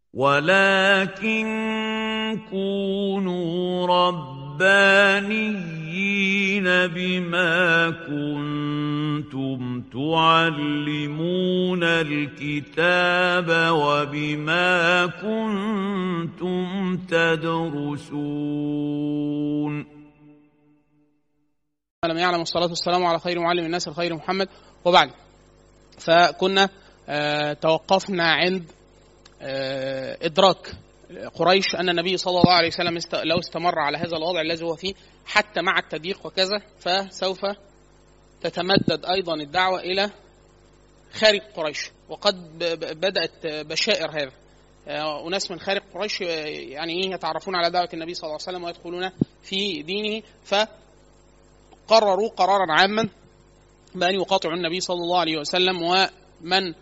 ولكن كونوا ربانيين بما كنتم تعلمون الكتاب وبما كنتم تدرسون لم يعلم الصلاة والسلام على خير معلم الناس الخير محمد وبعد فكنا آه توقفنا عند آه إدراك قريش أن النبي صلى الله عليه وسلم است... لو استمر على هذا الوضع الذي هو فيه حتى مع التضييق وكذا فسوف تتمدد أيضا الدعوة إلى خارج قريش وقد بدأت بشائر هذا أناس من خارج قريش يعني إيه يتعرفون على دعوة النبي صلى الله عليه وسلم ويدخلون في دينه فقرروا قرارا عاما بأن يقاطعوا النبي صلى الله عليه وسلم ومن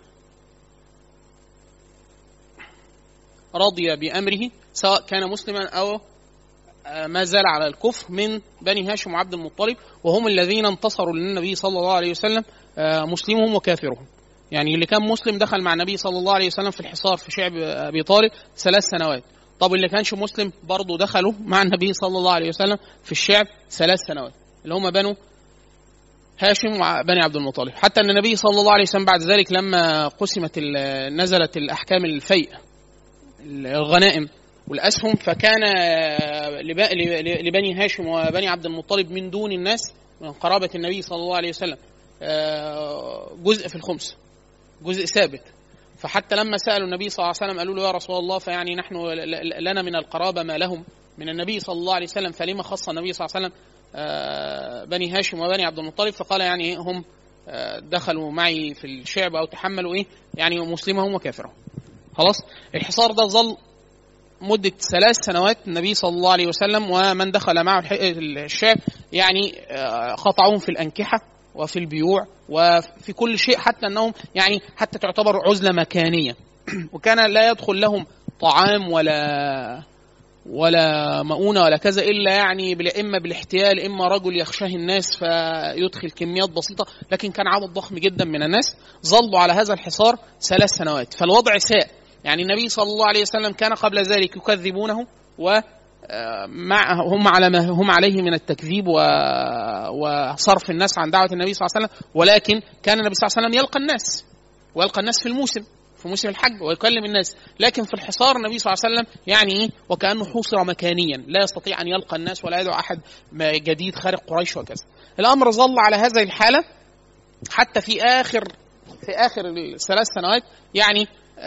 رضي بأمره سواء كان مسلما أو ما زال على الكفر من بني هاشم وعبد المطلب وهم الذين انتصروا للنبي صلى الله عليه وسلم مسلمهم وكافرهم يعني اللي كان مسلم دخل مع النبي صلى الله عليه وسلم في الحصار في شعب ابي طالب ثلاث سنوات طب اللي كانش مسلم برضه دخلوا مع النبي صلى الله عليه وسلم في الشعب ثلاث سنوات اللي هم بنو هاشم وبني عبد المطلب حتى ان النبي صلى الله عليه وسلم بعد ذلك لما قسمت نزلت الاحكام الفيء الغنائم والاسهم فكان لبني هاشم وبني عبد المطلب من دون الناس من قرابه النبي صلى الله عليه وسلم جزء في الخمس جزء ثابت فحتى لما سالوا النبي صلى الله عليه وسلم قالوا له يا رسول الله فيعني نحن لنا من القرابه ما لهم من النبي صلى الله عليه وسلم فلما خص النبي صلى الله عليه وسلم بني هاشم وبني عبد المطلب فقال يعني هم دخلوا معي في الشعب او تحملوا ايه يعني مسلمهم وكافرهم خلاص الحصار ده ظل مدة ثلاث سنوات النبي صلى الله عليه وسلم ومن دخل معه الشعب يعني قطعوهم في الأنكحة وفي البيوع وفي كل شيء حتى أنهم يعني حتى تعتبر عزلة مكانية وكان لا يدخل لهم طعام ولا ولا مؤونة ولا كذا إلا يعني إما بالاحتيال إما رجل يخشاه الناس فيدخل كميات بسيطة لكن كان عدد ضخم جدا من الناس ظلوا على هذا الحصار ثلاث سنوات فالوضع ساء يعني النبي صلى الله عليه وسلم كان قبل ذلك يكذبونه و مع هم على ما هم عليه من التكذيب و... وصرف الناس عن دعوه النبي صلى الله عليه وسلم ولكن كان النبي صلى الله عليه وسلم يلقى الناس ويلقى الناس في الموسم في موسم الحج ويكلم الناس لكن في الحصار النبي صلى الله عليه وسلم يعني ايه وكانه حوصر مكانيا لا يستطيع ان يلقى الناس ولا يدعو احد جديد خارج قريش وكذا الامر ظل على هذه الحاله حتى في اخر في اخر الثلاث سنوات يعني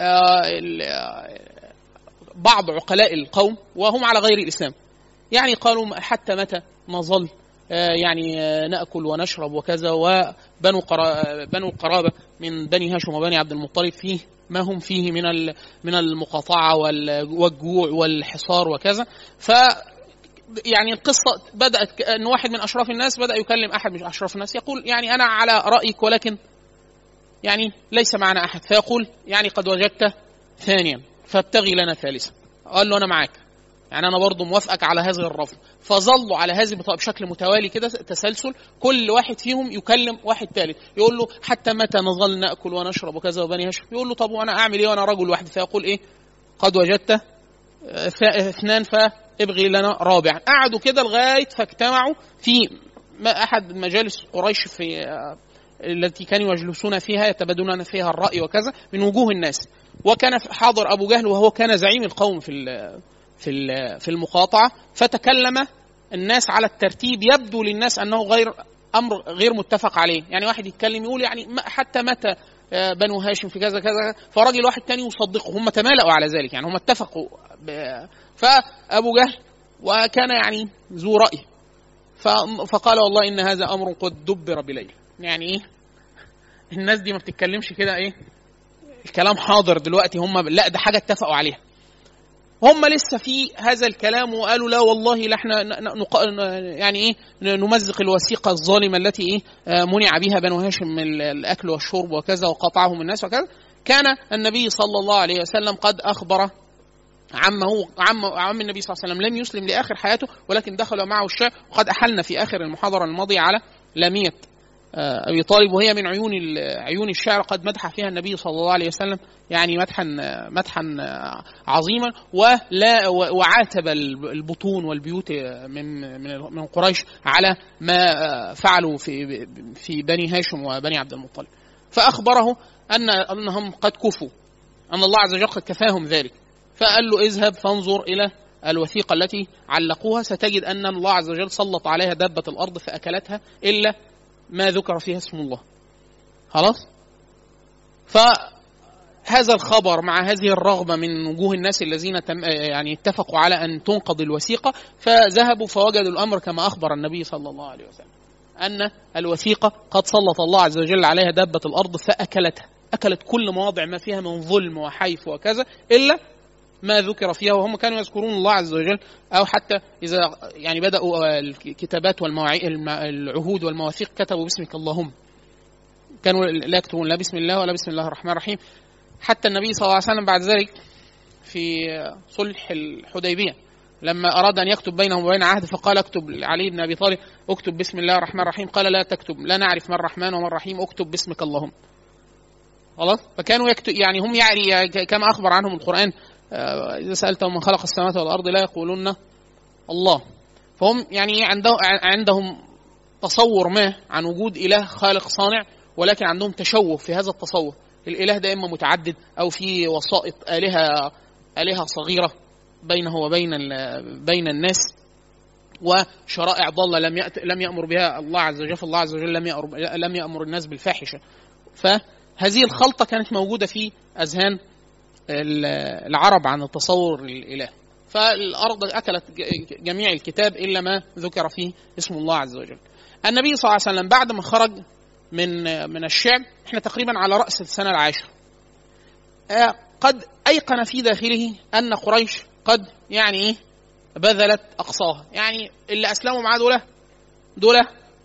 بعض عقلاء القوم وهم على غير الاسلام يعني قالوا حتى متى نظل يعني ناكل ونشرب وكذا وبنو بنو القرابه من بني هاشم وبني عبد المطلب فيه ما هم فيه من من المقاطعه والجوع والحصار وكذا ف يعني القصه بدات ان واحد من اشراف الناس بدا يكلم احد من اشراف الناس يقول يعني انا على رايك ولكن يعني ليس معنا احد فيقول يعني قد وجدت ثانيا فابتغي لنا ثالثا قال له انا معاك يعني انا برضه موافقك على هذه الرفض فظلوا على هذه بشكل متوالي كده تسلسل كل واحد فيهم يكلم واحد ثالث يقول له حتى متى نظل ناكل ونشرب وكذا وبني هاشم يقول له طب وانا اعمل ايه وانا رجل واحد فيقول ايه قد وجدت اثنان فابغي لنا رابعا قعدوا كده لغايه فاجتمعوا في احد مجالس قريش في التي كانوا يجلسون فيها يتبادلون فيها الراي وكذا من وجوه الناس وكان حاضر ابو جهل وهو كان زعيم القوم في في في المقاطعه فتكلم الناس على الترتيب يبدو للناس انه غير امر غير متفق عليه يعني واحد يتكلم يقول يعني حتى متى بنو هاشم في كذا كذا فراجل واحد تاني يصدقه هم تمالأوا على ذلك يعني هم اتفقوا فابو جهل وكان يعني ذو راي فقال والله ان هذا امر قد دبر بليل يعني ايه الناس دي ما بتتكلمش كده ايه الكلام حاضر دلوقتي هم لا ده حاجه اتفقوا عليها هم لسه في هذا الكلام وقالوا لا والله لا احنا نق... يعني ايه نمزق الوثيقه الظالمه التي ايه منع بها بنو هاشم من الاكل والشرب وكذا وقطعهم الناس وكذا كان النبي صلى الله عليه وسلم قد اخبر عمه عم عم النبي صلى الله عليه وسلم لم يسلم لاخر حياته ولكن دخل معه الشعب وقد احلنا في اخر المحاضره الماضيه على لاميه آه، ابي طالب وهي من عيون ال- عيون الشعر قد مدح فيها النبي صلى الله عليه وسلم يعني مدحا مدحا عظيما ولا وعاتب البطون والبيوت من من من قريش على ما فعلوا في في بني هاشم وبني عبد المطلب فاخبره ان انهم قد كفوا ان الله عز وجل قد كفاهم ذلك فقال له اذهب فانظر الى الوثيقه التي علقوها ستجد ان الله عز وجل سلط عليها دابه الارض فاكلتها الا ما ذكر فيها اسم الله خلاص فهذا الخبر مع هذه الرغبة من وجوه الناس الذين تم يعني اتفقوا على أن تنقض الوثيقة فذهبوا فوجدوا الأمر كما أخبر النبي صلى الله عليه وسلم أن الوثيقة قد سلط الله عز وجل عليها دابة الأرض فأكلتها أكلت كل مواضع ما فيها من ظلم وحيف وكذا إلا ما ذكر فيها وهم كانوا يذكرون الله عز وجل او حتى اذا يعني بداوا الكتابات والعهود والمواثيق كتبوا باسمك اللهم كانوا لا يكتبون لا بسم الله ولا بسم الله الرحمن الرحيم حتى النبي صلى الله عليه وسلم بعد ذلك في صلح الحديبيه لما اراد ان يكتب بينهم وبين عهد فقال اكتب علي بن ابي طالب اكتب بسم الله الرحمن الرحيم قال لا تكتب لا نعرف ما الرحمن وما الرحيم اكتب باسمك اللهم خلاص فكانوا يكتب يعني هم يعني كما اخبر عنهم القران إذا سألتهم من خلق السماوات والأرض لا يقولون الله فهم يعني عندهم عندهم تصور ما عن وجود إله خالق صانع ولكن عندهم تشوه في هذا التصور الإله ده إما متعدد أو في وسائط آلهة آلهة صغيرة بينه وبين بين الناس وشرائع ضالة لم يأت لم يأمر بها الله عز وجل فالله عز وجل لم يأمر لم يأمر الناس بالفاحشة فهذه الخلطة كانت موجودة في أذهان العرب عن التصور الاله فالارض اكلت جميع الكتاب الا ما ذكر فيه اسم الله عز وجل النبي صلى الله عليه وسلم بعد ما خرج من من الشعب احنا تقريبا على راس السنه العاشره قد ايقن في داخله ان قريش قد يعني ايه بذلت اقصاها يعني اللي اسلموا معاه دول دول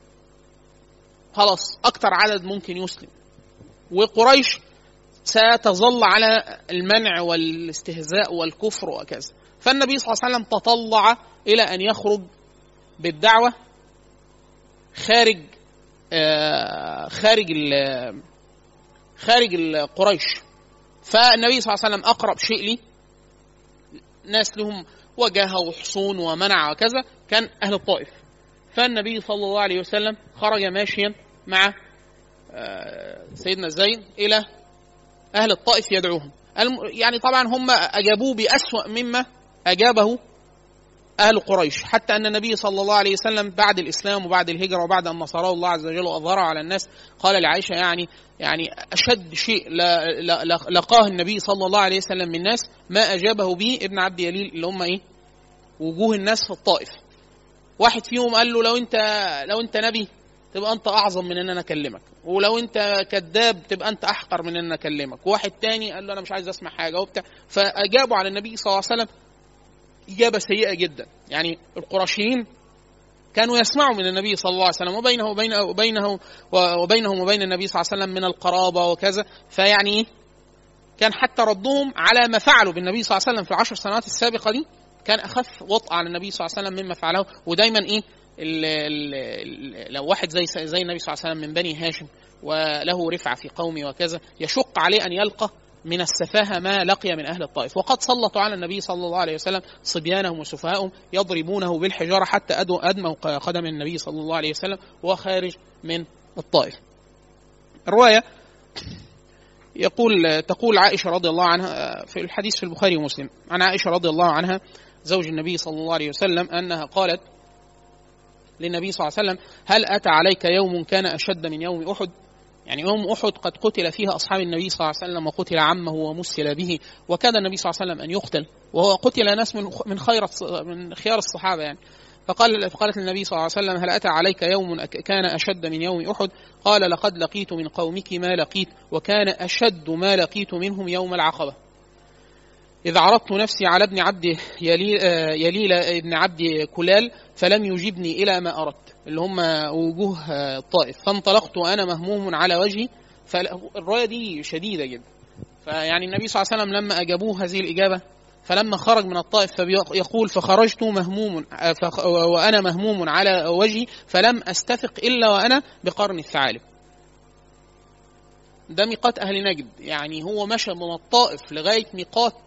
خلاص اكتر عدد ممكن يسلم وقريش ستظل على المنع والاستهزاء والكفر وكذا فالنبي صلى الله عليه وسلم تطلع إلى أن يخرج بالدعوة خارج آه خارج ال خارج قريش فالنبي صلى الله عليه وسلم أقرب شيء لي ناس لهم وجاهة وحصون ومنع وكذا كان أهل الطائف فالنبي صلى الله عليه وسلم خرج ماشيا مع آه سيدنا زيد إلى أهل الطائف يدعوهم يعني طبعا هم أجابوه بأسوأ مما أجابه أهل قريش حتى أن النبي صلى الله عليه وسلم بعد الإسلام وبعد الهجرة وبعد أن نصره الله عز وجل وأظهره على الناس قال لعائشة يعني يعني أشد شيء لقاه النبي صلى الله عليه وسلم من الناس ما أجابه به ابن عبد يليل اللي هم إيه وجوه الناس في الطائف واحد فيهم قال له لو أنت لو أنت نبي تبقى انت اعظم من ان انا اكلمك ولو انت كذاب تبقى انت احقر من ان انا اكلمك وواحد تاني قال له انا مش عايز اسمع حاجه وبتاع فاجابوا على النبي صلى الله عليه وسلم اجابه سيئه جدا يعني القرشيين كانوا يسمعوا من النبي صلى الله عليه وسلم وبينه وبين وبينه وبينهم وبين النبي صلى الله عليه وسلم من القرابه وكذا فيعني كان حتى ردهم على ما فعلوا بالنبي صلى الله عليه وسلم في العشر سنوات السابقه دي كان اخف وطأ على النبي صلى الله عليه وسلم مما فعله ودايما ايه ال ال لو واحد زي زي النبي صلى الله عليه وسلم من بني هاشم وله رفعه في قومه وكذا يشق عليه ان يلقى من السفاهه ما لقي من اهل الطائف وقد سلطوا على النبي صلى الله عليه وسلم صبيانهم وسفهاءهم يضربونه بالحجاره حتى ادموا قدم النبي صلى الله عليه وسلم وهو خارج من الطائف. الروايه يقول تقول عائشه رضي الله عنها في الحديث في البخاري ومسلم عن عائشه رضي الله عنها زوج النبي صلى الله عليه وسلم انها قالت للنبي صلى الله عليه وسلم هل أتى عليك يوم كان أشد من يوم أحد يعني يوم أحد قد قتل فيها أصحاب النبي صلى الله عليه وسلم وقتل عمه ومسل به وكاد النبي صلى الله عليه وسلم أن يقتل وهو قتل ناس من من خير من خيار الصحابة يعني فقال فقالت للنبي صلى الله عليه وسلم هل أتى عليك يوم كان أشد من يوم أحد قال لقد لقيت من قومك ما لقيت وكان أشد ما لقيت منهم يوم العقبة إذ عرضت نفسي على ابن عبد يليل, يليل ابن عبد كلال فلم يجبني إلى ما أردت اللي هم وجوه الطائف فانطلقت وأنا مهموم على وجهي فالرواية دي شديدة جدا فيعني النبي صلى الله عليه وسلم لما أجابوه هذه الإجابة فلما خرج من الطائف فيقول فخرجت مهموم فخ- وأنا مهموم على وجهي فلم أستفق إلا وأنا بقرن الثعالب ده ميقات أهل نجد يعني هو مشى من الطائف لغاية ميقات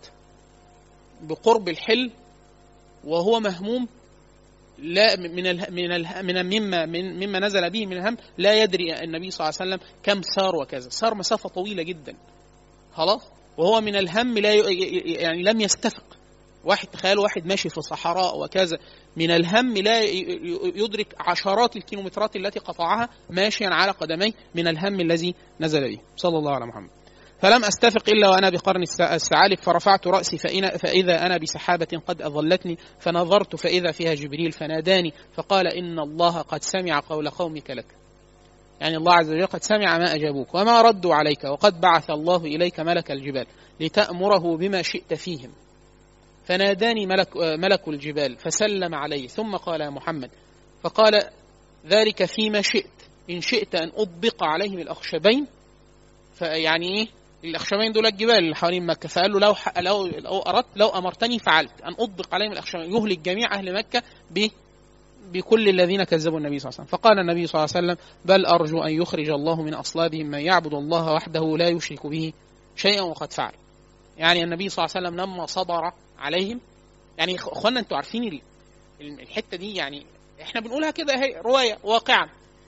بقرب الحل وهو مهموم لا من ال من ال من مما من مما نزل به من الهم لا يدري النبي صلى الله عليه وسلم كم سار وكذا سار مسافه طويله جدا خلاص وهو من الهم لا ي- ي- يعني لم يستفق واحد تخيل واحد ماشي في صحراء وكذا من الهم لا ي- ي- يدرك عشرات الكيلومترات التي قطعها ماشيا على قدميه من الهم الذي نزل به صلى الله على محمد فلم أستفق إلا وأنا بقرن السع- الثعالب فرفعت رأسي فإن فإذا أنا بسحابة قد أظلتني فنظرت فإذا فيها جبريل فناداني فقال إن الله قد سمع قول قومك لك يعني الله عز وجل قد سمع ما أجابوك وما ردوا عليك وقد بعث الله إليك ملك الجبال لتأمره بما شئت فيهم فناداني ملك, ملك الجبال فسلم عليه ثم قال يا محمد فقال ذلك فيما شئت إن شئت أن أطبق عليهم الأخشبين فيعني إيه الأخشبين دول الجبال اللي حوالين مكة فقال له لو, ح- لو, لو أردت لو أمرتني فعلت أن أطبق عليهم الأخشبين يهلك جميع أهل مكة ب بكل الذين كذبوا النبي صلى الله عليه وسلم فقال النبي صلى الله عليه وسلم بل أرجو أن يخرج الله من أصلابهم من يعبد الله وحده لا يشرك به شيئا وقد فعل يعني النبي صلى الله عليه وسلم لما صدر عليهم يعني إخ- اخوانا انتوا عارفين ال- ال- الحته دي يعني احنا بنقولها كده اهي روايه واقعا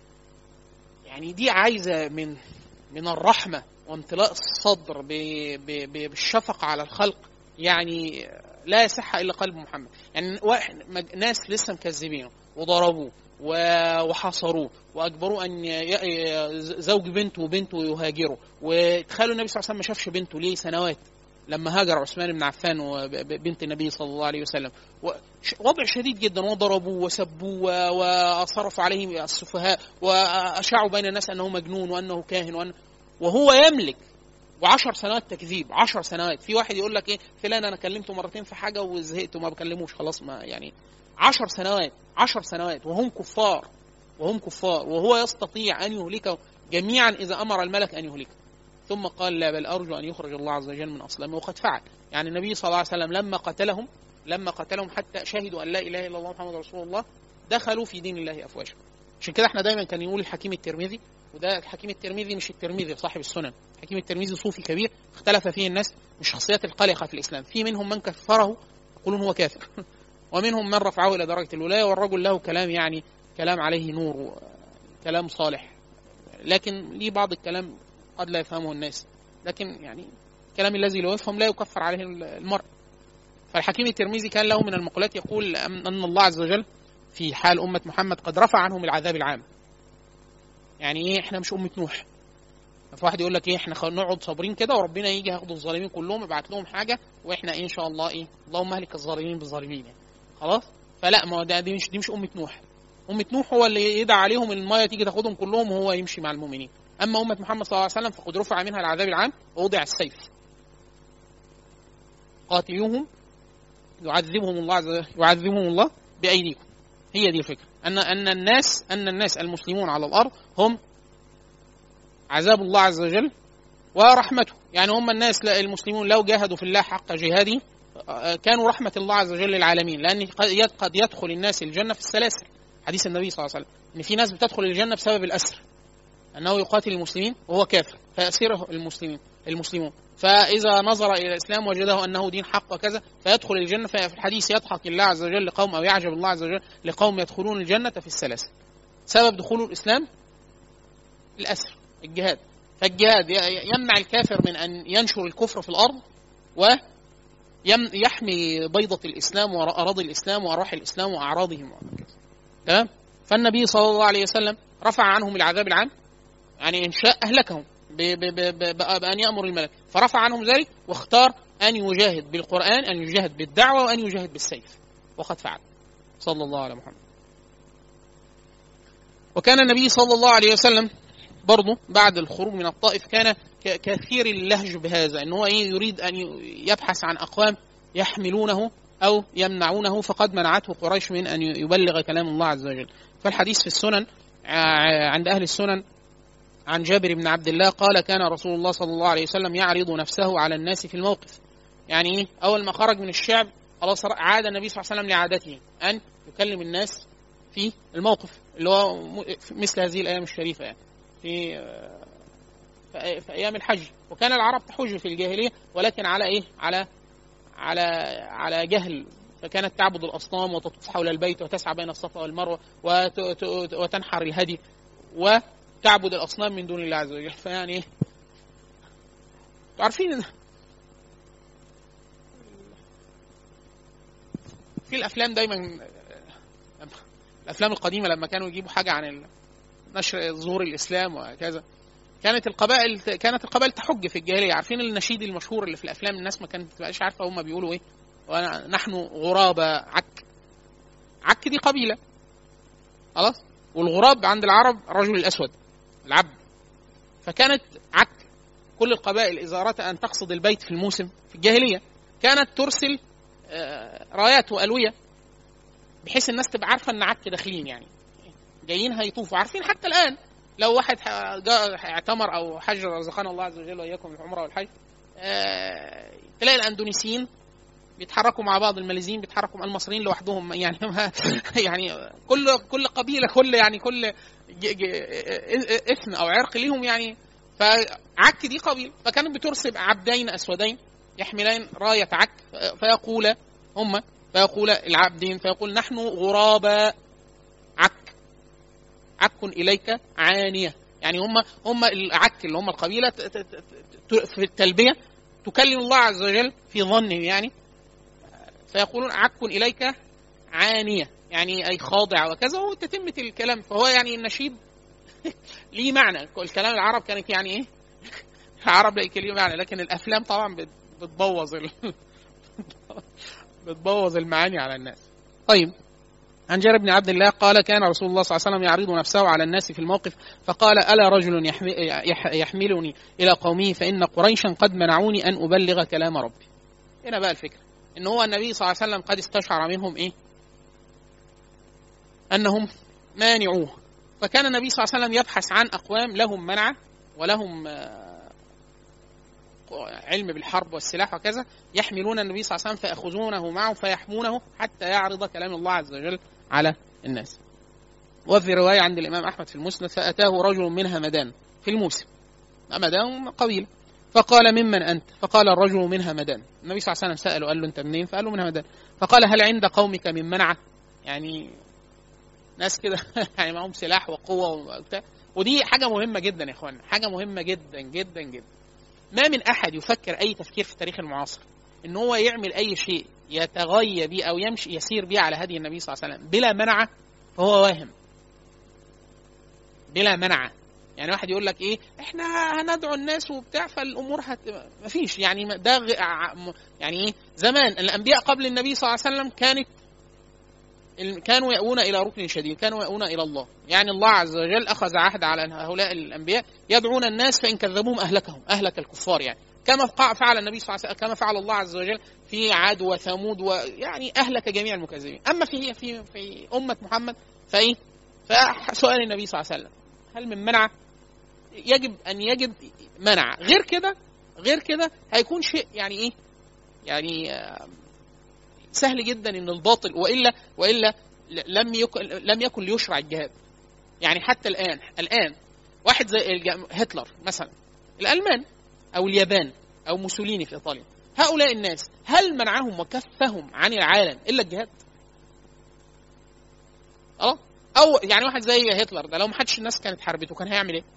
يعني دي عايزه من من الرحمه وامتلاء الصدر ب ب ب بالشفقه على الخلق يعني لا يصح الا قلب محمد يعني واحد مج- ناس لسه مكذبينه وضربوه و- وحاصروه واجبروه ان ي- ي- زوج بنته وبنته يهاجروا وتخيلوا النبي صلى الله عليه وسلم ما شافش بنته ليه سنوات لما هاجر عثمان بن عفان وبنت النبي صلى الله عليه وسلم وش- وضع شديد جدا وضربوه وسبوه و- وصرفوا عليه السفهاء واشاعوا بين الناس انه مجنون وانه كاهن وأن وهو يملك وعشر سنوات تكذيب عشر سنوات في واحد يقول لك ايه فلان انا كلمته مرتين في حاجه وزهقت وما بكلموش خلاص ما يعني عشر سنوات عشر سنوات وهم كفار وهم كفار وهو يستطيع ان يهلكه جميعا اذا امر الملك ان يهلكه ثم قال لا بل ارجو ان يخرج الله عز وجل من اصلهم وقد فعل يعني النبي صلى الله عليه وسلم لما قتلهم لما قتلهم حتى شهدوا ان لا اله الا الله محمد رسول الله دخلوا في دين الله افواجا عشان كده احنا دايما كان يقول الحكيم الترمذي وده الحكيم الترمذي مش الترمذي صاحب السنن الحكيم الترمذي صوفي كبير اختلف فيه الناس من الشخصيات القلقه في الاسلام في منهم من كفره يقولون هو كافر ومنهم من رفعه الى درجه الولايه والرجل له كلام يعني كلام عليه نور كلام صالح لكن ليه بعض الكلام قد لا يفهمه الناس لكن يعني الكلام الذي لا يفهم لا يكفر عليه المرء فالحكيم الترمذي كان له من المقولات يقول ان الله عز وجل في حال امه محمد قد رفع عنهم العذاب العام يعني ايه احنا مش امه نوح في واحد يقول لك ايه احنا خ- نقعد صابرين كده وربنا يجي ياخد الظالمين كلهم يبعت لهم حاجه واحنا ايه ان شاء الله ايه اللهم اهلك الظالمين بالظالمين يعني خلاص فلا ما هو ده دي مش دي مش امه نوح امه نوح هو اللي يدعى عليهم المايه تيجي تاخدهم كلهم وهو يمشي مع المؤمنين اما امه محمد صلى الله عليه وسلم فقد رفع منها العذاب العام ووضع السيف قاتلوهم يعذبهم الله عز وجل يعذبهم الله بايديكم هي دي الفكره ان ان الناس ان الناس المسلمون على الارض هم عذاب الله عز وجل ورحمته يعني هم الناس لا- المسلمون لو جاهدوا في الله حق جهاده آه، كانوا رحمة الله عز وجل للعالمين لأن قد يد- قد يدخل الناس الجنة في السلاسل حديث النبي صلى الله عليه وسلم إن في ناس بتدخل الجنة بسبب الأسر أنه يقاتل المسلمين وهو كافر فيأسره المسلمين المسلمون فإذا نظر إلى الإسلام وجده أنه دين حق وكذا فيدخل الجنة ففي الحديث يضحك الله عز وجل لقوم أو يعجب الله عز وجل لقوم يدخلون الجنة في السلاسل سبب دخول الإسلام الأسر الجهاد فالجهاد ي- يمنع الكافر من أن ينشر الكفر في الأرض ويحمي بيضة الإسلام وأراضي الإسلام وأرواح الإسلام وأعراضهم وهكذا. تمام فالنبي صلى الله عليه وسلم رفع عنهم العذاب العام يعني إن شاء أهلكهم ب- ب- ب- ب- بأن يأمر الملك فرفع عنهم ذلك واختار أن يجاهد بالقرآن أن يجاهد بالدعوة وأن يجاهد بالسيف وقد فعل صلى الله على محمد وكان النبي صلى الله عليه وسلم برضه بعد الخروج من الطائف كان ك- كثير اللهج بهذا ان هو ايه يريد ان ي- يبحث عن اقوام يحملونه او يمنعونه فقد منعته قريش من ان ي- يبلغ كلام الله عز وجل فالحديث في السنن ع- عند اهل السنن عن جابر بن عبد الله قال كان رسول الله صلى الله عليه وسلم يعرض نفسه على الناس في الموقف يعني ايه اول ما خرج من الشعب خلاص عاد النبي صلى الله عليه وسلم لعادته ان يكلم الناس في الموقف اللي هو م- مثل هذه الايام الشريفه يعني في آه، في في ايام الحج وكان العرب تحج في الجاهليه ولكن على ايه على على على جهل فكانت تعبد الاصنام وتطوف حول البيت وتسعى بين الصفا والمروه وت- ت- وتنحر الهدي وتعبد الاصنام من دون الله عز وجل فيعني ايه عارفين إن- في الافلام دايما الافلام القديمه لما كانوا يجيبوا حاجه عن ال- نشر ظهور الاسلام وكذا كانت القبائل كانت القبائل تحج في الجاهليه عارفين النشيد المشهور اللي في الافلام الناس ما كانت تبقاش عارفه هم بيقولوا ايه وانا نحن غرابه عك عك دي قبيله خلاص والغراب عند العرب الرجل الاسود العبد فكانت عك كل القبائل اذا اردت ان تقصد البيت في الموسم في الجاهليه كانت ترسل آه، رايات والويه بحيث الناس تبقى عارفه ان عك داخلين يعني جايين هيطوفوا عارفين حتى الان لو واحد ح- جاء اعتمر او حج رزقنا الله عز وجل واياكم العمره والحج آه، تلاقي الاندونيسيين بيتحركوا مع بعض الماليزيين بيتحركوا مع المصريين لوحدهم يعني ما يعني كل كل قبيله كل يعني كل ج- ج- اثم او عرق ليهم يعني فعك دي قبيله فكانت بترسل عبدين اسودين يحملان رايه عك فيقول هم فيقول العبدين فيقول نحن غراباء عك عك اليك عانيه يعني هم هم العك اللي هم القبيله ت- ت- ت- ت- في التلبيه تكلم الله عز وجل في ظنهم يعني فيقولون عك اليك عانيه يعني اي خاضع وكذا وتتمه الكلام فهو يعني النشيد ليه معنى الكلام العرب كانت يعني ايه العرب ليه معنى لكن الافلام طبعا بت- بتبوظ ال... بتبوظ المعاني على الناس طيب عن جابر بن عبد الله قال كان رسول الله صلى الله عليه وسلم يعرض نفسه على الناس في الموقف فقال ألا رجل يحمي- يح- يحملني إلى قومه فإن قريشا قد منعوني أن أبلغ كلام ربي هنا بقى الفكرة إن هو النبي صلى الله عليه وسلم قد استشعر منهم إيه أنهم مانعوه فكان النبي صلى الله عليه وسلم يبحث عن أقوام لهم منع ولهم آه، علم بالحرب والسلاح وكذا يحملون النبي صلى الله عليه وسلم فيأخذونه معه فيحمونه حتى يعرض كلام الله عز وجل على الناس وفي رواية عند الإمام أحمد في المسند فأتاه رجل من همدان في الموسم همدان قبيلة فقال ممن أنت فقال الرجل من همدان النبي صلى الله عليه وسلم سأله قال له أنت منين فقال له من همدان فقال هل عند قومك من منعة يعني ناس كده يعني معهم سلاح وقوة وبتاع ودي حاجة مهمة جدا يا إخوانا حاجة مهمة جدا جدا جدا ما من أحد يفكر أي تفكير في التاريخ المعاصر إن هو يعمل أي شيء يتغيى به أو يمشي يسير به على هدي النبي صلى الله عليه وسلم بلا منعة فهو واهم بلا منعة يعني واحد يقول لك ايه احنا هندعو الناس وبتاع فالامور هت... مفيش يعني ما- ده غ... ع- م- يعني ايه زمان الانبياء قبل النبي صلى الله عليه وسلم كانت ال- كانوا يأوون إلى ركن شديد كانوا يأوون إلى الله يعني الله عز وجل أخذ عهد على هؤلاء الأنبياء يدعون الناس فإن كذبوهم أهلكهم أهلك الكفار يعني كما فع- فعل النبي صلى الله عليه وسلم كما فعل الله عز وجل في عاد وثمود ويعني أهلك جميع المكذبين أما في في في أمة محمد فإيه فسؤال النبي صلى الله عليه وسلم هل من منع يجب أن يجد منع غير كده غير كده هيكون شيء يعني إيه يعني آه، سهل جدا ان الباطل والا والا ل- لم يكن لم يكن ليشرع الجهاد يعني حتى الان الان واحد زي الج- هتلر مثلا الالمان او اليابان او موسوليني في ايطاليا هؤلاء الناس هل منعهم وكفهم عن العالم الا الجهاد؟ اه او يعني واحد زي هتلر ده لو ما حدش الناس كانت حاربته كان هيعمل ايه؟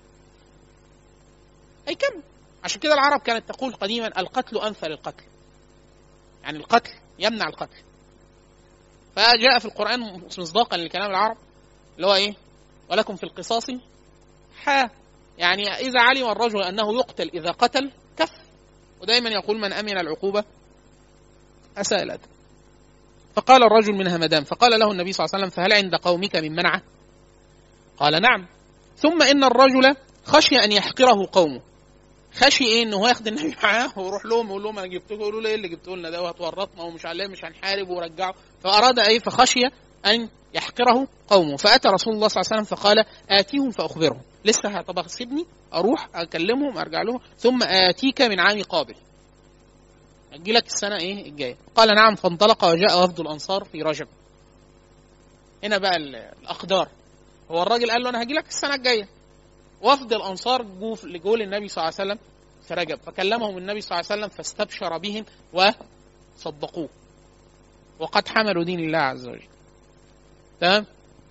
هيكمل عشان كده العرب كانت تقول قديما القتل انفى للقتل يعني القتل يمنع القتل فجاء في القرآن مصداقا لكلام العرب اللي هو ايه ولكم في القصاص حا يعني إذا علم الرجل أنه يقتل إذا قتل كف ودائما يقول من أمن العقوبة أساء الأدب فقال الرجل من همدان فقال له النبي صلى الله عليه وسلم فهل عند قومك من منعة قال نعم ثم إن الرجل خشي أن يحقره قومه خشي ايه ان هو ياخد النبي معاه ويروح لهم يقول لهم انا جبت لكم يقولوا له ايه اللي جبته لنا ده وهتورطنا ومش عليه مش هنحارب ورجعه فاراد ايه فخشي ان يحقره قومه فاتى رسول الله صلى الله عليه وسلم فقال اتيهم فاخبرهم لسه طب سيبني اروح اكلمهم ارجع لهم ثم اتيك من عام قابل اجي لك السنه ايه الجايه قال نعم فانطلق وجاء وفد الانصار في رجب هنا بقى ال- الاقدار هو الراجل قال له انا هجي لك السنه الجايه وفد الانصار جو جو للنبي صلى الله عليه وسلم في رجب فكلمهم النبي صلى الله عليه وسلم فاستبشر بهم وصدقوه وقد حملوا دين الله عز وجل تمام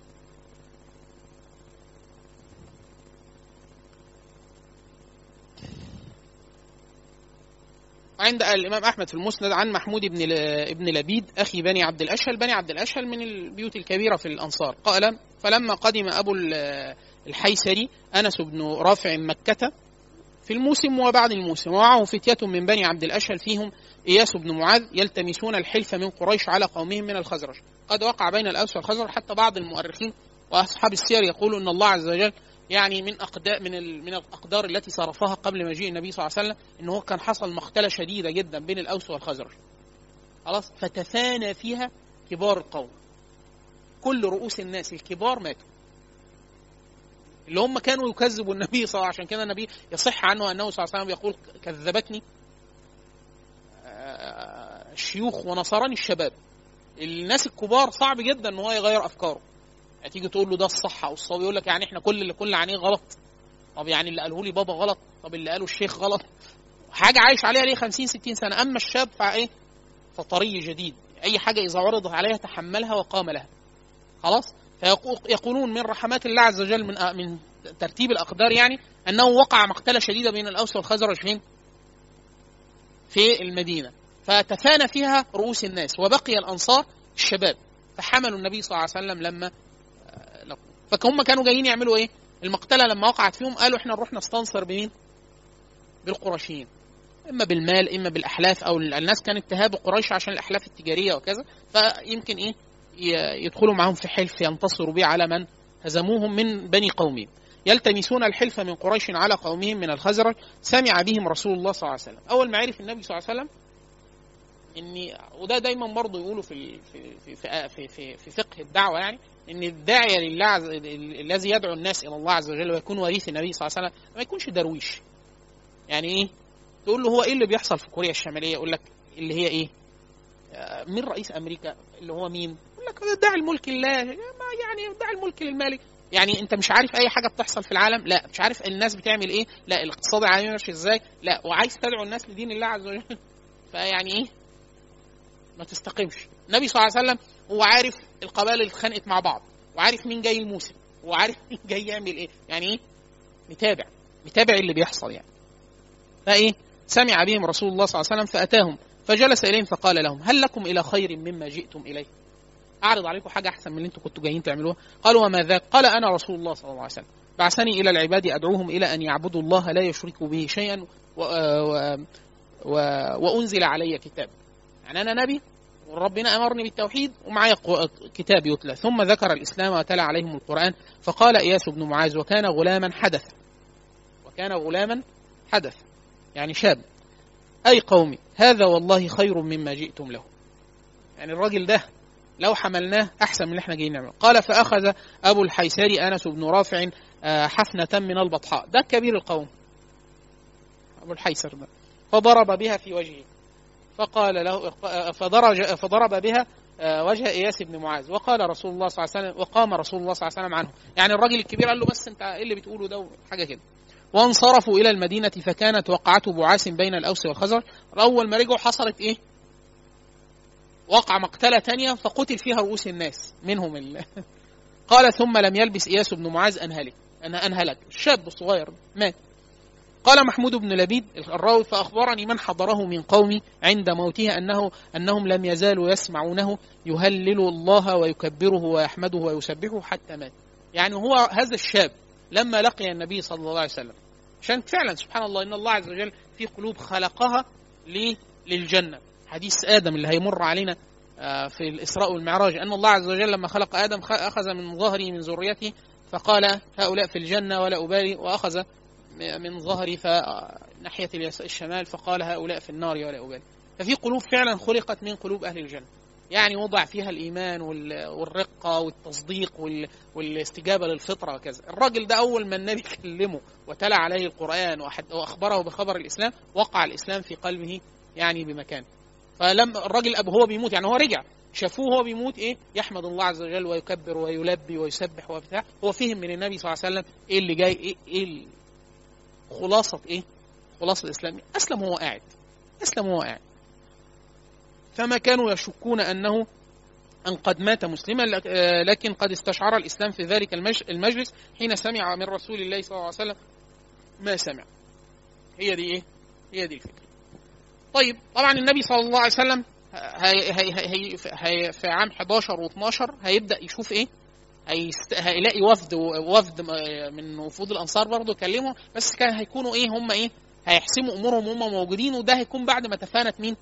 عند الامام احمد في المسند عن محمود بن ل- ابن لبيد اخي بني عبد الاشهل بني عبد الاشهل من البيوت الكبيره في الانصار قال فلما قدم ابو ال- الحيسري انس بن رافع مكه في الموسم وبعد الموسم ومعه فتية من بني عبد الأشهل فيهم إياس بن معاذ يلتمسون الحلف من قريش على قومهم من الخزرج قد وقع بين الأوس والخزرج حتى بعض المؤرخين وأصحاب السير يقولوا أن الله عز وجل يعني من أقدار من ال- من الأقدار التي صرفها قبل مجيء النبي صلى الله عليه وسلم أنه هو كان حصل مقتلة شديدة جدا بين الأوس والخزرج خلاص فتفانى فيها كبار القوم كل رؤوس الناس الكبار ماتوا اللي هم كانوا يكذبوا النبي صلى الله عليه وسلم عشان كده النبي يصح عنه انه صلى الله عليه وسلم يقول كذبتني آه، الشيوخ ونصرني الشباب الناس الكبار صعب جدا ان هو يغير افكاره هتيجي تقول له ده الصح او الصواب يقول لك يعني احنا كل اللي كل عينيه غلط طب يعني اللي قاله لي بابا غلط طب اللي قاله الشيخ غلط حاجه عايش عليها ليه 50 60 سنه اما الشاب فايه فطري جديد اي حاجه اذا عرضت عليها تحملها وقام لها خلاص فيقولون من رحمات الله عز وجل من من ترتيب الاقدار يعني انه وقع مقتله شديده بين الاوس والخزرج فين؟ في المدينه فتفانى فيها رؤوس الناس وبقي الانصار الشباب فحملوا النبي صلى الله عليه وسلم لما آه، لقوا فهم كانوا جايين يعملوا ايه؟ المقتله لما وقعت فيهم قالوا احنا نروح نستنصر بمين؟ بالقرشيين اما بالمال اما بالاحلاف او الناس كانت تهاب قريش عشان الاحلاف التجاريه وكذا فيمكن ايه ي- يدخلوا معهم في حلف ينتصروا به على من هزموهم من بني قومهم يلتمسون الحلف من قريش على قومهم من الخزرج سمع بهم رسول الله صلى الله عليه وسلم اول ما عرف النبي صلى الله عليه وسلم ان وده دايما برضه يقولوا في ال- في في في, في, في, في فقه الدعوه يعني ان الداعيه لله عز ال- الذي يدعو الناس الى الله عز وجل ويكون وريث النبي صلى الله عليه وسلم ما يكونش درويش يعني ايه تقول له هو ايه اللي بيحصل في كوريا الشماليه يقول لك اللي هي ايه آه، مين رئيس امريكا اللي هو مين يقول لك دع الملك لله ما يعني دع الملك للمالك يعني انت مش عارف اي حاجه بتحصل في العالم لا مش عارف الناس بتعمل ايه لا الاقتصاد العالمي ماشي ازاي لا وعايز تدعو الناس لدين الله عز وجل فيعني ايه ما تستقمش النبي صلى الله عليه وسلم هو عارف القبائل اللي اتخانقت مع بعض وعارف مين جاي الموسم وعارف مين جاي يعمل ايه يعني ايه متابع متابع اللي بيحصل يعني فايه سمع بهم رسول الله صلى الله عليه وسلم فاتاهم فجلس اليهم فقال لهم هل لكم الى خير مما جئتم اليه اعرض عليكم حاجه احسن من اللي انتم كنتوا جايين تعملوها قالوا وما ذاك قال انا رسول الله صلى الله عليه وسلم بعثني الى العباد ادعوهم الى ان يعبدوا الله لا يشركوا به شيئا و... و... و... وانزل علي كتاب يعني انا نبي وربنا امرني بالتوحيد ومعايا ق- كتاب يتلى ثم ذكر الاسلام وتلا عليهم القران فقال اياس بن معاذ وكان غلاما حدث وكان غلاما حدث يعني شاب اي قومي هذا والله خير مما جئتم له يعني الراجل ده لو حملناه احسن من اللي احنا جايين نعمله قال فاخذ ابو الحيسري انس بن رافع آه، حفنه من البطحاء ده كبير القوم ابو الحيسر ده فضرب بها في وجهه فقال له فضرج فضرب بها آه، وجه اياس بن معاذ وقال رسول الله صلى الله عليه وسلم وقام رسول الله صلى الله عليه وسلم عنه يعني الراجل الكبير قال له بس انت ايه اللي بتقوله ده حاجه كده وانصرفوا الى المدينه فكانت وقعته بعاث بين الاوس والخزرج اول ما رجعوا حصلت ايه وقع مقتله تانية فقتل فيها رؤوس الناس منهم ال... قال ثم لم يلبس اياس بن معاذ ان هلك انا انهلك الشاب الصغير مات قال محمود بن لبيد الراوي فاخبرني من حضره من قومي عند موته انه انهم لم يزالوا يسمعونه يهلل الله ويكبره ويحمده ويسبحه حتى مات يعني هو هذا الشاب لما لقي النبي صلى الله عليه وسلم عشان فعلا سبحان الله ان الله عز وجل في قلوب خلقها ليه؟ للجنه حديث ادم اللي هيمر علينا آه، في الاسراء والمعراج ان الله عز وجل لما خلق ادم خ- اخذ من ظهره من ذريته فقال هؤلاء في الجنه ولا ابالي واخذ م- من ظهري ف ناحيه اليس- الشمال فقال هؤلاء في النار ولا ابالي ففي قلوب فعلا خلقت من قلوب اهل الجنه يعني وضع فيها الايمان وال- والرقه والتصديق وال- والاستجابه للفطره وكذا الراجل ده اول ما النبي كلمه وتلا عليه القران وأحد- واخبره بخبر الاسلام وقع الاسلام في قلبه يعني بمكان فلما الراجل ابو هو بيموت يعني هو رجع شافوه هو بيموت ايه يحمد الله عز وجل ويكبر ويلبي ويسبح وبتاع هو فهم من النبي صلى الله عليه وسلم ايه اللي جاي ايه ايه ال- خلاصه ايه خلاصه الاسلام اسلم وهو قاعد اسلم وهو قاعد فما كانوا يشكون انه أن قد مات مسلما لك- آه، لكن قد استشعر الإسلام في ذلك المج- المجلس حين سمع من رسول الله صلى الله عليه وسلم ما سمع هي دي إيه؟ هي دي الفكرة طيب طبعا النبي صلى الله عليه وسلم هي هي هي هي في عام 11 و12 هيبدأ يشوف إيه؟ هيست... هيلاقي وفد وفد من وفود الأنصار برضه يكلموا بس كان هيكونوا إيه هم إيه؟ هيحسموا أمورهم وهم موجودين وده هيكون بعد ما تفانت مين؟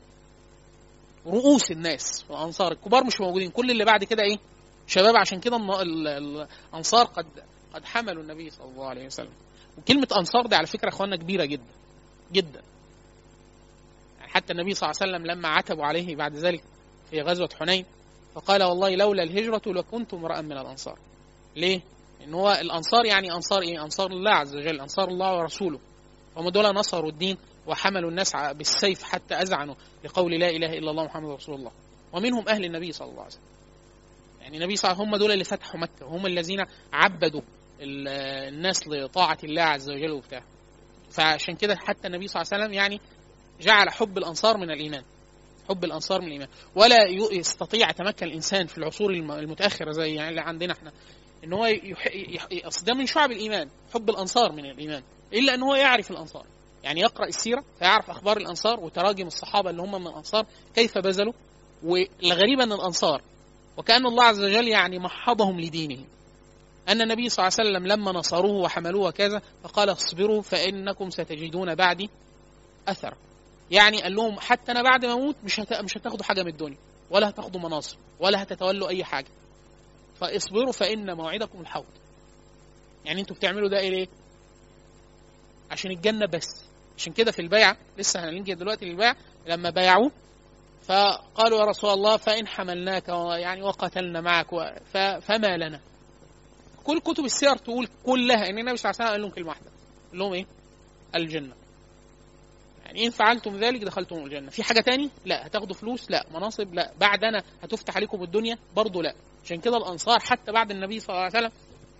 رؤوس الناس الانصار الكبار مش موجودين كل اللي بعد كده ايه شباب عشان كده الن- ال- ال- الانصار قد قد حملوا النبي صلى الله عليه وسلم وكلمه انصار دي على فكره يا اخوانا كبيره جدا جدا يعني حتى النبي صلى الله عليه وسلم لما عتبوا عليه بعد ذلك في غزوه حنين فقال والله لولا الهجره لكنت امرا من الانصار ليه ان هو الانصار يعني انصار ايه انصار الله عز وجل انصار الله ورسوله هم دول نصروا الدين وحملوا الناس ع- بالسيف حتى اذعنوا لقول لا اله الا الله محمد رسول الله ومنهم اهل النبي صلى الله عليه وسلم يعني النبي صلى الله عليه وسلم هم دول اللي فتحوا مكه هم الذين عبدوا ال- الناس لطاعه الله عز وجل وبتاع فعشان كده حتى النبي صلى الله عليه وسلم يعني جعل حب الانصار من الايمان حب الانصار من الايمان ولا ي- يستطيع يتمكن الانسان في العصور الم- المتاخره زي يعني اللي عندنا احنا ان هو يح... يح... اصل ده من شعب الايمان حب الانصار من الايمان الا ان هو يعرف الانصار يعني يقرا السيره فيعرف اخبار الانصار وتراجم الصحابه اللي هم من الانصار كيف بذلوا والغريب ان الانصار وكان الله عز وجل يعني محضهم لدينه ان النبي صلى الله عليه وسلم لما نصروه وحملوه وكذا فقال اصبروا فانكم ستجدون بعدي اثر يعني قال لهم حتى انا بعد ما اموت مش هت... مش هتاخدوا حاجه من الدنيا ولا هتاخدوا مناصب ولا هتتولوا اي حاجه فاصبروا فان موعدكم الحوض يعني انتوا بتعملوا ده ايه ليه عشان الجنه بس عشان كده في البيعه لسه هنيجي دلوقتي للبيع لما بايعوه فقالوا يا رسول الله فان حملناك يعني وقتلنا معك و... ف... فما لنا كل كتب السير تقول كلها ان النبي صلى الله عليه وسلم قال لهم كلمه واحده قال لهم ايه الجنه يعني ان فعلتم ذلك دخلتم الجنه في حاجه تاني لا هتاخدوا فلوس لا مناصب لا بعد انا هتفتح عليكم الدنيا برضه لا عشان كده الانصار حتى بعد النبي صلى الله عليه وسلم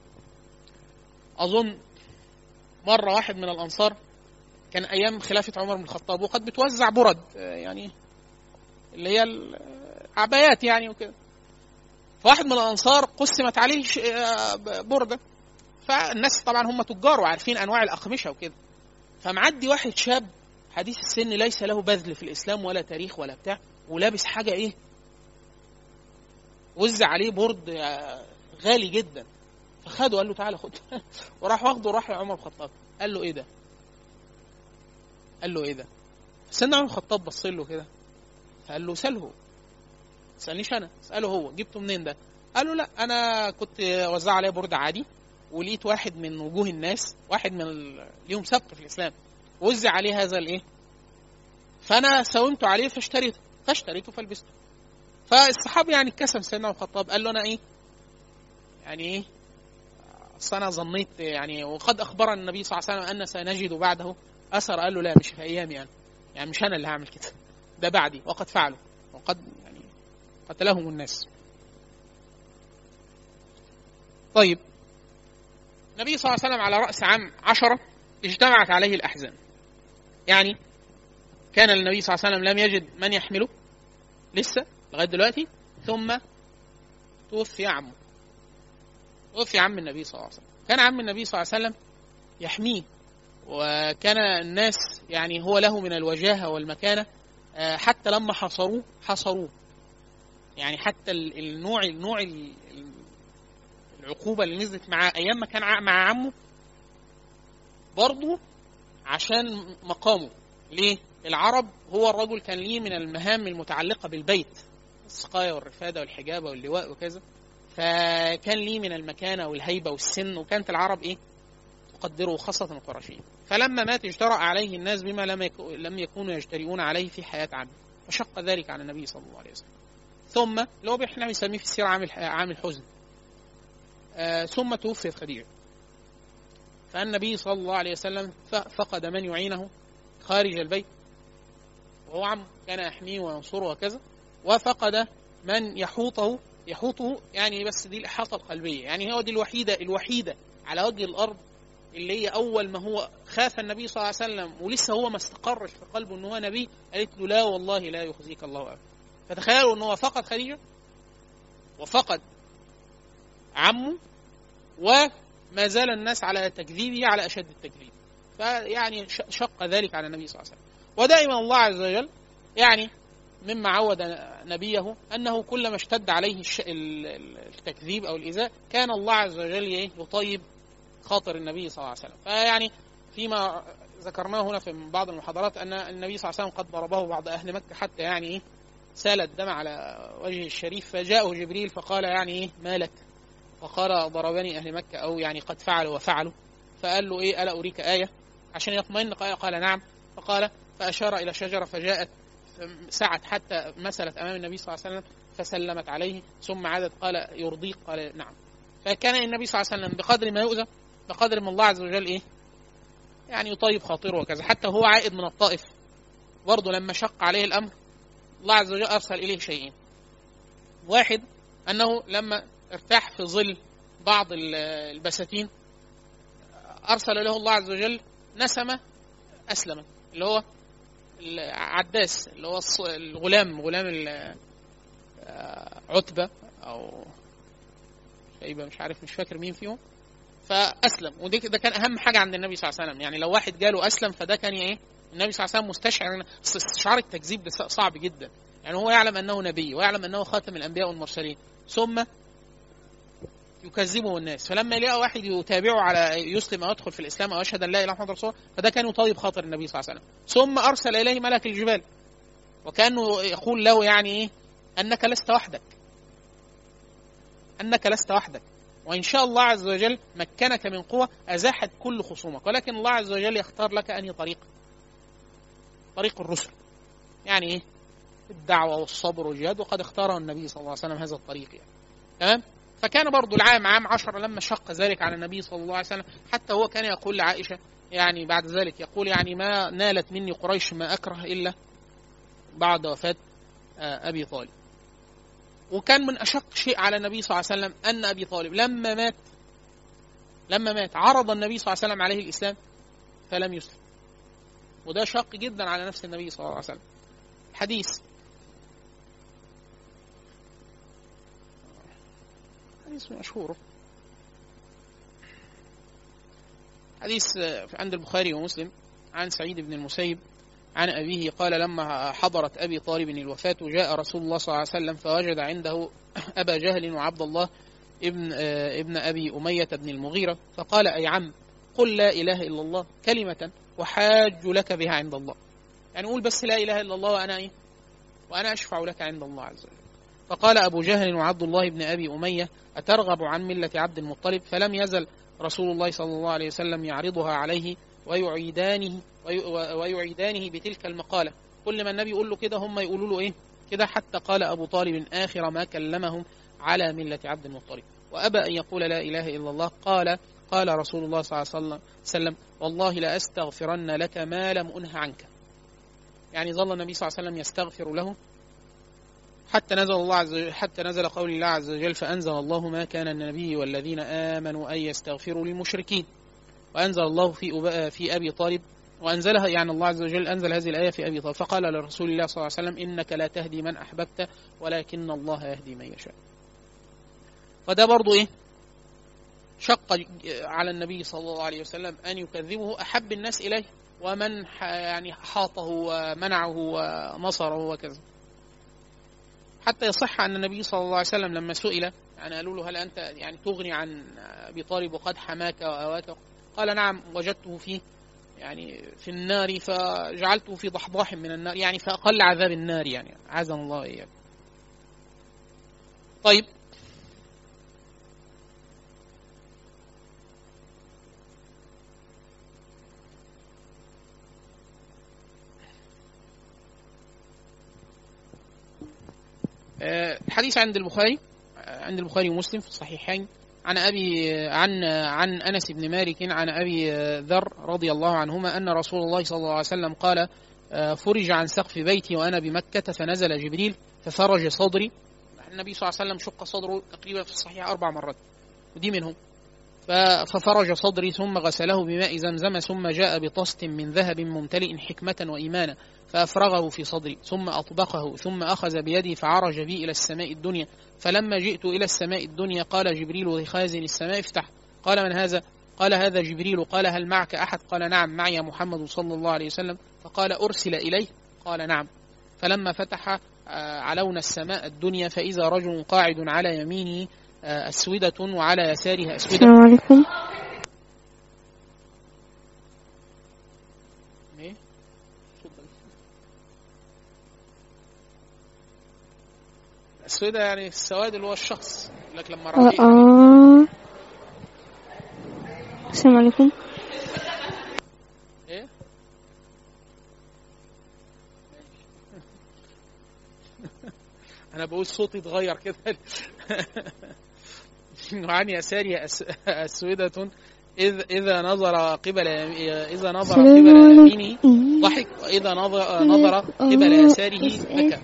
اظن مره واحد من الانصار كان ايام خلافه عمر بن الخطاب وقد بتوزع برد آه، يعني اللي هي العبايات يعني وكده فواحد من الانصار قسمت عليه ش- آه، برده فالناس طبعا هم تجار وعارفين انواع الاقمشه وكده فمعدي واحد شاب حديث السن ليس له بذل في الاسلام ولا تاريخ ولا بتاع ولابس حاجه ايه وزع عليه برد آه، غالي جدا فخده قال له تعالى خد وراح واخده وراح لعمر بن الخطاب قال له ايه ده؟ قال له ايه ده؟ سيدنا عمر بن الخطاب بص له كده فقال له ساله ما تسالنيش انا اساله هو جبته منين ده؟ قال له لا انا كنت وزع عليه برد عادي ولقيت واحد من وجوه الناس واحد من ال... ليهم سبق في الاسلام وزع عليه هذا الايه؟ فانا ساومته عليه فاشتريته فاشتريته فلبسته فالصحابي يعني اتكسم سيدنا عمر بن الخطاب قال له انا ايه؟ يعني ايه؟ اصل انا ظنيت يعني وقد اخبرنا النبي صلى الله عليه وسلم ان سنجد بعده اثر قال له لا مش في ايامي انا يعني مش انا اللي هعمل كده ده بعدي وقد فعلوا وقد يعني قتلهم الناس طيب النبي صلى الله عليه وسلم على رأس عام عشرة اجتمعت عليه الأحزان يعني كان النبي صلى الله عليه وسلم لم يجد من يحمله لسه لغاية دلوقتي ثم توفي عمه توفي عم النبي صلى الله عليه وسلم كان عم النبي صلى الله عليه وسلم يحميه وكان الناس يعني هو له من الوجاهة والمكانة آه، حتى لما حصروه حصروه يعني حتى ال- النوع النوع ال- ال- العقوبة اللي نزلت معاه أيام ما كان ع- مع عمه برضه عشان مقامه ليه؟ العرب هو الرجل كان ليه من المهام المتعلقة بالبيت السقاية والرفادة والحجابة واللواء وكذا فكان ليه من المكانة والهيبة والسن وكانت العرب إيه؟ تقدره خاصة القرشيين فلما مات اجترأ عليه الناس بما لم يك- لم يكونوا يجترئون عليه في حياة عمه فشق ذلك على النبي صلى الله عليه وسلم ثم اللي هو احنا بنسميه في السيرة عام الح- عام الحزن آه ثم توفيت خديجة فالنبي صلى الله عليه وسلم ف- فقد من يعينه خارج البيت وهو عمه كان يحميه وينصره وكذا وفقد من يحوطه يحوطه يعني بس دي الإحاطة القلبية يعني هو دي الوحيدة الوحيدة على وجه الأرض اللي هي أول ما هو خاف النبي صلى الله عليه وسلم ولسه هو ما استقرش في قلبه إن هو نبي قالت له لا والله لا يخزيك الله أبدا فتخيلوا إن هو فقد خديجة وفقد عمه وما زال الناس على تكذيبه على أشد التكذيب فيعني شق ذلك على النبي صلى الله عليه وسلم ودائما الله عز وجل يعني مما عود نبيه انه كلما اشتد عليه التكذيب او الايذاء كان الله عز وجل يطيب خاطر النبي صلى الله عليه وسلم فيعني فيما ذكرناه هنا في بعض المحاضرات ان النبي صلى الله عليه وسلم قد ضربه بعض اهل مكه حتى يعني ايه سال الدم على وجهه الشريف فجاءه جبريل فقال يعني ايه ما لك فقال ضربني اهل مكه او يعني قد فعلوا وفعلوا فقال له ايه الا اريك ايه عشان يطمئن قال نعم فقال فاشار الى شجره فجاءت سعت حتى مثلت امام النبي صلى الله عليه وسلم فسلمت عليه ثم عادت قال يرضيك قال نعم فكان النبي صلى الله عليه وسلم بقدر ما يؤذى بقدر ما الله عز وجل ايه يعني يطيب خاطره وكذا حتى هو عائد من الطائف برضه لما شق عليه الامر الله عز وجل ارسل اليه شيئين واحد انه لما ارتاح في ظل بعض البساتين ارسل له الله عز وجل نسمه اسلم اللي هو العداس اللي هو الغلام غلام عتبة أو شيبة مش عارف مش فاكر مين فيهم فأسلم ودي ده كان أهم حاجة عند النبي صلى الله عليه وسلم يعني لو واحد جاله أسلم فده كان إيه النبي صلى الله عليه وسلم مستشعر استشعار التكذيب ده صعب جدا يعني هو يعلم أنه نبي ويعلم أنه خاتم الأنبياء والمرسلين ثم يكذبه الناس فلما يلاقي واحد يتابعه على يسلم او يدخل في الاسلام او يشهد ان لا اله الا الله رسول فده كان يطيب خاطر النبي صلى الله عليه وسلم ثم ارسل اليه ملك الجبال وكانه يقول له يعني ايه انك لست وحدك انك لست وحدك وان شاء الله عز وجل مكنك من قوه ازاحت كل خصومك ولكن الله عز وجل يختار لك انهي طريق طريق الرسل يعني ايه الدعوه والصبر والجهاد وقد اختاره النبي صلى الله عليه وسلم هذا الطريق يعني تمام فكان برضو العام عام عشر لما شق ذلك على النبي صلى الله عليه وسلم حتى هو كان يقول لعائشة يعني بعد ذلك يقول يعني ما نالت مني قريش ما أكره إلا بعد وفاة أبي طالب وكان من أشق شيء على النبي صلى الله عليه وسلم أن أبي طالب لما مات لما مات عرض النبي صلى الله عليه وسلم عليه الإسلام فلم يسلم وده شق جدا على نفس النبي صلى الله عليه وسلم حديث حديث مشهور حديث عند البخاري ومسلم عن سعيد بن المسيب عن أبيه قال لما حضرت أبي طالب الوفاة جاء رسول الله صلى الله عليه وسلم فوجد عنده أبا جهل وعبد الله ابن ابن أبي أمية بن المغيرة فقال أي عم قل لا إله إلا الله كلمة وحاج لك بها عند الله يعني قول بس لا إله إلا الله وأنا إيه وأنا أشفع لك عند الله عز وجل فقال أبو جهل وعبد الله بن أبي أمية أترغب عن ملة عبد المطلب فلم يزل رسول الله صلى الله عليه وسلم يعرضها عليه ويعيدانه ويعيدانه بتلك المقالة كل ما النبي يقول له كده هم يقولوا له إيه كده حتى قال أبو طالب آخر ما كلمهم على ملة عبد المطلب وأبى أن يقول لا إله إلا الله قال قال رسول الله صلى الله عليه وسلم والله لأستغفرن لك ما لم أنه عنك يعني ظل النبي صلى الله عليه وسلم يستغفر له حتى نزل الله عز وجل حتى نزل قول الله عز وجل فأنزل الله ما كان النبي والذين آمنوا أن يستغفروا للمشركين وأنزل الله في في أبي طالب وأنزلها يعني الله عز وجل أنزل هذه الآية في أبي طالب فقال لرسول الله صلى الله عليه وسلم إنك لا تهدي من أحببت ولكن الله يهدي من يشاء وده برضو إيه شق على النبي صلى الله عليه وسلم أن يكذبه أحب الناس إليه ومن يعني حاطه ومنعه ونصره وكذا حتى يصح أن النبي صلى الله عليه وسلم لما سئل يعني قالوا له هل أنت يعني تغني عن أبي طالب وقد حماك وأواك قال نعم وجدته في يعني في النار فجعلته في ضحضاح من النار يعني فأقل عذاب النار يعني عزم الله إياك طيب الحديث عند البخاري عند البخاري ومسلم في الصحيحين عن ابي عن عن انس بن مالك عن ابي ذر رضي الله عنهما ان رسول الله صلى الله عليه وسلم قال آه، فرج عن سقف بيتي وأنا بمكة فنزل جبريل ففرج صدري النبي صلى الله عليه وسلم شق صدره تقريبا في الصحيح أربع مرات ودي منهم ف- ففرج صدري ثم غسله بماء زمزم ثم جاء بطست من ذهب ممتلئ حكمة وإيمانا فأفرغه في صدري ثم أطبقه ثم أخذ بيدي فعرج بي إلى السماء الدنيا فلما جئت إلى السماء الدنيا قال جبريل لخازن السماء افتح قال من هذا قال هذا جبريل قال هل معك أحد قال نعم معي محمد صلى الله عليه وسلم فقال أرسل إليه قال نعم فلما فتح آه، علونا السماء الدنيا فإذا رجل قاعد على يمينه آه، أسودة وعلى يساره أسودة السلام عليكم إيه؟ اتفضل. السودة يعني السواد اللي هو الشخص لكن لما آه رأيت آه. السلام عليكم ايه انا بقول صوتي اتغير كده وعن يساري أس- أسودة إذ إذا نظر قبل يم- إذا نظر السلام قبل عليكم. يمينه ضحك وإذا نظر نظر قبل يساره بكى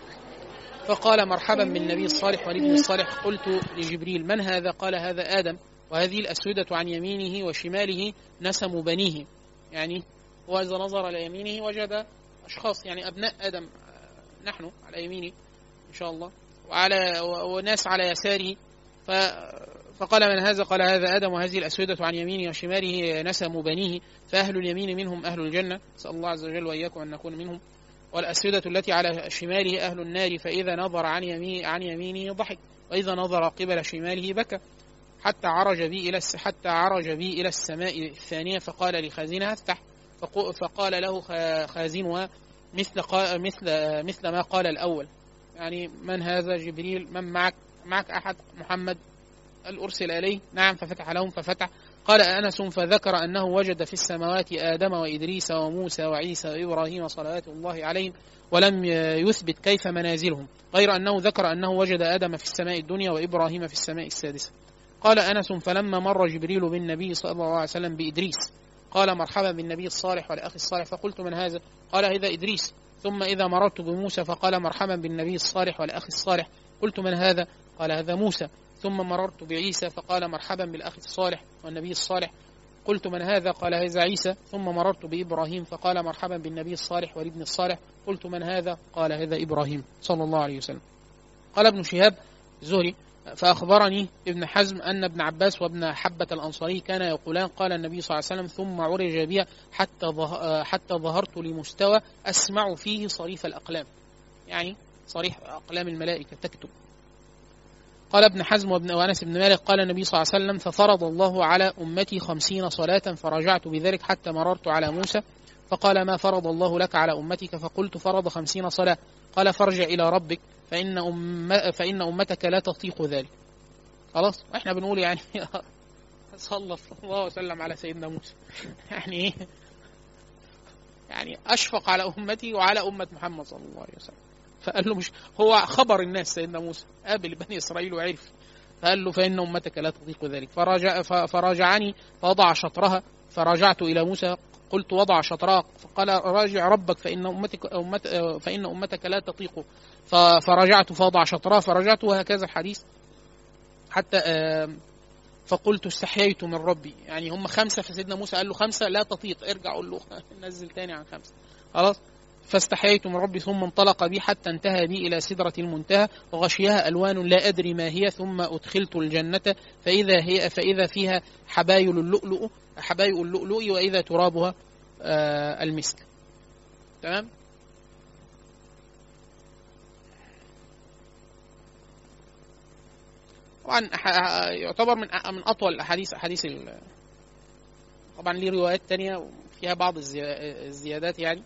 فقال مرحبا بالنبي الصالح والابن الصالح قلت لجبريل من هذا قال هذا آدم وهذه الأسودة عن يمينه وشماله نسم بنيه يعني وإذا نظر على يمينه وجد أشخاص يعني أبناء آدم آه، نحن على يمينه إن شاء الله وعلى و- وناس على يساره ف فقال من هذا قال هذا آدم وهذه الأسودة عن يمينه وشماله نسم بنيه فأهل اليمين منهم أهل الجنة نسأل الله عز وجل وإياكم أن نكون منهم والأسودة التي على شماله أهل النار فإذا نظر عن يمين عن يمينه ضحك وإذا نظر قبل شماله بكى حتى عرج بي إلى الس- حتى عرج بي إلى السماء الثانية فقال لخازنها افتح فقو- فقال له خ- خازنها مثل قا- مثل مثل ما قال الأول يعني من هذا جبريل من معك معك أحد محمد قال أرسل إليه نعم ففتح لهم ففتح قال أنس فذكر أنه وجد في السماوات آدم وإدريس وموسى وعيسى وإبراهيم صلوات الله عليهم ولم يثبت كيف منازلهم غير أنه ذكر أنه وجد آدم في السماء الدنيا وإبراهيم في السماء السادسة قال أنس فلما مر جبريل بالنبي صلى الله عليه وسلم بإدريس قال مرحبا بالنبي الصالح والأخ الصالح فقلت من هذا قال هذا إدريس ثم إذا مررت بموسى فقال مرحبا بالنبي الصالح والأخ الصالح قلت من هذا قال هذا موسى ثم مررت بعيسى فقال مرحبا بالأخ الصالح والنبي الصالح قلت من هذا قال هذا عيسى ثم مررت بإبراهيم فقال مرحبا بالنبي الصالح والابن الصالح قلت من هذا قال هذا إبراهيم صلى الله عليه وسلم قال ابن شهاب الزهري فأخبرني ابن حزم أن ابن عباس وابن حبة الأنصاري كان يقولان قال النبي صلى الله عليه وسلم ثم عرج بي حتى ظه- حتى ظهرت لمستوى أسمع فيه صريف الأقلام يعني صريح أقلام الملائكة تكتب قال ابن حزم وابن وانس بن مالك قال النبي صلى الله عليه وسلم ففرض الله على امتي خمسين صلاة فرجعت بذلك حتى مررت على موسى فقال ما فرض الله لك على امتك فقلت فرض خمسين صلاة قال فارجع الى ربك فان أم فان امتك لا تطيق ذلك خلاص واحنا بنقول يعني صلى الله وسلم على سيدنا موسى يعني ايه يعني اشفق على امتي وعلى امه محمد صلى الله عليه وسلم فقال له مش هو خبر الناس سيدنا موسى قابل بني اسرائيل وعرف فقال له فان امتك لا تطيق ذلك فراجع ف- فراجعني فوضع شطرها فرجعت الى موسى قلت وضع شطرها فقال راجع ربك فان امتك أمت فان امتك لا تطيق ف- فرجعت فوضع شطرها فرجعت وهكذا الحديث حتى آم، فقلت استحييت من ربي يعني هم خمسه فسيدنا موسى قال له خمسه لا تطيق ارجع قول له نزل تاني عن خمسه خلاص فاستحييت من ربي ثم انطلق بي حتى انتهى بي إلى سدرة المنتهى وغشيها ألوان لا أدري ما هي ثم أدخلت الجنة فإذا هي فإذا فيها حبايل اللؤلؤ حبايل اللؤلؤ وإذا ترابها آه المسك تمام طبعا أح- يعتبر من أ- من أطول الأحاديث أحاديث ال- طبعا ليه روايات تانية فيها بعض الزيا- الزيادات يعني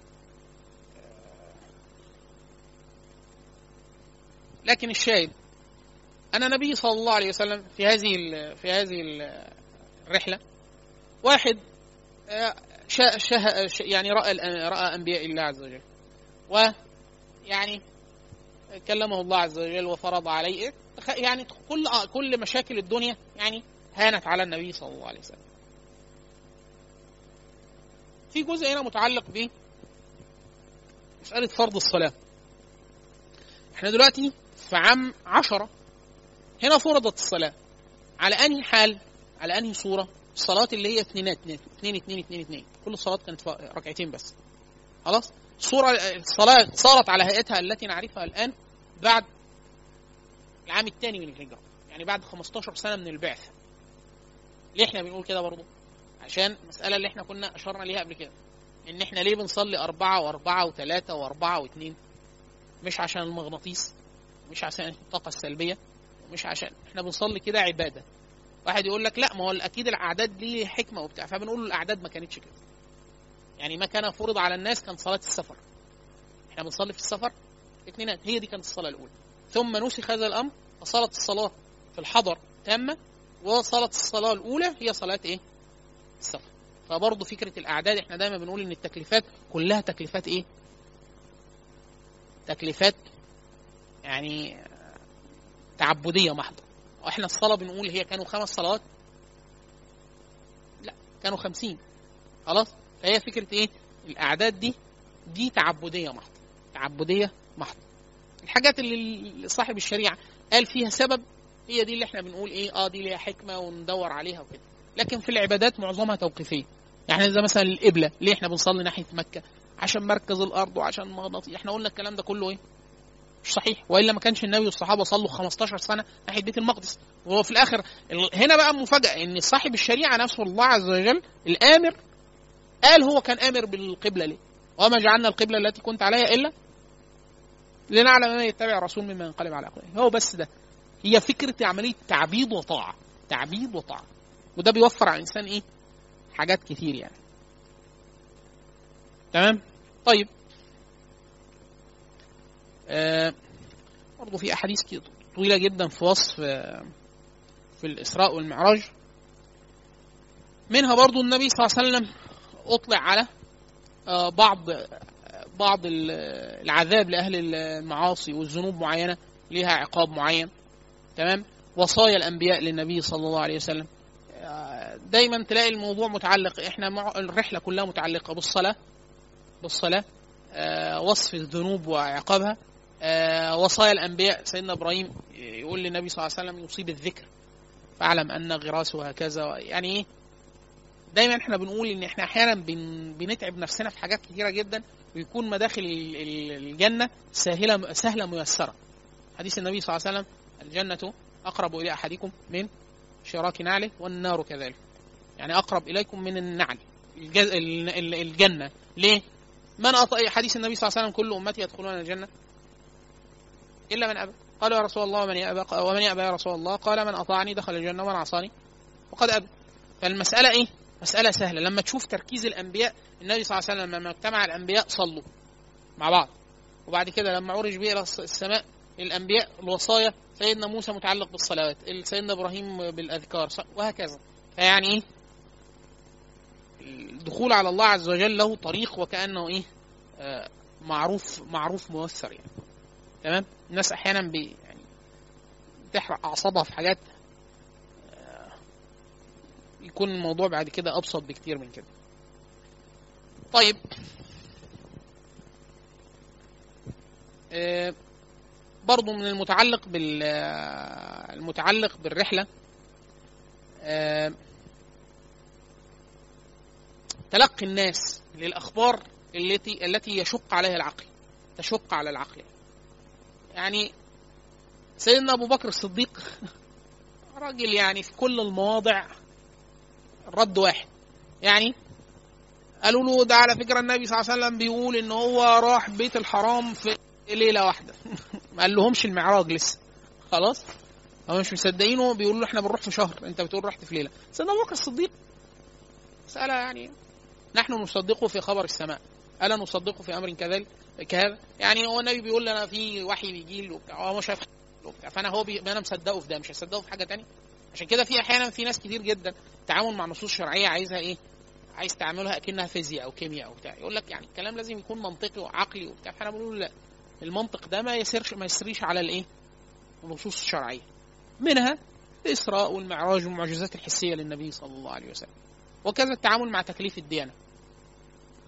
لكن الشاهد أن النبي صلى الله عليه وسلم في هذه ال- في هذه ال- الرحلة واحد آه، شا شا ش- يعني رأى الأ- رأى أنبياء الله عز وجل ويعني كلمه الله عز وجل وفرض عليه تخ- يعني كل آه، كل مشاكل الدنيا يعني هانت على النبي صلى الله عليه وسلم في جزء هنا متعلق ب مساله فرض الصلاه احنا دلوقتي في عام عشرة هنا فرضت الصلاه على انهي حال على انهي صوره الصلاه اللي هي اثنينات اثنين اثنين اثنين اثنين اثنين كل الصلاه كانت ف- ركعتين بس خلاص الصوره الصلاه صارت على هيئتها التي نعرفها الان بعد العام الثاني من الهجره يعني بعد 15 سنه من البعثه ليه احنا بنقول كده برضه عشان المساله اللي احنا كنا اشرنا ليها قبل كده ان احنا ليه بنصلي أربعة وأربعة وثلاثة وأربعة واثنين مش عشان المغناطيس مش عشان الطاقة السلبية مش عشان احنا بنصلي كده عبادة واحد يقول لك لا ما هو اكيد الاعداد دي حكمه وبتاع فبنقول له الاعداد ما كانتش كده يعني ما كان فرض على الناس كان صلاه السفر احنا بنصلي في السفر اثنينات هي دي كانت الصلاه الاولى ثم نسخ هذا الامر فصارت الصلاه في الحضر تامه وصارت الصلاه الاولى هي صلاه ايه السفر فبرضه فكره الاعداد احنا دايما بنقول ان التكليفات كلها تكليفات ايه تكليفات يعني تعبديه محضه واحنا الصلاه بنقول هي كانوا خمس صلوات لا كانوا خمسين خلاص فهي فكره ايه الاعداد دي دي تعبديه محضه تعبديه محضه الحاجات اللي صاحب الشريعه قال فيها سبب هي دي اللي احنا بنقول ايه اه دي ليها حكمه وندور عليها وكده لكن في العبادات معظمها توقيفيه يعني زي مثلا القبله ليه احنا بنصلي ناحيه مكه عشان مركز الارض وعشان مغناطيس احنا قلنا الكلام ده كله ايه مش صحيح والا ما كانش النبي والصحابه صلوا 15 سنه ناحيه بيت المقدس وهو في الاخر هنا بقى مفاجاه ان صاحب الشريعه نفسه الله عز وجل الامر قال هو كان امر بالقبله ليه وما جعلنا القبله التي كنت عليها الا لنعلم من يتبع الرسول مما ينقلب على عقبه هو بس ده هي فكره عمليه تعبيد وطاعه تعبيد وطاعه وده بيوفر على الانسان ايه حاجات كتير يعني تمام طيب آه برضه في احاديث طويله جدا في وصف آه في الاسراء والمعراج منها برضه النبي صلى الله عليه وسلم اطلع على آه بعض بعض العذاب لاهل المعاصي والذنوب معينه ليها عقاب معين تمام وصايا الانبياء للنبي صلى الله عليه وسلم دايما تلاقي الموضوع متعلق احنا مع الرحله كلها متعلقه بالصلاه بالصلاه آه وصف الذنوب وعقابها آه وصايا الانبياء سيدنا ابراهيم يقول للنبي صلى الله عليه وسلم يصيب الذكر فاعلم ان غراسه هكذا يعني ايه دايما احنا بنقول ان احنا احيانا بن بنتعب نفسنا في حاجات كثيره جدا ويكون مداخل الجنه سهله سهله ميسره حديث النبي صلى الله عليه وسلم الجنه اقرب الى احدكم من شراك نعله والنار كذلك يعني اقرب اليكم من النعل الجنه ليه من أطأ حديث النبي صلى الله عليه وسلم كل امتي يدخلون الجنه الا من ابى قالوا يا رسول الله ومن يأبى ومن يأبى يا رسول الله قال من اطاعني دخل الجنه ومن عصاني وقد ابى فالمساله ايه مساله سهله لما تشوف تركيز الانبياء النبي صلى الله عليه وسلم لما اجتمع الانبياء صلوا مع بعض وبعد كده لما عرج به الى السماء الانبياء الوصايا سيدنا موسى متعلق بالصلوات سيدنا ابراهيم بالاذكار وهكذا فيعني ايه الدخول على الله عز وجل له طريق وكانه ايه آه معروف معروف مؤثر يعني تمام الناس احيانا بي يعني تحرق اعصابها في حاجات آه يكون الموضوع بعد كده ابسط بكتير من كده طيب آه برضو من المتعلق بال المتعلق بالرحله آه تلقي الناس للاخبار التي التي يشق عليها العقل تشق على العقل يعني سيدنا ابو بكر الصديق راجل يعني في كل المواضع الرد واحد يعني قالوا له ده على فكره النبي صلى الله عليه وسلم بيقول ان هو راح بيت الحرام في ليله واحده ما قال لهمش المعراج لسه خلاص هم مش مصدقينه بيقولوا له احنا بنروح في شهر انت بتقول رحت في ليله سيدنا ابو بكر الصديق مساله يعني نحن نصدقه في خبر السماء الا نصدقه في امر كذلك كهذا يعني هو النبي بيقول لنا في وحي بيجي له وبتاع هو مش شايف فانا هو بي... انا مصدقه في ده مش هصدقه في حاجه تانية عشان كده في احيانا في ناس كتير جدا التعامل مع نصوص شرعيه عايزها ايه عايز تعملها اكنها فيزياء او كيمياء او بتاع يقول لك يعني الكلام لازم يكون منطقي وعقلي وبتاع فاحنا بنقول لا المنطق ده ما يسيرش ما يسريش على الايه النصوص الشرعيه منها الاسراء والمعراج والمعجزات الحسيه للنبي صلى الله عليه وسلم وكذا التعامل مع تكليف الديانه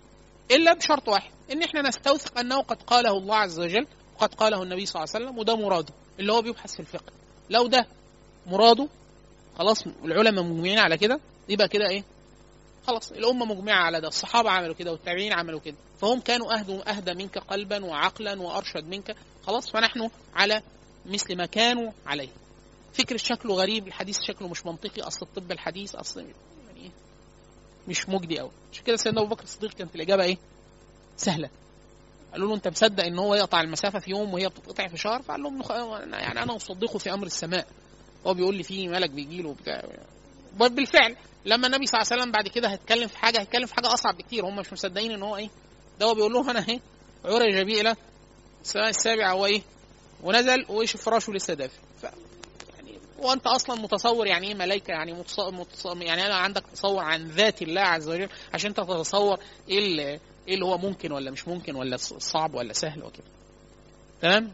الا بشرط واحد ان احنا نستوثق انه قد قاله الله عز وجل وقد قاله النبي صلى الله عليه وسلم وده مراده اللي هو بيبحث في الفقه لو ده مراده خلاص العلماء مجمعين على كده يبقى كده ايه خلاص الامه مجمعه على ده الصحابه عملوا كده والتابعين عملوا كده فهم كانوا اهدى اهدى منك قلبا وعقلا وارشد منك خلاص فنحن على مثل ما كانوا عليه فكر شكله غريب الحديث شكله مش منطقي اصل الطب الحديث اصل يعني إيه؟ مش مجدي قوي عشان كده سيدنا ابو بكر الصديق كانت الاجابه ايه سهله قالوا له انت مصدق ان هو يقطع المسافه في يوم وهي بتتقطع في شهر فقال لهم يعني انا اصدقه في امر السماء هو بيقول لي في ملك بيجي له بتاع بالفعل لما النبي صلى الله عليه وسلم بعد كده هيتكلم في حاجه هيتكلم في حاجه اصعب بكتير هم مش مصدقين ان هو ايه ده هو بيقول لهم انا ايه عرج بي الى السماء السابعه هو ايه ونزل وايش فراشه لسه دافي ف يعني وانت اصلا متصور يعني ايه ملائكه يعني متص... متص... يعني انا عندك تصور عن ذات الله عز وجل عشان انت تتصور ايه اللي ايه اللي هو ممكن ولا مش ممكن ولا صعب ولا سهل وكده تمام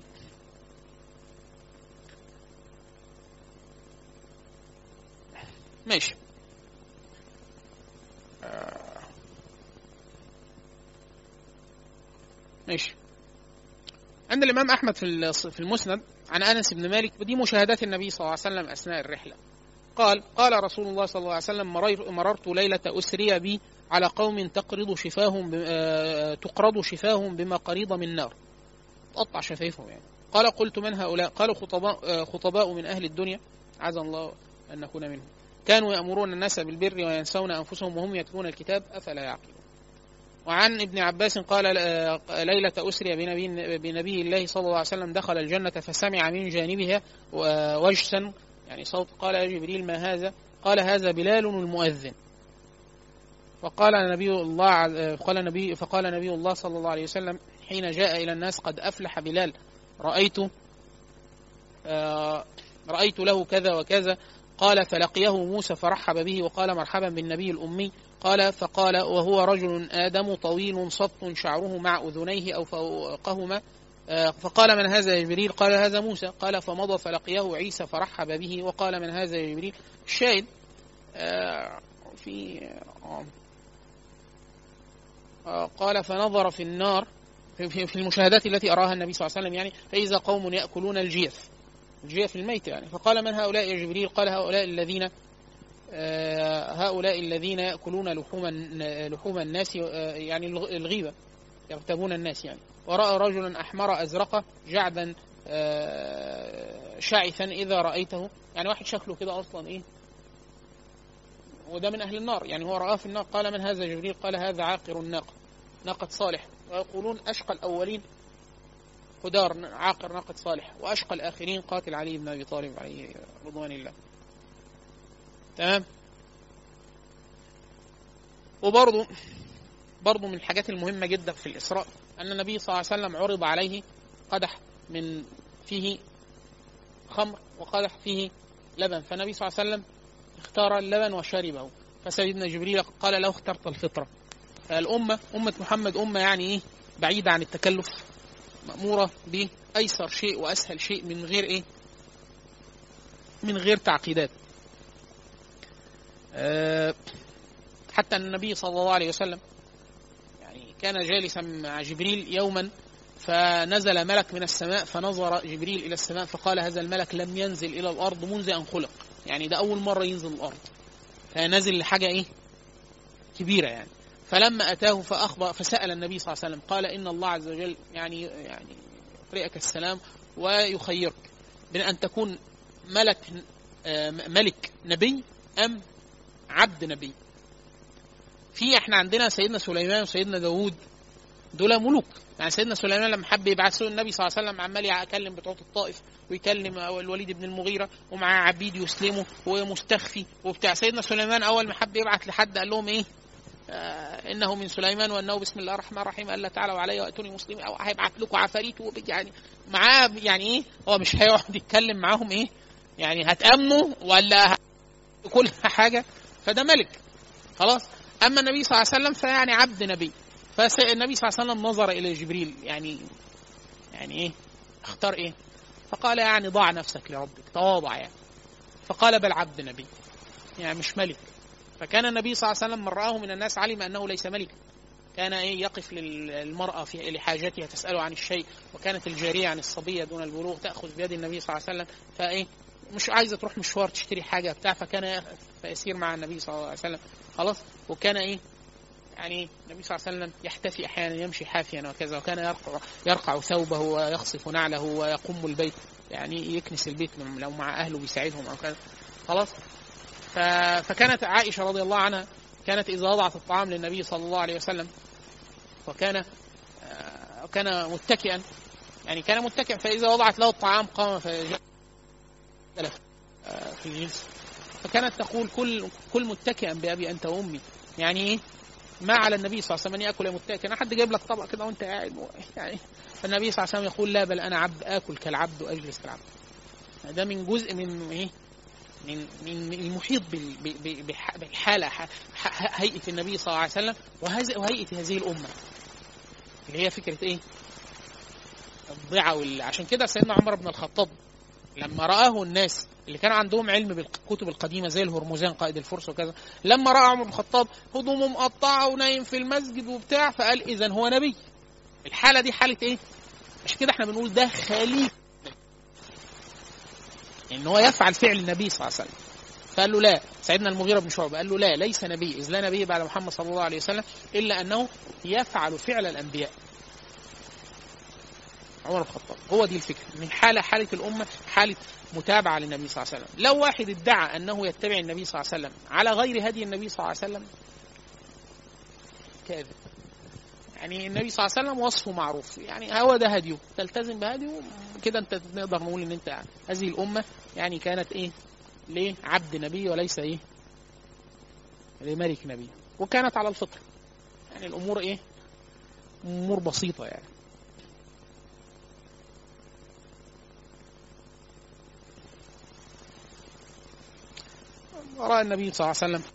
ماشي ماشي عند الإمام أحمد في في المسند عن أنس بن مالك ودي مشاهدات النبي صلى الله عليه وسلم أثناء الرحلة قال قال رسول الله صلى الله عليه وسلم مررت ليلة أسري بي على قوم تقرض شفاهم تقرض شفاهم بمقاريض من نار تقطع شفايفهم يعني قال قلت من هؤلاء قالوا خطباء خطباء من أهل الدنيا عز الله أن نكون منهم كانوا يأمرون الناس بالبر وينسون أنفسهم وهم يتلون الكتاب أفلا يعقلون وعن ابن عباس قال ليلة أسري بنبي, بنبي الله صلى الله عليه وسلم دخل الجنة فسمع من جانبها وجسا يعني صوت قال يا جبريل ما هذا قال هذا بلال المؤذن وقال نبي الله قال نبي فقال نبي الله صلى الله عليه وسلم حين جاء إلى الناس قد أفلح بلال رأيت رأيت له كذا وكذا قال فلقيه موسى فرحب به وقال مرحبا بالنبي الأمي قال فقال وهو رجل آدم طويل صف شعره مع أذنيه أو فوقهما فقال من هذا يا جبريل قال هذا موسى قال فمضى فلقيه عيسى فرحب به وقال من هذا يا جبريل الشاهد في قال فنظر في النار في المشاهدات التي أراها النبي صلى الله عليه وسلم يعني فإذا قوم يأكلون الجيف الجيف الميت يعني فقال من هؤلاء يا جبريل قال هؤلاء الذين هؤلاء الذين يأكلون لحوم لحوم الناس يعني الغيبة يغتابون الناس يعني ورأى رجلا أحمر أزرق جعدا شعثا إذا رأيته يعني واحد شكله كده أصلا إيه وده من أهل النار يعني هو رآه في النار قال من هذا جبريل قال هذا عاقر الناقة ناقة صالح ويقولون أشقى الأولين هدار عاقر ناقة صالح وأشقى الآخرين قاتل علي بن أبي طالب عليه رضوان الله تمام وبرضه برضه من الحاجات المهمة جدا في الإسراء أن النبي صلى الله عليه وسلم عرض عليه قدح من فيه خمر وقدح فيه لبن فالنبي صلى الله عليه وسلم اختار اللبن وشربه فسيدنا جبريل قال له اخترت الفطرة فالأمة أمة محمد أمة يعني إيه بعيدة عن التكلف مأمورة بأيسر شيء وأسهل شيء من غير إيه من غير تعقيدات أه حتى النبي صلى الله عليه وسلم يعني كان جالسا مع جبريل يوما فنزل ملك من السماء فنظر جبريل إلى السماء فقال هذا الملك لم ينزل إلى الأرض منذ أن خلق يعني ده أول مرة ينزل الأرض فنزل لحاجة إيه كبيرة يعني فلما أتاه فأخبر فسأل النبي صلى الله عليه وسلم قال إن الله عز وجل يعني يعني يقرئك السلام ويخيرك بين أن تكون ملك ملك نبي أم عبد نبي في احنا عندنا سيدنا سليمان وسيدنا داوود دول ملوك يعني سيدنا سليمان لما حب يبعث النبي صلى الله عليه وسلم عمال يكلم بتوع الطائف ويكلم الوليد بن المغيرة ومعاه عبيد يسلموا ومستخفي وبتاع سيدنا سليمان أول ما حب يبعث لحد قال لهم إيه آه انه من سليمان وانه بسم الله الرحمن الرحيم الا تعالوا علي واتوني مسلمين او هيبعت لكم عفاريت يعني معاه يعني ايه هو مش هيقعد يتكلم معاهم ايه يعني هتامنوا ولا كل حاجه فده ملك خلاص اما النبي صلى الله عليه وسلم فيعني عبد نبي فالنبي صلى الله عليه وسلم نظر الى جبريل يعني يعني ايه اختار ايه فقال يعني ضع نفسك لربك تواضع يعني فقال بل عبد نبي يعني مش ملك فكان النبي صلى الله عليه وسلم من رآه من الناس علم أنه ليس ملكا كان ايه يقف للمراه في لحاجتها تساله عن الشيء وكانت الجاريه عن الصبيه دون البلوغ تاخذ بيد النبي صلى الله عليه وسلم فايه مش عايزه تروح مشوار تشتري حاجه بتاع فكان فيسير مع النبي صلى الله عليه وسلم خلاص وكان ايه يعني النبي صلى الله عليه وسلم يحتفي احيانا يمشي حافيا وكذا وكان يرقع يرقع ثوبه ويخصف نعله ويقوم البيت يعني يكنس البيت لو مع اهله بيساعدهم او كذا خلاص ف... فكانت عائشه رضي الله عنها كانت اذا وضعت الطعام للنبي صلى الله عليه وسلم وكان كان متكئا يعني كان متكئا فاذا وضعت له الطعام قام فجلس في الجلسه فكانت تقول كل كل متكئا بابي انت وامي يعني ايه ما على النبي صلى الله عليه وسلم ان ياكل متكئا حد جايب لك طبق كده وانت قاعد يعني فالنبي صلى الله عليه وسلم يقول لا بل انا عبد اكل كالعبد واجلس كالعبد ده من جزء من ايه من من المحيط بالحاله هيئه النبي صلى الله عليه وسلم وهيئه هذه الامه اللي هي فكره ايه؟ الضيعه وال... عشان كده سيدنا عمر بن الخطاب لما رآه الناس اللي كان عندهم علم بالكتب القديمه زي الهرمزان قائد الفرس وكذا لما راى عمر بن الخطاب هدومه مقطعه ونايم في المسجد وبتاع فقال اذا هو نبي الحاله دي حاله ايه عشان كده احنا بنقول ده خليفه ان هو يفعل فعل النبي صلى الله عليه وسلم فقال له لا سيدنا المغيرة بن شعبة قال له لا ليس نبي إذ لا نبي بعد محمد صلى الله عليه وسلم إلا أنه يفعل فعل الأنبياء عمر بن الخطاب هو دي الفكرة من حالة حالة الأمة حالة متابعة للنبي صلى الله عليه وسلم لو واحد ادعى أنه يتبع النبي صلى الله عليه وسلم على غير هدي النبي صلى الله عليه وسلم كاذب يعني النبي صلى الله عليه وسلم وصفه معروف يعني هو ده هديه تلتزم بهديه كده انت نقدر نقول ان انت هذه الامه يعني كانت ايه ليه عبد نبي وليس ايه لملك نبي وكانت على الفطر يعني الامور ايه امور بسيطه يعني راى النبي صلى الله عليه وسلم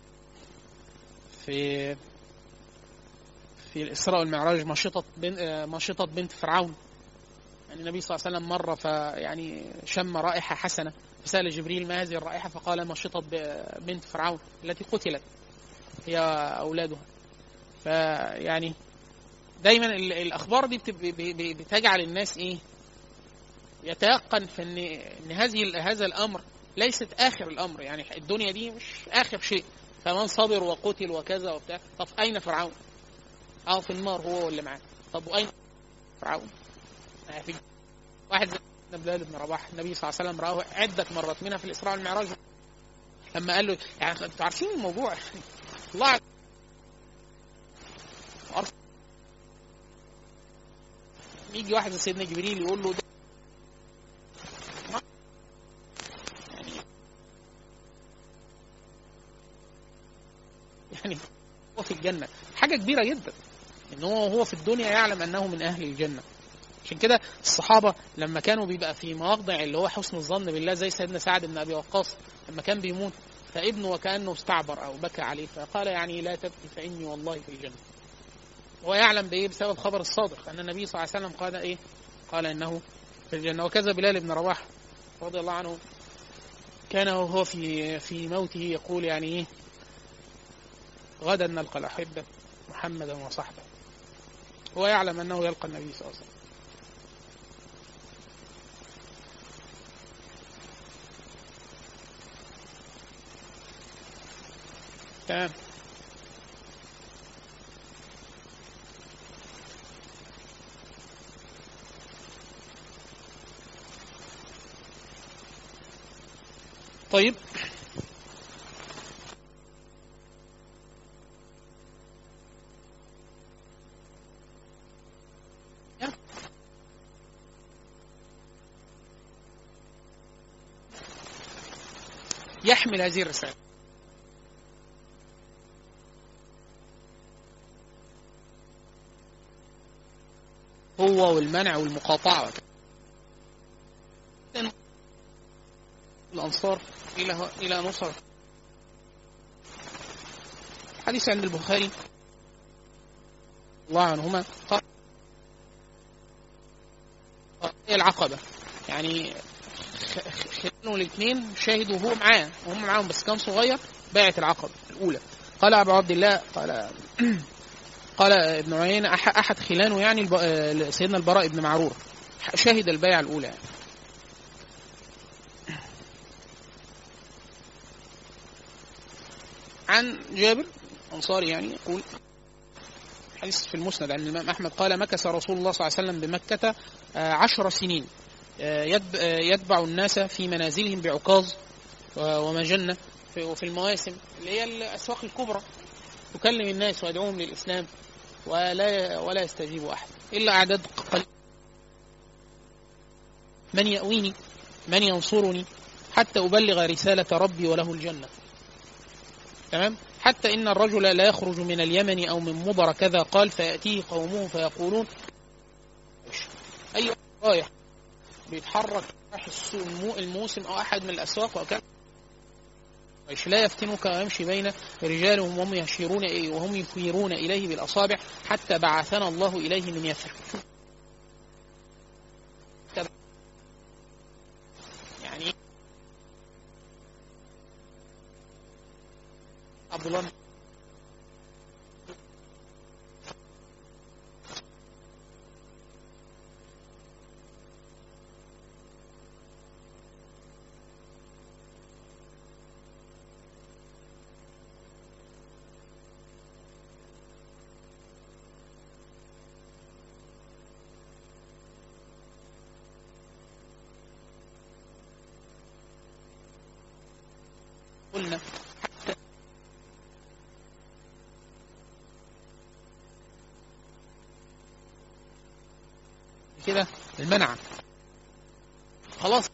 في في الإسراء والمعراج مشطة بنت مشطة بنت فرعون يعني النبي صلى الله عليه وسلم مر فيعني شم رائحة حسنة فسأل جبريل ما هذه الرائحة فقال مشطة بنت فرعون التي قتلت هي أولادها فيعني دايما الأخبار دي بتجعل الناس إيه يتيقن في إن إن هذه هذا الأمر ليست آخر الأمر يعني الدنيا دي مش آخر شيء فمن صبر وقتل وكذا وبتاع طب أين فرعون؟ اه في النار هو واللي معاه طب واين فرعون في واحد زي بلال بن رباح النبي صلى الله عليه وسلم راه عده مرات منها في الاسراء والمعراج لما قال له يعني انتوا عارفين الموضوع الله عارف يجي واحد زي سيدنا جبريل يقول له ده يعني يعني هو في الجنه حاجه كبيره جدا ان هو هو في الدنيا يعلم انه من اهل الجنه عشان كده الصحابه لما كانوا بيبقى في مواضع اللي هو حسن الظن بالله زي سيدنا سعد بن ابي وقاص لما كان بيموت فابنه وكانه استعبر او بكى عليه فقال يعني لا تبكي فاني والله في الجنه هو يعلم بايه بسبب خبر الصادق ان النبي صلى الله عليه وسلم قال ايه قال انه في الجنه وكذا بلال بن رواح رضي الله عنه كان وهو في في موته يقول يعني ايه غدا نلقى الاحبه محمدا وصحبه هو يعلم انه يلقى النبي صلى الله عليه وسلم تمام طيب يحمل هذه الرسالة هو والمنع والمقاطعة الأنصار إلى إلى نصرة حديث عند البخاري الله عنهما قال العقبة يعني كانوا الاثنين شاهدوا وهو معاه وهم معاهم بس كان صغير باعت العقبة الأولى قال أبو عبد الله قال قال ابن عيينة أح- أحد خلانه يعني الب- آه، سيدنا البراء بن معرور شهد البيعة الأولى يعني. عن جابر أنصاري يعني يقول حديث في المسند عن الإمام أحمد قال مكث رسول الله صلى الله عليه وسلم بمكة آه، عشر سنين آه، يتب- آه، يتبع الناس في منازلهم بعكاظ و- ومجنة في- وفي المواسم اللي هي الأسواق الكبرى يكلم الناس ويدعوهم للإسلام ولا ولا يستجيب أحد إلا أعداد قليلة من يأويني من ينصرني حتى أبلغ رسالة ربي وله الجنة تمام حتى إن الرجل لا يخرج من اليمن أو من مضر كذا قال فيأتيه قومه فيقولون أي رايح بيتحرك رايح السوق المو- الموسم أو أحد من الأسواق وكذا قريش لا يفتنك ويمشي بين رجالهم وهم يشيرون إليه وهم يشيرون إليه بالأصابع حتى بعثنا الله إليه من يثرب يعني عبد الله بن- قلنا كده المنع خلاص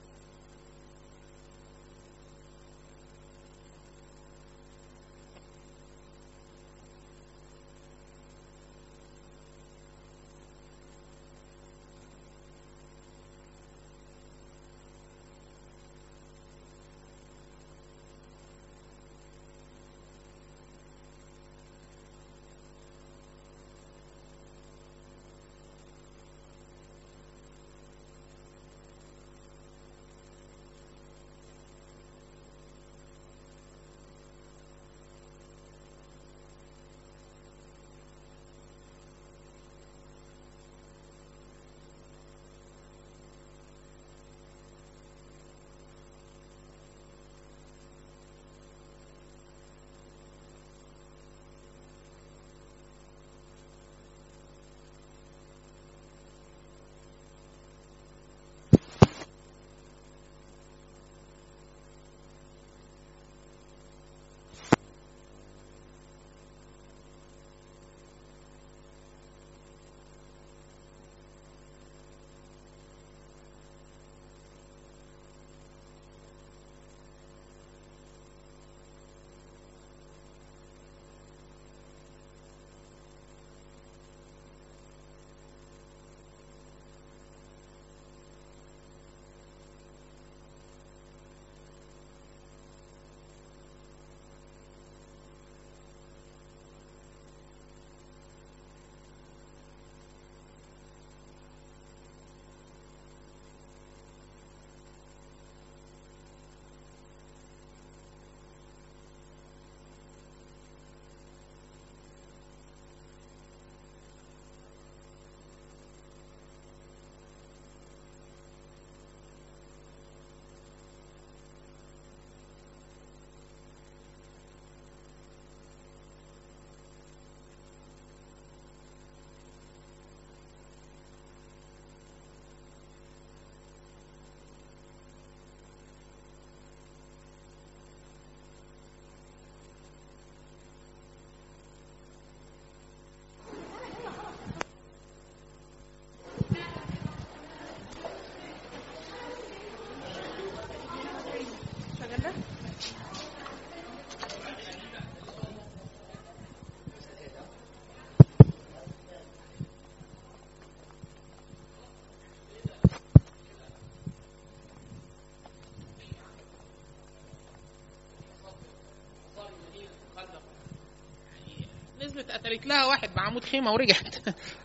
نزلت قتلت لها واحد بعمود خيمه ورجعت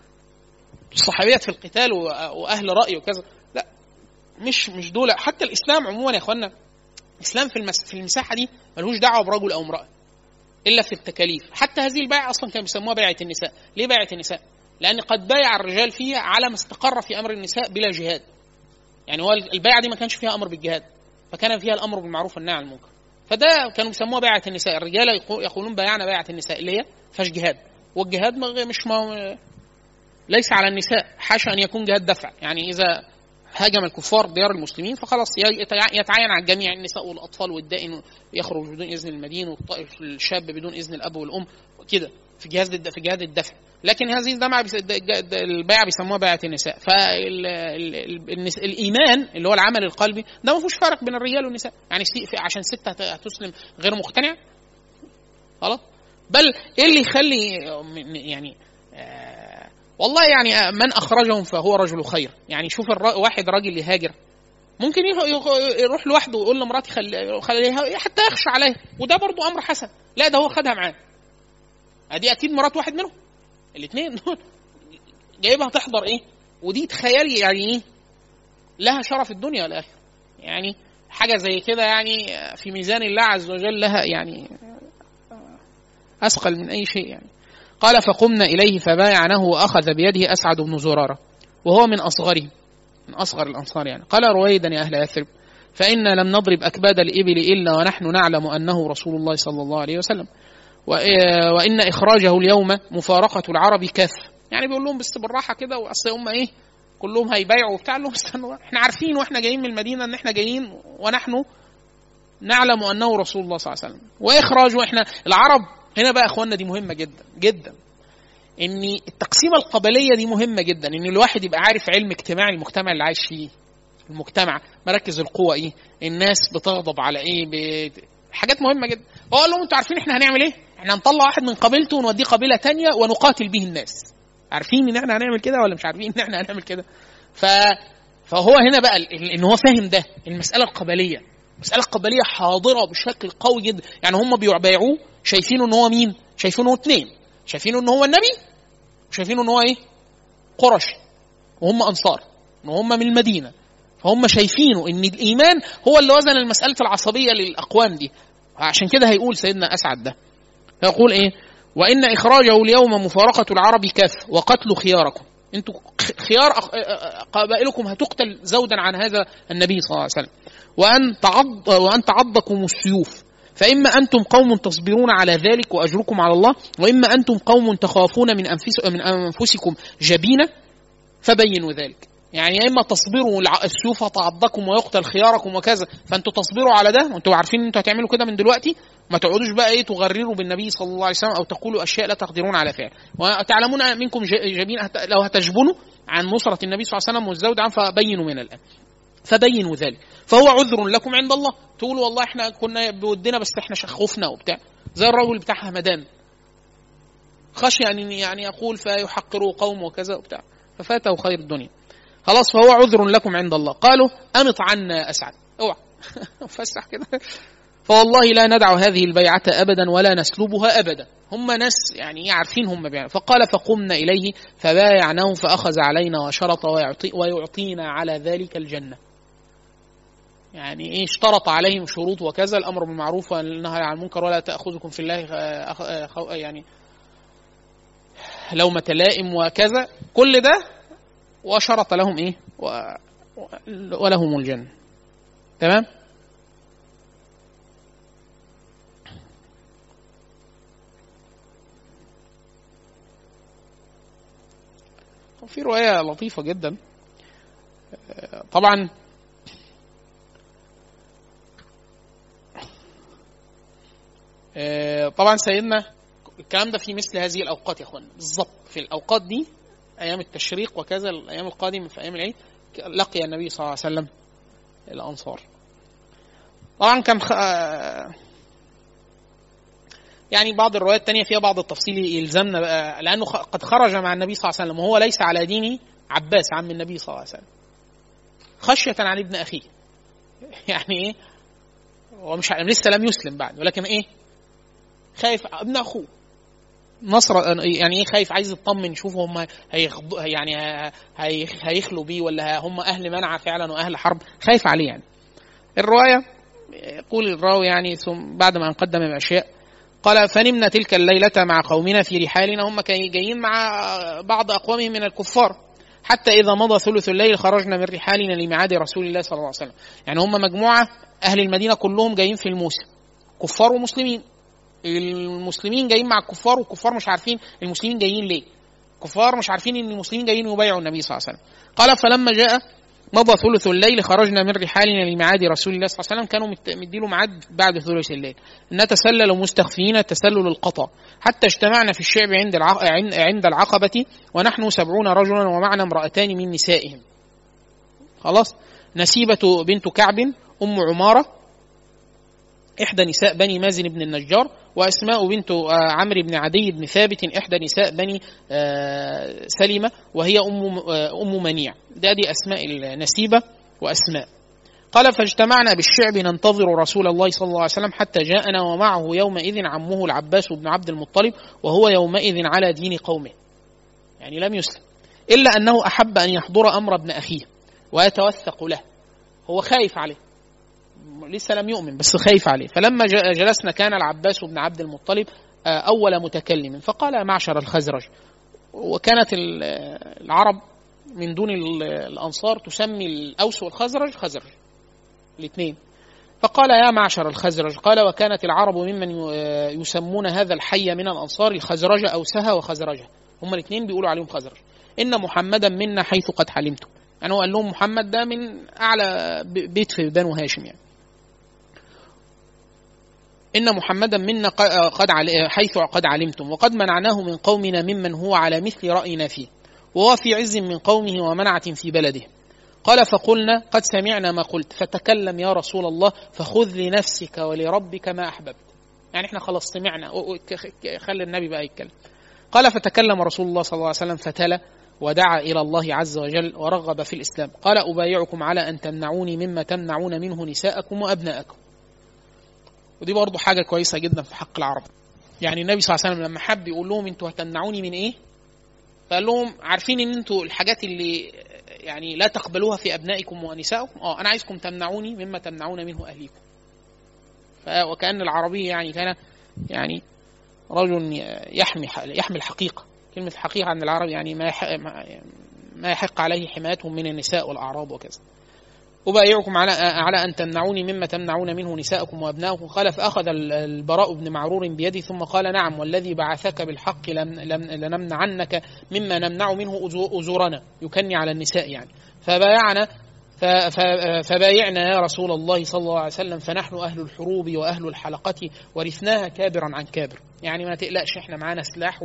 الصحابيات في القتال و- واهل راي وكذا لا مش مش دول حتى الاسلام عموما يا اخوانا الاسلام في المس... في المساحه دي ملوش دعوه برجل او امراه الا في التكاليف حتى هذه البيعه اصلا كانوا بيسموها بيعه النساء ليه بيعه النساء لان قد بايع الرجال فيها على ما استقر في امر النساء بلا جهاد يعني هو البيعه دي ما كانش فيها امر بالجهاد فكان فيها الامر بالمعروف والنهي عن المنكر فده كانوا بيسموها بيعه النساء الرجال يقولون بايعنا بيعه النساء اللي هي فيهاش جهاد والجهاد مش ما ليس على النساء حاشا ان يكون جهاد دفع يعني اذا هاجم الكفار ديار المسلمين فخلاص يتعين على الجميع النساء والاطفال والدائن يخرج بدون اذن المدين والطائف الشاب بدون اذن الاب والام كده في جهاز في جهاد الدفع لكن هذه الدمعه البيعه بيسموها بيعه النساء فالايمان اللي هو العمل القلبي ده ما فيهوش فرق بين الرجال والنساء يعني عشان ست هتسلم غير مقتنعه خلاص بل ايه اللي يخلي يعني آه والله يعني من اخرجهم فهو رجل خير يعني شوف واحد راجل يهاجر ممكن يروح لوحده ويقول لمراتي خليها خلي حتى يخشى عليها وده برضو امر حسن لا ده هو خدها معاه ادي اكيد مرات واحد منهم الاثنين دول جايبها تحضر ايه ودي تخيلي يعني ايه لها شرف الدنيا والاخره يعني حاجه زي كده يعني في ميزان الله عز وجل لها يعني اثقل من اي شيء يعني قال فقمنا اليه فبايعناه واخذ بيده اسعد بن زراره وهو من اصغره من اصغر الانصار يعني قال رويدا يا اهل يثرب فإنا لم نضرب أكباد الإبل إلا ونحن نعلم أنه رسول الله صلى الله عليه وسلم وان اخراجه اليوم مفارقه العرب كاف يعني بيقول لهم بس بالراحه كده واصل هم ايه كلهم هيبايعوا وبتاع لهم استنوا احنا عارفين واحنا جايين من المدينه ان احنا جايين ونحن نعلم انه رسول الله صلى الله عليه وسلم واخراجه احنا العرب هنا بقى يا اخواننا دي مهمه جدا جدا ان التقسيمه القبليه دي مهمه جدا ان الواحد يبقى عارف علم اجتماعي المجتمع اللي عايش فيه المجتمع مراكز القوى ايه الناس بتغضب على ايه بت... حاجات مهمه جدا هو قال لهم انتوا عارفين احنا هنعمل ايه احنا هنطلع واحد من قبيلته ونوديه قبيله تانية ونقاتل به الناس عارفين ان احنا هنعمل كده ولا مش عارفين ان احنا هنعمل كده ف فهو هنا بقى ان هو فاهم ده المساله القبليه المساله القبليه حاضره بشكل قوي جدا يعني هم بيبايعوه شايفينه ان هو مين شايفينه اثنين شايفينه ان هو النبي وشايفينه ان هو ايه قرشي وهم انصار ان هم من المدينه فهم شايفينه ان الايمان هو اللي وزن المساله العصبيه للاقوام دي عشان كده هيقول سيدنا اسعد ده فيقول ايه وان اخراجه اليوم مفارقه العرب كاف وقتل خياركم انتوا خيار قبائلكم هتقتل زودا عن هذا النبي صلى الله عليه وسلم وان تعض وان تعضكم السيوف فإما أنتم قوم تصبرون على ذلك وأجركم على الله وإما أنتم قوم تخافون من, أنفس من أنفسكم جبينة فبينوا ذلك يعني يا اما تصبروا السيوف تعضكم ويقتل خياركم وكذا فانتوا تصبروا على ده وانتوا عارفين ان انتوا هتعملوا كده من دلوقتي ما تقعدوش بقى ايه تغرروا بالنبي صلى الله عليه وسلم او تقولوا اشياء لا تقدرون على فعل وتعلمون منكم جبين لو هتجبنوا عن نصرة النبي صلى الله عليه وسلم والزود عنه فبينوا من الان فبينوا ذلك فهو عذر لكم عند الله تقولوا والله احنا كنا بودنا بس احنا شخوفنا وبتاع زي الرجل بتاع همدان خشي يعني يعني يقول فيحقروا قوم وكذا وبتاع ففاته خير الدنيا خلاص فهو عذر لكم عند الله قالوا أمط عنا أسعد اوعى فسح كده فوالله لا ندع هذه البيعة أبدا ولا نسلبها أبدا هم ناس يعني عارفين هم بيعملوا فقال فقمنا إليه فبايعناه فأخذ علينا وشرط ويعطي ويعطينا على ذلك الجنة يعني ايه اشترط عليهم شروط وكذا الامر بالمعروف والنهي عن المنكر ولا تاخذكم في الله يعني لومة لائم وكذا كل ده وشرط لهم ايه و... ولهم الجنه تمام في رواية لطيفة جدا طبعا طبعا سيدنا الكلام ده في مثل هذه الاوقات يا اخوانا بالظبط في الاوقات دي ايام التشريق وكذا الايام القادمه في ايام العيد لقي النبي صلى الله عليه وسلم الانصار طبعا كان خ... يعني بعض الروايات الثانيه فيها بعض التفصيل يلزمنا بقى لانه قد خرج مع النبي صلى الله عليه وسلم وهو ليس على دين عباس عم النبي صلى الله عليه وسلم خشيه عن ابن اخيه يعني ايه هو مش لسه لم يسلم بعد ولكن ايه خايف ابن اخوه نصر يعني ايه خايف عايز يطمن يشوف هم هيخض يعني هيخلوا بيه ولا هم اهل منع فعلا واهل حرب خايف عليه يعني الروايه يقول الراوي يعني ثم بعد ما قدم باشياء قال فنمنا تلك الليلة مع قومنا في رحالنا هم كانوا جايين مع بعض أقوامهم من الكفار حتى إذا مضى ثلث الليل خرجنا من رحالنا لميعاد رسول الله صلى الله عليه وسلم يعني هم مجموعة أهل المدينة كلهم جايين في الموسم كفار ومسلمين المسلمين جايين مع الكفار والكفار مش عارفين المسلمين جايين ليه كفار مش عارفين ان المسلمين جايين يبايعوا النبي صلى الله عليه وسلم قال فلما جاء مضى ثلث الليل خرجنا من رحالنا لميعاد رسول الله صلى الله عليه وسلم كانوا مديله ميعاد بعد ثلث الليل نتسلل مستخفين تسلل القطع حتى اجتمعنا في الشعب عند عند العقبة ونحن سبعون رجلا ومعنا امرأتان من نسائهم خلاص نسيبة بنت كعب أم عمارة إحدى نساء بني مازن بن النجار وأسماء بنت عمرو بن عدي بن ثابت إحدى نساء بني سلمة وهي أم أم منيع ده دي أسماء النسيبة وأسماء قال فاجتمعنا بالشعب ننتظر رسول الله صلى الله عليه وسلم حتى جاءنا ومعه يومئذ عمه العباس بن عبد المطلب وهو يومئذ على دين قومه يعني لم يسلم إلا أنه أحب أن يحضر أمر ابن أخيه ويتوثق له هو خايف عليه لسه لم يؤمن بس خايف عليه فلما جلسنا كان العباس بن عبد المطلب أول متكلم فقال يا معشر الخزرج وكانت العرب من دون الأنصار تسمي الأوس والخزرج خزرج الاثنين فقال يا معشر الخزرج قال وكانت العرب ممن يسمون هذا الحي من الأنصار الخزرج أوسها وخزرجة هم الاثنين بيقولوا عليهم خزرج إن محمدا منا حيث قد حلمتم يعني هو قال لهم محمد ده من أعلى بيت في بنو هاشم يعني إن محمدا منا قد حيث قد علمتم وقد منعناه من قومنا ممن هو على مثل رأينا فيه وهو في عز من قومه ومنعة في بلده قال فقلنا قد سمعنا ما قلت فتكلم يا رسول الله فخذ لنفسك ولربك ما أحببت يعني احنا خلاص سمعنا خلي النبي بقى يتكلم قال فتكلم رسول الله صلى الله عليه وسلم فتلا ودعا إلى الله عز وجل ورغب في الإسلام قال أبايعكم على أن تمنعوني مما تمنعون منه نساءكم وأبناءكم ودي برضه حاجة كويسة جدا في حق العرب يعني النبي صلى الله عليه وسلم لما حب يقول لهم انتوا هتمنعوني من ايه فقال لهم عارفين ان انتوا الحاجات اللي يعني لا تقبلوها في ابنائكم ونسائكم اه انا عايزكم تمنعوني مما تمنعون منه اهليكم وكأن العربي يعني كان يعني رجل يحمي يحمي الحقيقة كلمة الحقيقة عند العرب يعني ما ما يحق عليه حمايتهم من النساء والأعراض وكذا أبايعكم على على أن تمنعوني مما تمنعون منه نساءكم وأبناؤكم قال فأخذ البراء بن معرور بيدي ثم قال نعم والذي بعثك بالحق لم لم لنمنعنك مما نمنع منه أزورنا يكني على النساء يعني فبايعنا فبايعنا يا رسول الله صلى الله عليه وسلم فنحن أهل الحروب وأهل الحلقة ورثناها كابرا عن كابر يعني ما تقلقش احنا معانا سلاح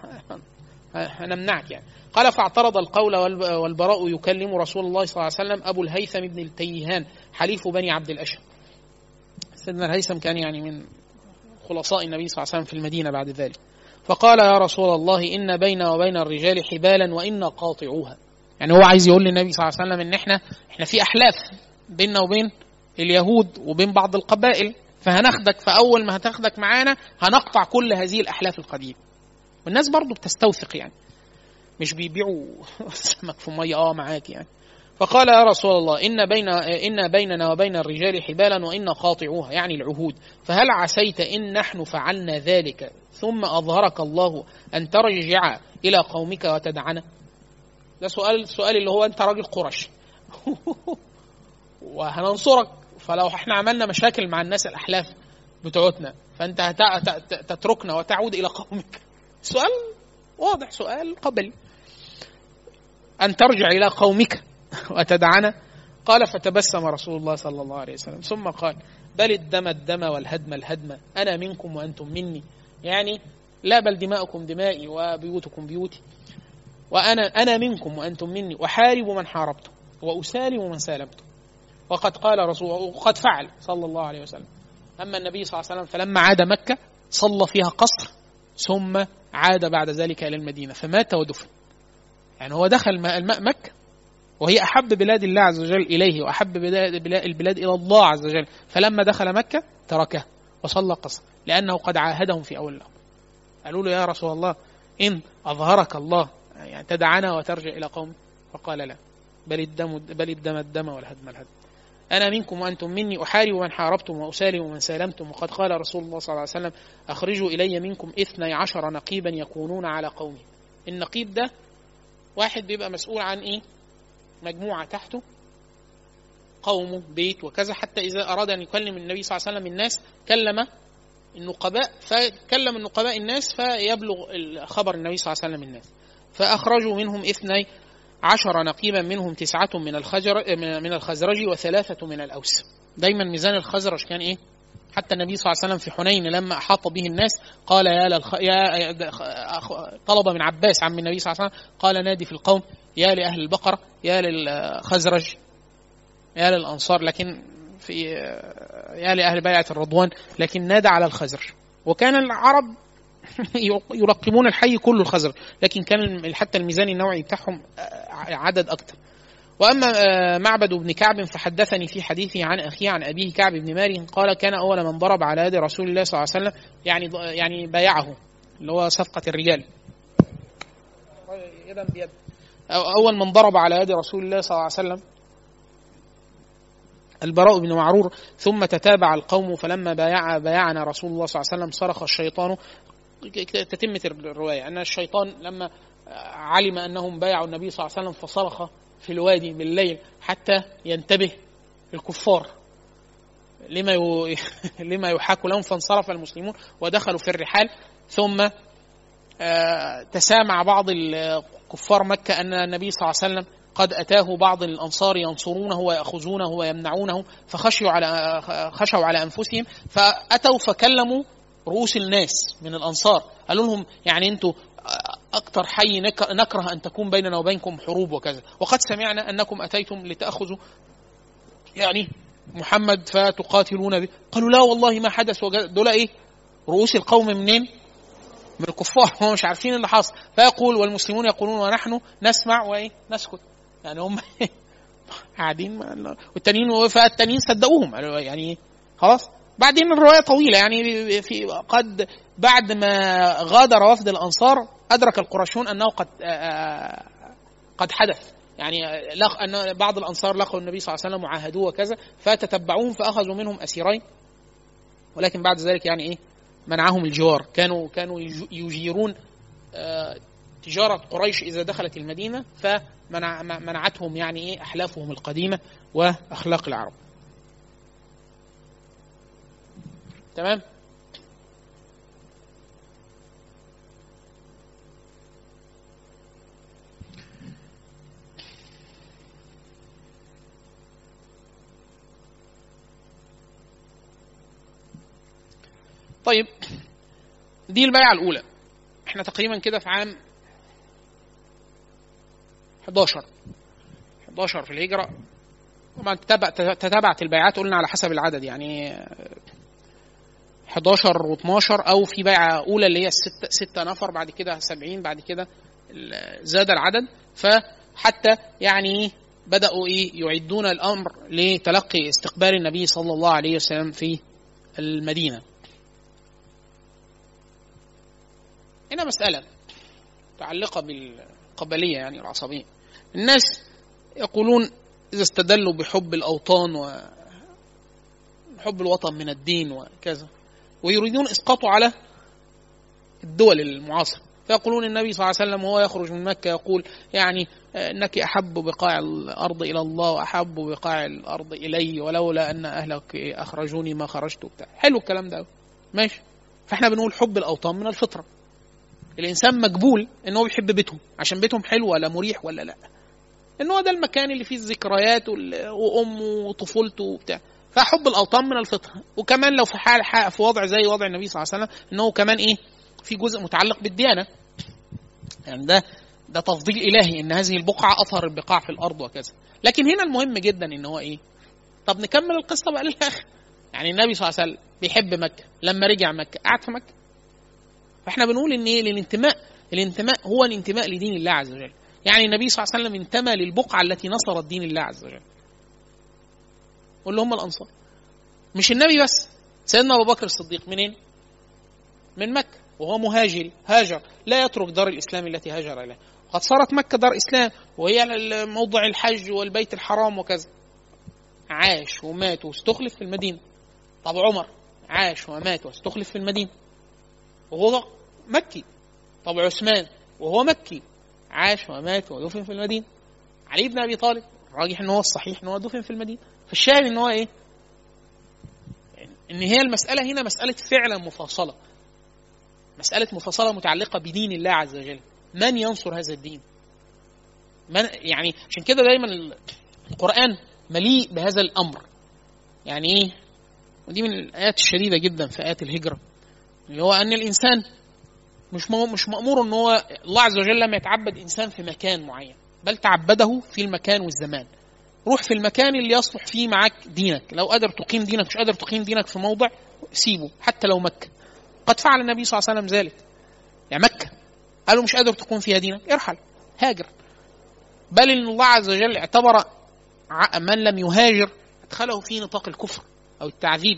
وهنمنعك يعني قال فاعترض القول والبراء يكلم رسول الله صلى الله عليه وسلم أبو الهيثم بن التيهان حليف بني عبد الأشهر سيدنا الهيثم كان يعني من خلصاء النبي صلى الله عليه وسلم في المدينة بعد ذلك فقال يا رسول الله إن بين وبين الرجال حبالا وإنا قاطعوها يعني هو عايز يقول للنبي صلى الله عليه وسلم ان احنا احنا في احلاف بيننا وبين اليهود وبين بعض القبائل فهناخدك فاول ما هتاخدك معانا هنقطع كل هذه الاحلاف القديمه والناس برضو بتستوثق يعني مش بيبيعوا سمك في ميه اه معاك يعني فقال يا رسول الله إن بين إن بيننا وبين الرجال حبالا وإن قاطعوها يعني العهود فهل عسيت إن نحن فعلنا ذلك ثم أظهرك الله أن ترجع إلى قومك وتدعنا ده سؤال السؤال اللي هو انت راجل قرش وهننصرك فلو احنا عملنا مشاكل مع الناس الاحلاف بتوعتنا فانت تتركنا وتعود الى قومك سؤال واضح سؤال قبلي ان ترجع الى قومك وتدعنا قال فتبسم رسول الله صلى الله عليه وسلم ثم قال بل الدم الدم والهدم الهدم انا منكم وانتم مني يعني لا بل دماؤكم دمائي وبيوتكم بيوتي وأنا أنا منكم وأنتم مني وحارب من حاربتم وأسالم من سالمتم وقد قال رسول وقد فعل صلى الله عليه وسلم أما النبي صلى الله عليه وسلم فلما عاد مكة صلى فيها قصر ثم عاد بعد ذلك إلى المدينة فمات ودفن يعني هو دخل مكة وهي أحب بلاد الله عز وجل إليه وأحب البلاد إلى الله عز وجل فلما دخل مكة تركه وصلى قصر لأنه قد عاهدهم في أول الأمر قالوا له يا رسول الله إن أظهرك الله يعني تدعنا وترجع إلى قوم فقال لا بل الدم بل الدم الدم والهدم الهدم أنا منكم وأنتم مني أحارب من حاربتم وأسالم ومن سالمتم وقد قال رسول الله صلى الله عليه وسلم أخرجوا إلي منكم اثني عشر نقيبا يكونون على قومي النقيب ده واحد بيبقى مسؤول عن إيه مجموعة تحته قومه بيت وكذا حتى إذا أراد أن يكلم النبي صلى الله عليه وسلم الناس كلم النقباء فكلم النقباء الناس فيبلغ خبر النبي صلى الله عليه وسلم الناس فأخرجوا منهم اثني عشر نقيبا منهم تسعة من الخجر من الخزرج وثلاثة من الأوس دايما ميزان الخزرج كان إيه حتى النبي صلى الله عليه وسلم في حنين لما أحاط به الناس قال يا, للخ... يا طلب من عباس عم النبي صلى الله عليه وسلم قال نادي في القوم يا لأهل البقرة يا للخزرج يا للأنصار لكن في يا لأهل بيعة الرضوان لكن نادى على الخزرج وكان العرب يرقمون الحي كله الخزرج لكن كان حتى الميزان النوعي بتاعهم عدد أكثر وأما معبد بن كعب فحدثني في حديثه عن أخيه عن أبيه كعب بن ماري قال كان أول من ضرب على يد رسول الله صلى الله عليه وسلم يعني يعني بايعه اللي هو صفقة الرجال يدا بيد أول من ضرب على يد رسول الله صلى الله عليه وسلم البراء بن معرور ثم تتابع القوم فلما بايع بايعنا رسول الله صلى الله عليه وسلم صرخ الشيطان تتمة الرواية أن الشيطان لما علم أنهم بايعوا النبي صلى الله عليه وسلم فصرخ في الوادي بالليل حتى ينتبه الكفار لما ي... لما يحاك لهم فانصرف المسلمون ودخلوا في الرحال ثم تسامع بعض كفار مكة أن النبي صلى الله عليه وسلم قد أتاه بعض الأنصار ينصرونه ويأخذونه ويمنعونه فخشوا على خشوا على أنفسهم فأتوا فكلموا رؤوس الناس من الأنصار قالوا لهم يعني أنتوا أكثر حي نكره أن تكون بيننا وبينكم حروب وكذا وقد سمعنا أنكم أتيتم لتأخذوا يعني محمد فتقاتلون به قالوا لا والله ما حدث دول إيه رؤوس القوم منين من الكفار هم مش عارفين اللي حصل فيقول والمسلمون يقولون ونحن نسمع وايه نسكت يعني هم قاعدين والتانيين فالتانيين صدقوهم يعني خلاص بعدين الروايه طويله يعني في قد بعد ما غادر وفد الانصار ادرك القرشيون انه قد قد حدث يعني لق ان بعض الانصار لقوا النبي صلى الله عليه وسلم وعاهدوه وكذا فتتبعوهم فاخذوا منهم اسيرين ولكن بعد ذلك يعني ايه منعهم الجوار كانوا كانوا يجيرون تجارة قريش إذا دخلت المدينة فمنعتهم يعني إيه أحلافهم القديمة وأخلاق العرب تمام طيب دي البيعة الأولى احنا تقريبا كده في عام 11 11 في الهجرة طبعا تتابعت البيعات قلنا على حسب العدد يعني 11 و12 او في بيعة أولى اللي هي ستة, ستة نفر بعد كده 70 بعد كده زاد العدد فحتى يعني بدأوا ايه يعدون الأمر لتلقي استقبال النبي صلى الله عليه وسلم في المدينة هنا مسألة متعلقة بالقبلية يعني العصبية الناس يقولون إذا استدلوا بحب الأوطان وحب الوطن من الدين وكذا ويريدون إسقاطه على الدول المعاصرة فيقولون النبي صلى الله عليه وسلم وهو يخرج من مكة يقول يعني انك احب بقاع الارض الى الله واحب بقاع الارض الي ولولا ان اهلك اخرجوني ما خرجت وبتاع حلو الكلام ده ماشي فاحنا بنقول حب الاوطان من الفطره الانسان مجبول ان هو بيحب بيتهم عشان بيتهم حلو ولا مريح ولا لا ان هو ده المكان اللي فيه الذكريات وامه وطفولته وبتاع فحب الاوطان من الفطره وكمان لو في حال في وضع زي وضع النبي صلى الله عليه وسلم ان هو كمان ايه في جزء متعلق بالديانه يعني ده ده تفضيل الهي ان هذه البقعه اطهر البقاع في الارض وكذا لكن هنا المهم جدا ان هو ايه طب نكمل القصه بقى للاخر يعني النبي صلى الله عليه وسلم بيحب مكه لما رجع مكه قعد في مكه فاحنا بنقول ان ايه الانتماء الانتماء هو الانتماء لدين الله عز وجل يعني النبي صلى الله عليه وسلم انتمى للبقعه التي نصرت دين الله عز وجل واللي هم الانصار مش النبي بس سيدنا ابو بكر الصديق منين من مكه وهو مهاجر هاجر لا يترك دار الاسلام التي هاجر اليها قد صارت مكه دار اسلام وهي موضع الحج والبيت الحرام وكذا عاش ومات واستخلف في المدينة طب عمر عاش ومات واستخلف في المدينة وهو مكي طب عثمان وهو مكي عاش ومات ودفن في المدينة علي بن أبي طالب الراجح ان هو الصحيح ان هو دفن في المدينة فالشاهد ان هو ايه ان هي المسألة هنا مسألة فعلا مفاصلة مسألة مفاصلة متعلقة بدين الله عز وجل من ينصر هذا الدين من يعني عشان كده دايما القرآن مليء بهذا الأمر يعني إيه ودي من الآيات الشديدة جدا في آيات الهجرة اللي هو أن الإنسان مش مش مأمور أن هو الله عز وجل لما يتعبد إنسان في مكان معين بل تعبده في المكان والزمان روح في المكان اللي يصلح فيه معاك دينك لو قادر تقيم دينك مش قادر تقيم دينك في موضع سيبه حتى لو مكة قد فعل النبي صلى الله عليه وسلم ذلك يعني مكة قالوا مش قادر تقوم فيها دينك ارحل هاجر بل ان الله عز وجل اعتبر من لم يهاجر ادخله في نطاق الكفر او التعذيب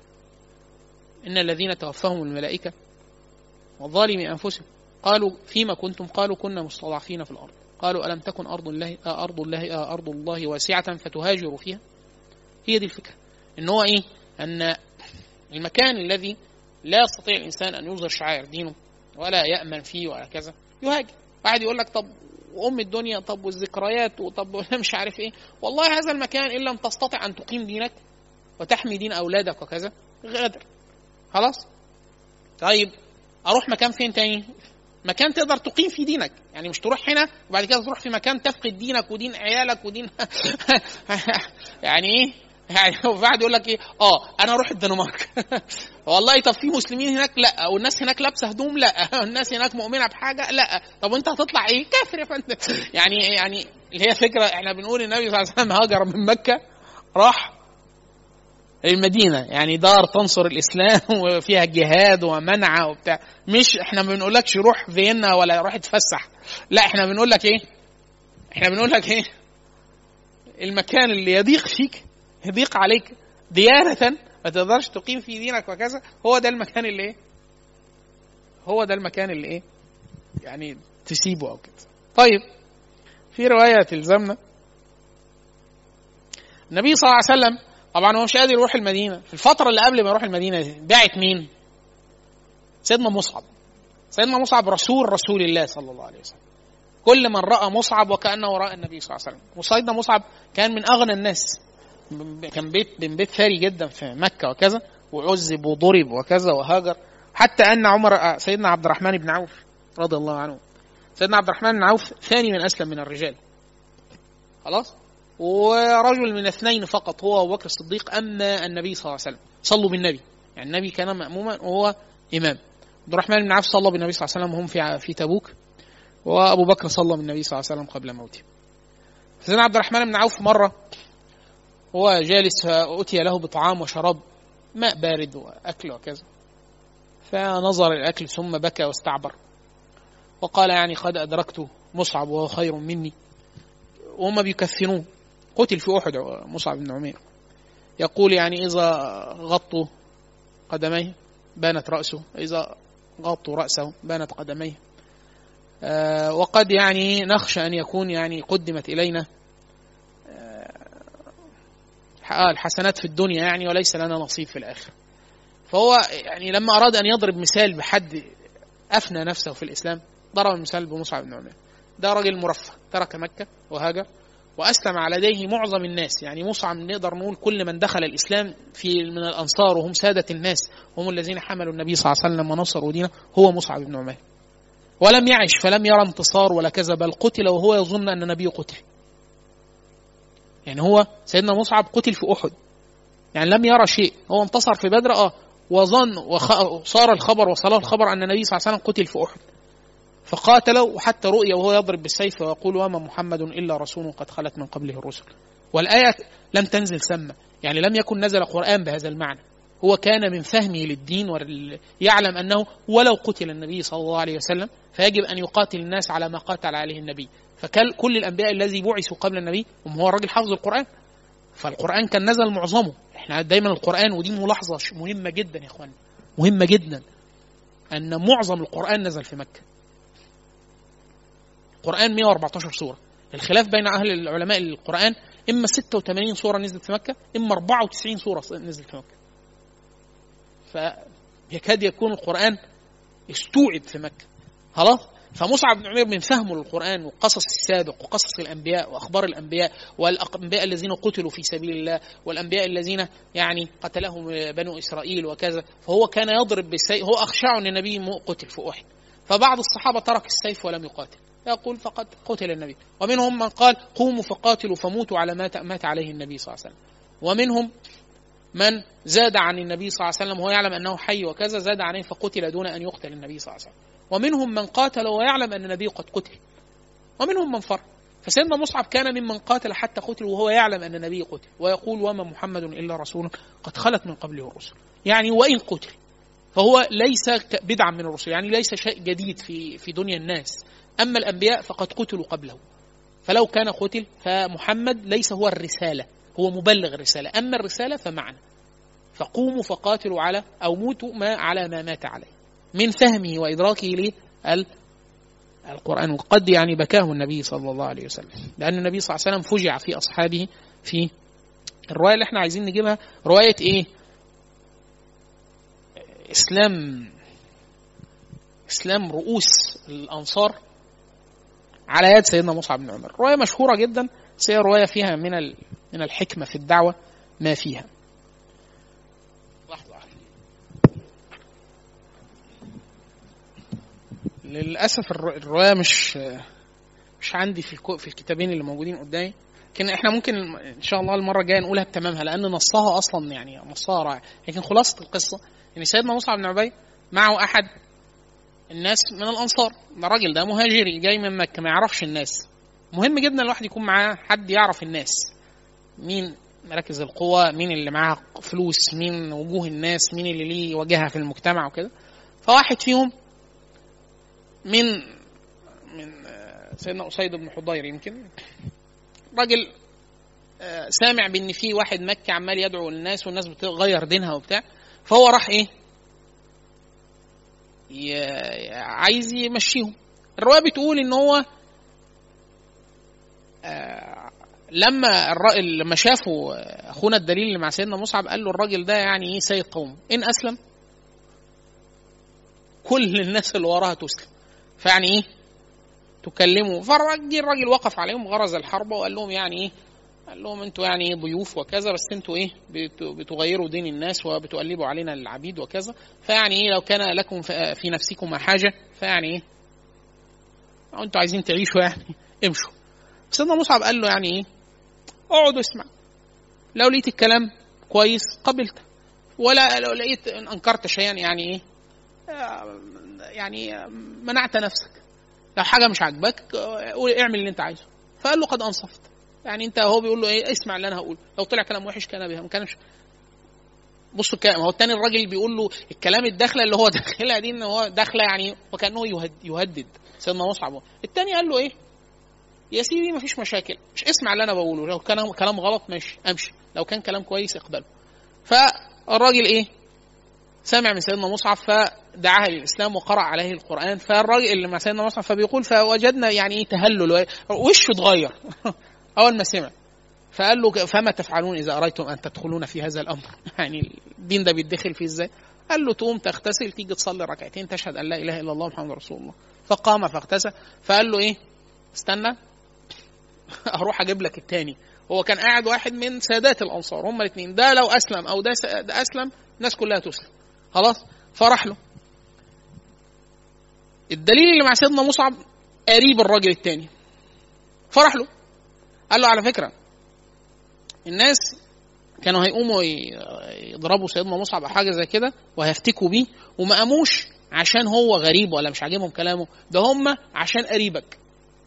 ان الذين توفاهم الملائكه وظالمي انفسهم قالوا فيما كنتم قالوا كنا مستضعفين في الارض قالوا الم تكن ارض الله ارض الله ارض الله واسعه فتهاجروا فيها هي دي الفكره ان هو ايه ان المكان الذي لا يستطيع الانسان ان يظهر شعائر دينه ولا يامن فيه ولا كذا يهاجر واحد يقول لك طب وام الدنيا طب والذكريات وطب ولا مش عارف ايه والله هذا المكان ان لم تستطع ان تقيم دينك وتحمي دين اولادك وكذا غادر خلاص طيب اروح مكان فين تاني مكان تقدر تقيم فيه دينك يعني مش تروح هنا وبعد كده تروح في مكان تفقد دينك ودين عيالك ودين يعني ايه يعني واحد يقول لك ايه اه انا اروح الدنمارك والله طب في مسلمين هناك لا والناس هناك لابسه هدوم لا والناس هناك مؤمنه بحاجه لا طب وانت هتطلع ايه كافر يا فندم يعني يعني اللي هي فكره احنا بنقول النبي صلى الله عليه وسلم هاجر من مكه راح المدينه يعني دار تنصر الاسلام وفيها جهاد ومنع وبتاع مش احنا ما بنقولكش روح فيينا ولا روح اتفسح لا احنا بنقول لك ايه احنا بنقول لك ايه المكان اللي يضيق فيك يضيق عليك ديانة ما تقدرش تقيم في دينك وكذا هو ده المكان اللي ايه هو ده المكان اللي ايه يعني تسيبه او كده طيب في رواية تلزمنا النبي صلى الله عليه وسلم طبعا هو مش قادر يروح المدينة في الفترة اللي قبل ما يروح المدينة دي دعت مين سيدنا مصعب سيدنا مصعب رسول رسول الله صلى الله عليه وسلم كل من رأى مصعب وكأنه رأى النبي صلى الله عليه وسلم وسيدنا مصعب كان من أغنى الناس كان بيت من بيت ثري جدا في مكة وكذا وعذب وضرب وكذا وهاجر حتى أن عمر سيدنا عبد الرحمن بن عوف رضي الله عنه سيدنا عبد الرحمن بن عوف ثاني من أسلم من الرجال خلاص ورجل من اثنين فقط هو أبو بكر الصديق أما النبي صلى الله عليه وسلم صلوا بالنبي يعني النبي كان مأموما وهو إمام عبد الرحمن بن عوف صلى بالنبي صلى الله عليه وسلم وهم في في تبوك وأبو بكر صلى بالنبي صلى الله عليه وسلم قبل موته سيدنا عبد الرحمن بن عوف مرة هو جالس فأتي له بطعام وشراب ماء بارد وأكل وكذا فنظر الأكل ثم بكى واستعبر وقال يعني قد أدركت مصعب وهو خير مني وهم بيكفنوه قتل في أحد مصعب بن عمير يقول يعني إذا غطوا قدميه بانت رأسه إذا غطوا رأسه بانت قدميه آه وقد يعني نخشى أن يكون يعني قدمت إلينا آه الحسنات في الدنيا يعني وليس لنا نصيب في الآخرة فهو يعني لما أراد أن يضرب مثال بحد أفنى نفسه في الإسلام ضرب المثال بمصعب بن عمير ده راجل مرفه ترك مكة وهاجر وأسلم على يديه معظم الناس يعني مصعب نقدر نقول كل من دخل الإسلام في من الأنصار وهم سادة الناس هم الذين حملوا النبي صلى الله عليه وسلم ونصروا دينه هو مصعب بن عمير ولم يعش فلم يرى انتصار ولا كذا بل قتل وهو يظن أن النبي قتل يعني هو سيدنا مصعب قتل في أحد يعني لم يرى شيء هو انتصر في بدر اه وظن وصار الخبر وصله الخبر أن النبي صلى الله عليه وسلم قتل في أحد فقاتلوا وحتى رؤي وهو يضرب بالسيف ويقول وما محمد إلا رسول قد خلت من قبله الرسل والآية لم تنزل سمة يعني لم يكن نزل قرآن بهذا المعنى هو كان من فهمه للدين ويعلم أنه ولو قتل النبي صلى الله عليه وسلم فيجب أن يقاتل الناس على ما قاتل عليه النبي فكل الأنبياء الذي بعثوا قبل النبي هم هو الراجل حافظ القرآن فالقرآن كان نزل معظمه احنا دايما القرآن ودي ملاحظة مهمة جدا يا اخوان مهمة جدا أن معظم القرآن نزل في مكة القرآن 114 سورة الخلاف بين اهل العلماء القران اما 86 سوره نزلت في مكه اما 94 سوره نزلت في مكه فيكاد يكون القران استوعب في مكه خلاص فمصعب بن عمير من فهمه للقرآن وقصص السابق وقصص الأنبياء وأخبار الأنبياء والأنبياء الذين قتلوا في سبيل الله والأنبياء الذين يعني قتلهم بنو إسرائيل وكذا فهو كان يضرب بالسيف هو أخشع أن النبي قتل في أحد فبعض الصحابة ترك السيف ولم يقاتل يقول فقد قتل النبي ومنهم من قال قوموا فقاتلوا فموتوا على ما مات عليه النبي صلى الله عليه وسلم ومنهم من زاد عن النبي صلى الله عليه وسلم وهو يعلم انه حي وكذا زاد عليه فقتل دون ان يقتل النبي صلى الله عليه وسلم ومنهم من قاتل ويعلم ان النبي قد قتل ومنهم من فر فسيدنا مصعب كان ممن قاتل حتى قتل وهو يعلم ان النبي قتل ويقول وما محمد الا رسول قد خلت من قبله الرسل يعني وان قتل فهو ليس بدعا من الرسل يعني ليس شيء جديد في في دنيا الناس اما الانبياء فقد قتلوا قبله فلو كان قتل فمحمد ليس هو الرساله هو مبلغ الرساله اما الرساله فمعنى فقوموا فقاتلوا على او موتوا ما على ما مات عليه من فهمه وادراكه للقران وقد يعني بكاه النبي صلى الله عليه وسلم لان النبي صلى الله عليه وسلم فجع في اصحابه في الروايه اللي احنا عايزين نجيبها روايه ايه اسلام اسلام رؤوس الانصار على يد سيدنا مصعب بن عمر روايه مشهوره جدا بس هي روايه فيها من من الحكمه في الدعوه ما فيها لحظه للاسف الروايه مش مش عندي في في الكتابين اللي موجودين قدامي لكن احنا ممكن ان شاء الله المره الجايه نقولها بتمامها لان نصها اصلا يعني نصها رائع لكن خلاصه القصه ان سيدنا مصعب بن عبيد معه احد الناس من الانصار الراجل ده مهاجري جاي من مكه ما يعرفش الناس مهم جدا الواحد يكون معاه حد يعرف الناس مين مراكز القوى مين اللي معاه فلوس مين وجوه الناس مين اللي ليه وجهه في المجتمع وكده فواحد فيهم من من سيدنا أسيد بن حضير يمكن راجل سامع بان في واحد مكي عمال يدعو الناس والناس بتغير دينها وبتاع فهو راح ايه عايز يمشيهم الروايه بتقول ان هو لما الرأي لما شافوا اخونا الدليل اللي مع سيدنا مصعب قال له الراجل ده يعني ايه سيد قوم ان اسلم كل الناس اللي وراها تسلم فيعني ايه تكلموا فالراجل الراجل وقف عليهم غرز الحرب وقال لهم يعني ايه قال لهم انتوا يعني ايه ضيوف وكذا بس انتوا ايه بتغيروا دين الناس وبتقلبوا علينا العبيد وكذا فيعني ايه لو كان لكم في نفسكم حاجه فيعني ايه او انتوا عايزين تعيشوا يعني امشوا سيدنا مصعب قال له يعني ايه اقعد واسمع لو لقيت الكلام كويس قبلت ولا لو لقيت ان انكرت شيئا يعني ايه يعني منعت نفسك لو حاجه مش عاجباك اعمل اللي انت عايزه فقال له قد انصفت يعني انت هو بيقول له ايه اسمع اللي انا هقوله لو طلع كلام وحش كان بها ما كانش بصوا الكلام هو التاني الراجل بيقول له الكلام الداخله اللي هو داخلها دي ان هو داخله يعني وكانه يهدد سيدنا مصعب التاني قال له ايه يا سيدي ما فيش مشاكل مش اسمع اللي انا بقوله لو كان كلام غلط ماشي امشي لو كان كلام كويس اقبله فالراجل ايه سمع من سيدنا مصعب فدعاه للاسلام وقرا عليه القران فالراجل اللي مع سيدنا مصعب فبيقول فوجدنا يعني ايه تهلل وشه اتغير اول ما سمع فقال له فما تفعلون اذا اريتم ان تدخلون في هذا الامر يعني الدين ده بيتدخل فيه ازاي قال له تقوم تغتسل تيجي تصلي ركعتين تشهد ان لا اله الا الله محمد رسول الله فقام فاغتسل فقال له ايه استنى اروح اجيب لك التاني هو كان قاعد واحد من سادات الانصار هما الاثنين ده لو اسلم او ده, ده اسلم الناس كلها تسلم خلاص فراح له الدليل اللي مع سيدنا مصعب قريب الراجل التاني فراح له قال له على فكره الناس كانوا هيقوموا يضربوا سيدنا مصعب او حاجه زي كده وهيفتكوا بيه وما قاموش عشان هو غريب ولا مش عاجبهم كلامه ده هم عشان قريبك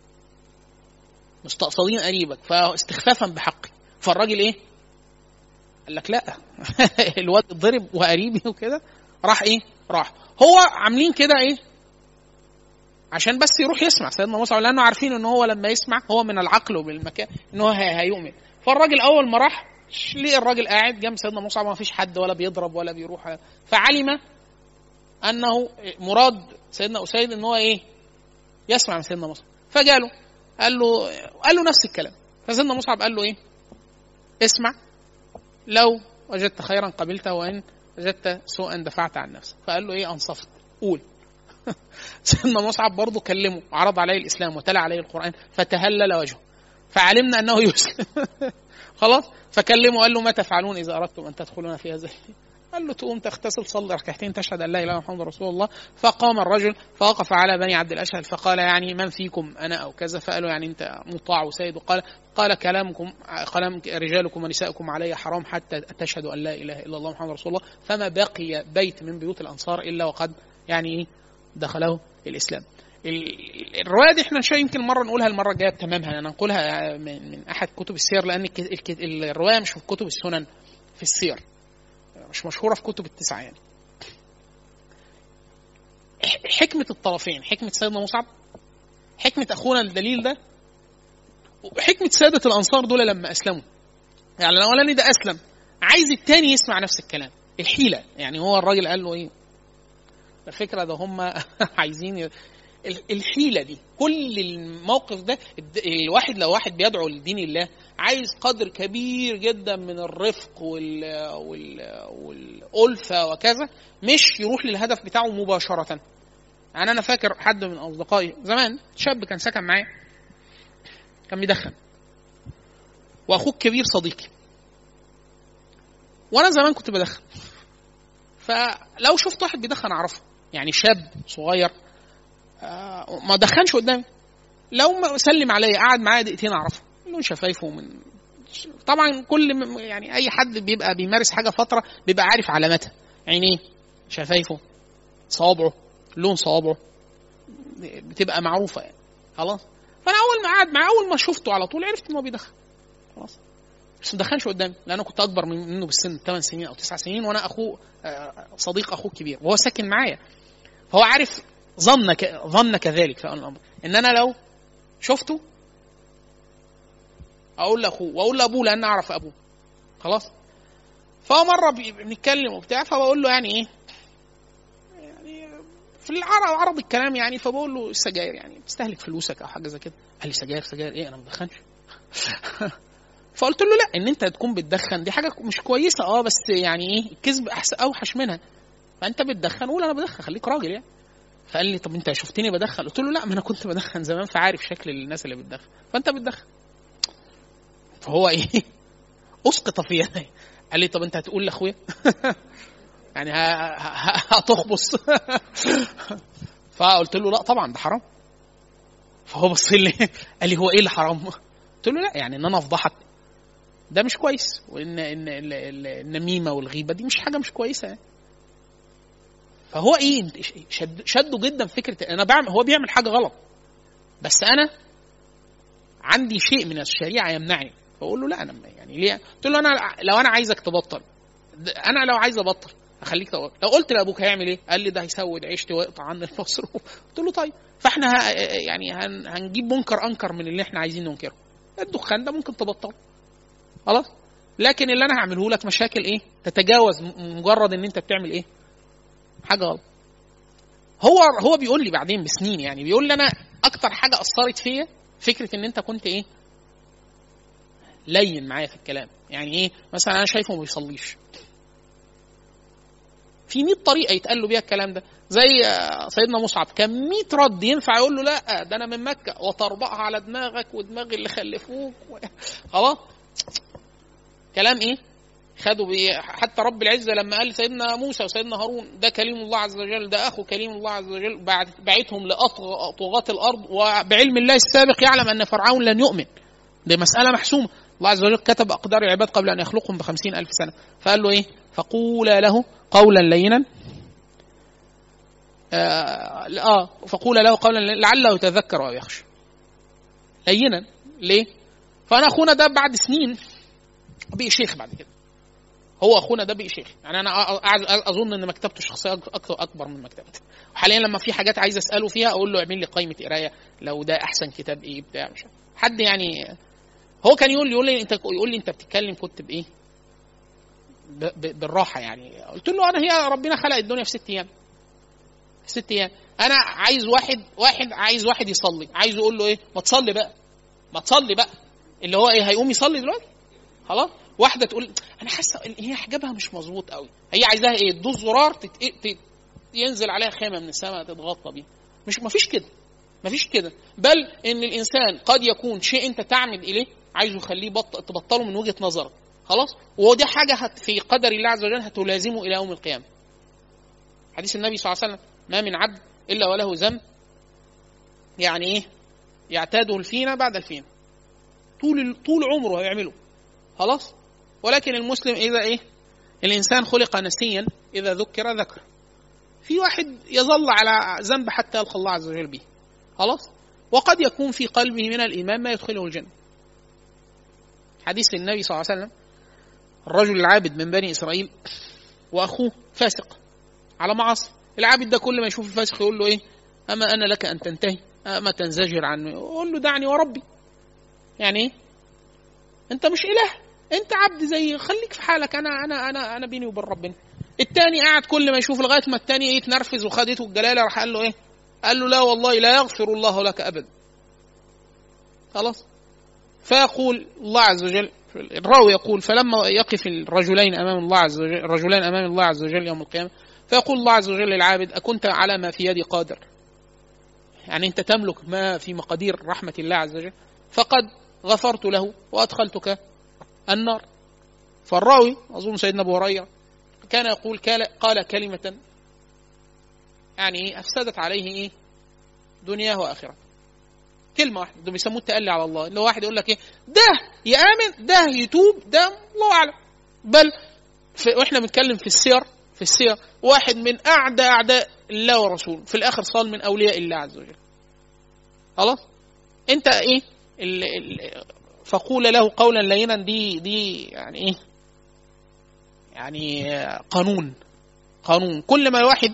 مستقصدين قريبك فاستخفافا بحقي فالراجل ايه قال لك لا الواد اتضرب وقريبي وكده راح ايه راح هو عاملين كده ايه عشان بس يروح يسمع سيدنا مصعب لانه عارفين ان هو لما يسمع هو من العقل وبالمكان ان هو هيؤمن فالراجل اول ما راح ليه الراجل قاعد جنب سيدنا مصعب ما فيش حد ولا بيضرب ولا بيروح فعلم انه مراد سيدنا اسيد ان هو ايه يسمع من سيدنا مصعب فجاله قال له قال له نفس الكلام فسيدنا مصعب قال له ايه اسمع لو وجدت خيرا قبلته وان وجدت سوءا دفعت عن نفسك فقال له ايه انصفت قول سيدنا مصعب برضه كلمه وعرض عليه الاسلام وتلا عليه القران فتهلل وجهه فعلمنا انه يسلم خلاص فكلمه قال له ما تفعلون اذا اردتم ان تدخلون في هذا قال له تقوم تغتسل صلي ركعتين تشهد ان لا اله الا الله محمد رسول الله فقام الرجل فوقف على بني عبد الاشهل فقال يعني من فيكم انا او كذا فقالوا يعني انت مطاع وسيد وقال قال كلامكم كلام رجالكم ونساءكم علي حرام حتى تشهدوا ان لا اله الا الله محمد رسول الله فما بقي بيت من بيوت الانصار الا وقد يعني ايه دخله الاسلام ال- الروايه دي احنا شيء يمكن مره نقولها المره الجايه بتمامها انا نقولها من, من احد كتب السير لان الك- الك- الروايه مش في كتب السنن في السير مش مشهوره في كتب التسعه يعني ح- حكمه الطرفين حكمه سيدنا مصعب حكمه اخونا الدليل ده وحكمه ساده الانصار دول لما اسلموا يعني الاولاني ده اسلم عايز التاني يسمع نفس الكلام الحيله يعني هو الراجل قال له ايه الفكره ده هم عايزين ي- ال- الحيله دي كل الموقف ده الد- الواحد لو واحد بيدعو لدين الله عايز قدر كبير جدا من الرفق وال وال والالفه وكذا مش يروح للهدف بتاعه مباشره يعني انا فاكر حد من اصدقائي زمان شاب كان سكن معايا كان بيدخن واخوه الكبير صديقي وانا زمان كنت بدخن فلو شفت واحد بيدخن اعرفه يعني شاب صغير آه، ما دخنش قدامي لو ما سلم عليا قعد معايا دقيقتين اعرفه لون شفايفه من طبعا كل م- يعني اي حد بيبقى بيمارس حاجه فتره بيبقى عارف علاماتها عينيه شفايفه صوابعه لون صوابعه بتبقى معروفه يعني خلاص فانا اول ما قعد معاه اول ما شفته على طول عرفت ان هو بيدخن خلاص بس ما دخنش قدامي لان انا كنت اكبر من- منه بالسن 8 سنين او 9 سنين وانا اخوه آه، صديق اخوه الكبير وهو ساكن معايا فهو عارف ظن ك... ظن كذلك في الامر ان انا لو شفته اقول لاخوه واقول لابوه لان اعرف ابوه خلاص فهو مره بي- بنتكلم وبتاع فبقول له يعني ايه يعني في العرب عرض الكلام يعني فبقول له السجاير يعني بتستهلك فلوسك او حاجه زي كده قال لي سجاير سجاير ايه انا ما بدخنش فقلت له لا ان انت تكون بتدخن دي حاجه مش كويسه اه بس يعني ايه الكذب احسن اوحش منها فانت بتدخن قول انا بدخن خليك راجل يعني فقال لي طب انت شفتني بدخن قلت له لا ما انا كنت بدخن زمان فعارف شكل الناس اللي بتدخن فانت بتدخن فهو ايه اسقط في يدي قال لي طب انت هتقول لاخويا يعني ه- ه- هتخبص فقلت له لا طبعا ده حرام فهو بص لي قال لي هو ايه اللي حرام قلت له لا يعني ان انا افضحك ده مش كويس وان ان ال- ال- النميمه والغيبه دي مش حاجه مش كويسه يعني فهو ايه انت شد شده جدا فكره انا بعمل هو بيعمل حاجه غلط بس انا عندي شيء من الشريعه يمنعني فاقول له لا انا يعني ليه قلت له انا لو انا عايزك تبطل ده- انا لو عايز ابطل اخليك تبطل لو قلت لابوك هيعمل ايه قال لي ده هيسود عيشتي ويقطع عني المصروف قلت له طيب فاحنا ه... يعني هن... هنجيب منكر انكر من اللي احنا عايزين ننكره الدخان ده ممكن تبطل خلاص لكن اللي انا هعمله لك مشاكل ايه تتجاوز م- مجرد ان انت بتعمل ايه حاجه غلط هو هو بيقول لي بعدين بسنين يعني بيقول لي انا اكتر حاجه اثرت فيا فكره ان انت كنت ايه لين معايا في الكلام يعني ايه مثلا انا شايفه ما بيصليش في 100 طريقه يتقال له بيها الكلام ده زي آه، سيدنا مصعب كان 100 رد ينفع يقول له لا ده انا من مكه وتربعها على دماغك ودماغ اللي خلفوك و... خلاص كلام ايه خدوا بي حتى رب العزه لما قال سيدنا موسى وسيدنا هارون ده كليم الله عز وجل ده اخو كليم الله عز وجل بعد بعتهم لاطغاة الارض وبعلم الله السابق يعلم ان فرعون لن يؤمن دي مساله محسومه الله عز وجل كتب اقدار العباد قبل ان يخلقهم بخمسين الف سنه فقال له ايه فقولا له قولا لينا آه, اه فقولا له قولا لينا لعله يتذكر او يخشى لينا ليه فانا اخونا ده بعد سنين بقي شيخ بعد كده هو اخونا ده بقي شيخ يعني انا قاعد اظن ان مكتبته شخصيه اكتر اكبر من مكتبتي وحاليا لما في حاجات عايز اساله فيها اقول له اعمل لي قائمه قرايه لو ده احسن كتاب ايه بتاع مش عارف. حد يعني هو كان يقول لي يقول لي انت يقول لي انت بتتكلم كنت بايه ب- ب- بالراحه يعني قلت له انا هي ربنا خلق الدنيا في ست ايام في ست ايام انا عايز واحد واحد عايز واحد يصلي عايز يقول له ايه ما تصلي بقى ما تصلي بقى اللي هو ايه هيقوم يصلي دلوقتي خلاص واحده تقول انا حاسه إن هي حجابها مش مظبوط قوي هي عايزاها ايه تدوس زرار تت... تت... ينزل عليها خيمه من السماء تتغطى بيها مش مفيش كده مفيش كده بل ان الانسان قد يكون شيء انت تعمد اليه عايزه يخليه بط... تبطله من وجهه نظرك خلاص ودي حاجه هت... في قدر الله عز وجل هتلازمه الى يوم القيامه حديث النبي صلى الله عليه وسلم ما من عبد الا وله ذنب يعني ايه يعتاده الفينة بعد الفينة طول طول عمره هيعمله خلاص ولكن المسلم اذا ايه الانسان خلق نسيا اذا ذكر ذكر في واحد يظل على ذنب حتى يلقى الله عز وجل به خلاص وقد يكون في قلبه من الايمان ما يدخله الجنه حديث النبي صلى الله عليه وسلم الرجل العابد من بني اسرائيل واخوه فاسق على معاصي العابد ده كل ما يشوف الفاسق يقول له ايه اما انا لك ان تنتهي اما تنزجر عنه يقول له دعني وربي يعني ايه انت مش اله انت عبد زي خليك في حالك انا انا انا انا بيني وبين ربنا التاني قاعد كل ما يشوف لغايه ما التاني يتنرفز وخدته الجلاله راح قال له ايه قال له لا والله لا يغفر الله لك ابدا خلاص فيقول الله عز وجل الراوي يقول فلما يقف الرجلين امام الله عز وجل الرجلان امام الله عز وجل يوم القيامه فيقول الله عز وجل للعابد اكنت على ما في يدي قادر يعني انت تملك ما في مقادير رحمه الله عز وجل فقد غفرت له وادخلتك النار فالراوي اظن سيدنا ابو هريره كان يقول قال كلمه يعني افسدت عليه ايه دنياه واخرته كلمه واحده ده بيسموه التألي على الله اللي هو واحد يقول لك ايه ده يامن ده يتوب ده الله اعلم بل في واحنا بنتكلم في السير في السير واحد من اعدى اعداء الله ورسوله في الاخر صار من اولياء الله عز وجل خلاص انت ايه ال ال فقول له قولا لينا دي دي يعني ايه يعني قانون قانون كل ما الواحد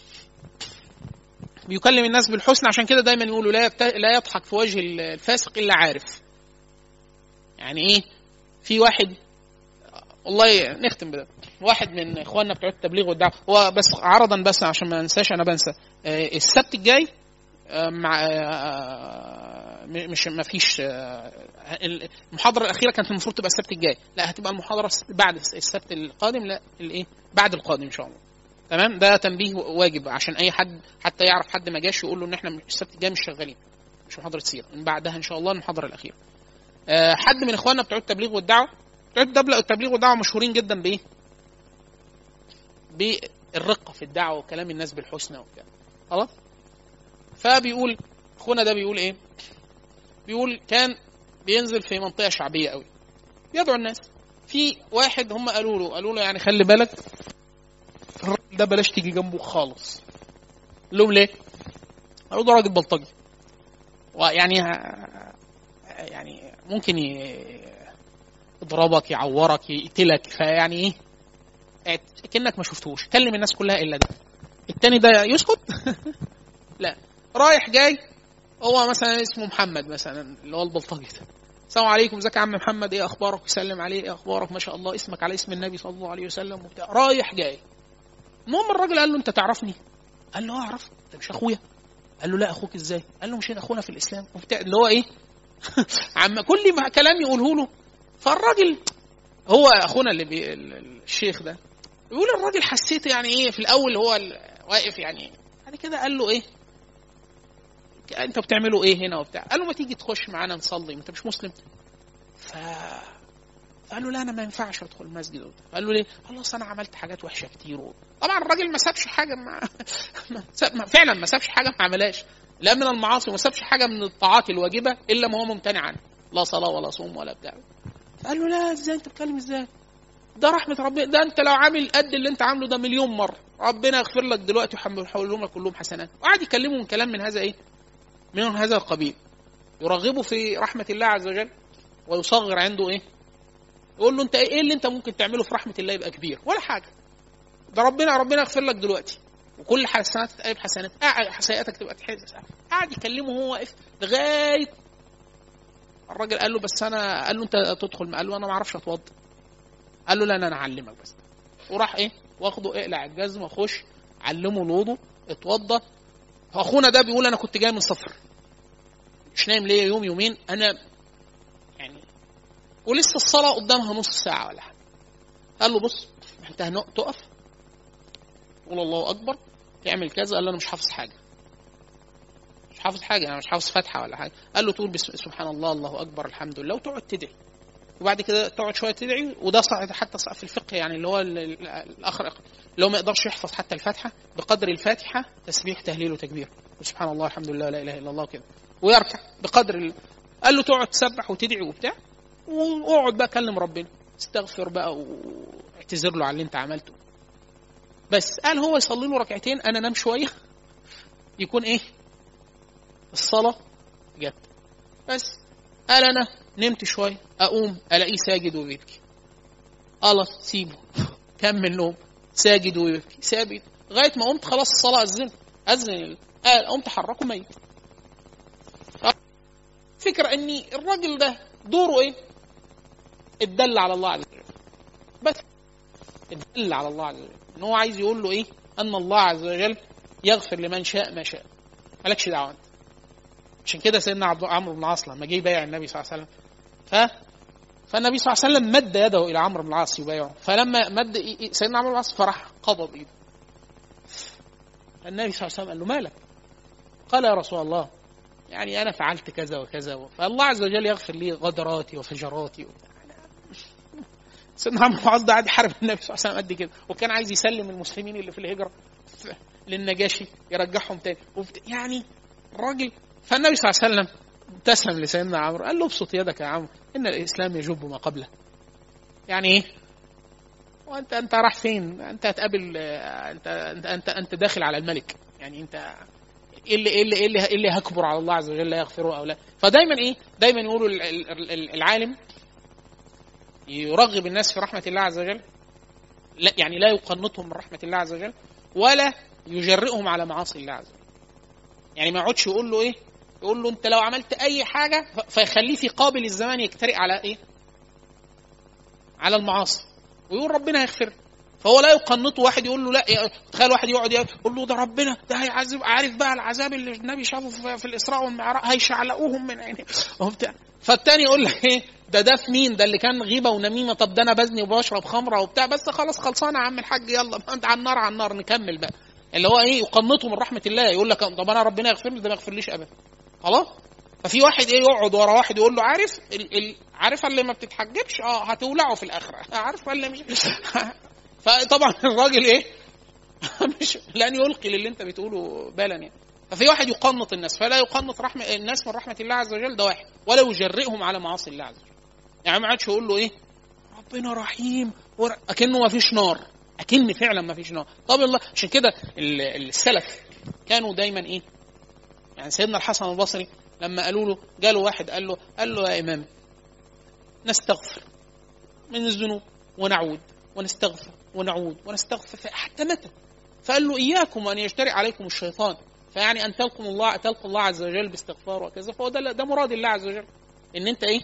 بيكلم الناس بالحسن عشان كده دايما يقولوا لا لا يضحك في وجه الفاسق الا عارف يعني ايه في واحد والله نختم بده واحد من اخواننا بتوع التبليغ والدعوه هو بس عرضا بس عشان ما انساش انا بنسى السبت الجاي مع مش ما فيش المحاضره الاخيره كانت المفروض تبقى السبت الجاي لا هتبقى المحاضره بعد السبت القادم لا الايه بعد القادم ان شاء الله تمام ده تنبيه واجب عشان اي حد حتى يعرف حد ما جاش يقول له ان احنا السبت الجاي مش شغالين مش محاضره سيره من بعدها ان شاء الله المحاضره الاخيره أه حد من اخواننا بتوع التبليغ والدعوه بتوع التبليغ والدعوه مشهورين جدا بايه بالرقه في الدعوه وكلام الناس بالحسنى وكده خلاص فبيقول اخونا ده بيقول ايه بيقول كان بينزل في منطقه شعبيه قوي يدعو الناس في واحد هم قالوا له قالوا له يعني خلي بالك الراجل ده بلاش تيجي جنبه خالص لهم ليه؟ قالوا ده راجل بلطجي ويعني يعني ممكن يضربك يعورك يقتلك فيعني ايه كانك ما شفتوش كلم الناس كلها الا ده التاني ده يسكت لا رايح جاي هو مثلا اسمه محمد مثلا اللي هو البلطجي ده السلام عليكم ازيك يا عم محمد ايه اخبارك يسلم عليه ايه اخبارك ما شاء الله اسمك على اسم النبي صلى الله عليه وسلم وبتاع رايح جاي المهم الراجل قال له انت تعرفني قال له اعرف انت مش اخويا قال له لا اخوك ازاي قال له مش اخونا في الاسلام وبتاع اللي هو ايه عم كل ما كلام يقوله له فالراجل هو اخونا اللي بي الشيخ ده بيقول الراجل حسيت يعني ايه في الاول هو واقف يعني بعد كده قال له ايه انت بتعملوا ايه هنا وبتاع قال له ما تيجي تخش معانا نصلي انت مش مسلم ف قال له لا انا ما ينفعش ادخل المسجد وبتاع قال له ليه؟ قال له انا عملت حاجات وحشه كتير و... طبعا الراجل ما سابش حاجه ما... ما فعلا ما سابش حاجه ما عملهاش لا من المعاصي وما سابش حاجه من الطاعات الواجبه الا ما هو ممتنع عنها لا صلاه ولا صوم ولا بتاع قال له لا ازاي انت بتتكلم ازاي؟ ده رحمه ربنا ده انت لو عامل قد اللي انت عامله ده مليون مره ربنا يغفر لك دلوقتي ويحولهم لك كلهم حسنات وقعد يكلمه من كلام من هذا ايه؟ من هذا القبيل يرغبه في رحمه الله عز وجل ويصغر عنده ايه؟ يقول له انت ايه اللي انت ممكن تعمله في رحمه الله يبقى كبير ولا حاجه ده ربنا ربنا يغفر لك دلوقتي وكل حسنات تتقلب حسنات سيئاتك تبقى تحس قاعد يكلمه وهو واقف لغايه الراجل قال له بس انا قال له انت تدخل قال له انا ما اعرفش اتوضى قال له لا انا اعلمك بس وراح ايه واخده اقلع الجزمه خش علمه الوضوء اتوضى اخونا ده بيقول انا كنت جاي من سفر مش نايم ليه يوم يومين انا ولسه الصلاه قدامها نص ساعه ولا حاجه قال له بص انت هنق- تقف قول الله اكبر تعمل كذا قال له انا مش حافظ حاجه مش حافظ حاجه انا مش حافظ فاتحه ولا حاجه قال له تقول بسم سبحان الله الله اكبر الحمد لله وتقعد تدعي وبعد كده تقعد شويه تدعي وده صعد حتى صعد في الفقه يعني اللي هو ال- ال- الاخر اللي هو ما يقدرش يحفظ حتى الفاتحه بقدر الفاتحه تسبيح تهليل وتكبير وسبحان الله الحمد لله لا اله الا الله كده ويركع بقدر ال... قال له تقعد تسبح وتدعي وبتاع واقعد بقى كلم ربنا استغفر بقى واعتذر له على اللي انت عملته بس قال هو يصلي له ركعتين انا انام شويه يكون ايه الصلاه جت بس قال انا نمت شويه اقوم الاقيه ساجد وبيبكي خلاص سيبه كمل نوم ساجد ويبكي ثابت لغايه ما قمت خلاص الصلاه اذن اذن قال قمت حركه ميت فكرة ان الراجل ده دوره ايه؟ اتدل على الله عز وجل بس اتدل على الله عز وجل ان هو عايز يقول له ايه؟ ان الله عز وجل يغفر لمن شاء ما شاء مالكش دعوه انت عشان كده سيدنا عبد عمرو بن العاص لما جه يبايع النبي صلى الله عليه وسلم ف فالنبي صلى الله عليه وسلم مد يده الى عمرو بن العاص يبايعه فلما مد إي- إي- سيدنا عمرو بن العاص فراح قبض ايده النبي صلى الله عليه وسلم قال له مالك؟ قال يا رسول الله يعني انا فعلت كذا وكذا فالله عز وجل يغفر لي غدراتي وفجراتي وبتاع. سيدنا عمرو بن العاص ده قاعد يحارب النبي صلى الله عليه وسلم قد كده وكان عايز يسلم المسلمين اللي في الهجره ف- للنجاشي يرجعهم تاني وبت... يعني الراجل فالنبي صلى الله عليه وسلم ابتسم لسيدنا عمرو قال له ابسط يدك يا عمرو ان الاسلام يجب ما قبله يعني ايه وانت انت راح فين انت هتقابل آه، انت انت انت, انت داخل على الملك يعني انت ايه اللي ايه اللي ايه اللي, إيه اللي هكبر على الله عز وجل لا يغفره او لا فدايما ايه دايما يقولوا ال- ال- ال- العالم يرغب الناس في رحمه الله عز وجل لا يعني لا يقنطهم من رحمه الله عز وجل ولا يجرئهم على معاصي الله عز وجل يعني ما يقعدش يقول له ايه يقول له انت لو عملت اي حاجه ف- فيخليه في قابل الزمان يجترئ على ايه على المعاصي ويقول ربنا هيغفر فهو لا يقنطه واحد يقول له لا يا- تخيل واحد يقعد يقول له ده ربنا ده هيعذب عارف بقى العذاب اللي النبي شافه في- في الاسراء والمعراج هيشعلقوهم من عينيه وبتاع فالتاني يقول لك ايه ده ده في مين ده اللي كان غيبه ونميمه طب ده انا بزني وبشرب خمره وبتاع بس خلاص خلصانه يا عم الحاج يلا ما انت على النار على النار نكمل بقى اللي هو ايه يقنطه من رحمه الله يقول لك طب انا ربنا يغفر لي ده ما يغفرليش ابدا خلاص ففي واحد ايه يقعد ورا واحد يقول له عارف ال ال عارف اللي ما بتتحجبش اه هتولعه في الاخره عارف اللي مش فطبعا الراجل ايه مش لن يلقي للي انت بتقوله بالا يعني ففي واحد يقنط الناس فلا يقنط رحمة الناس من رحمة الله عز وجل ده واحد ولا يجرئهم على معاصي الله عز وجل يعني ما عادش يقول له ايه ربنا رحيم ور... اكنه ما فيش نار اكن فعلا ما فيش نار طب الله عشان كده ال- السلف كانوا دايما ايه يعني سيدنا الحسن البصري لما قالوا له جاله واحد قال له قال له يا امام نستغفر من الذنوب ونعود ونستغفر ونعود ونستغفر حتى متى فقال له اياكم ان يجترئ عليكم الشيطان فيعني ان تلقوا الله تلقوا الله عز وجل باستغفار وكذا فهو ده ده مراد الله عز وجل ان انت ايه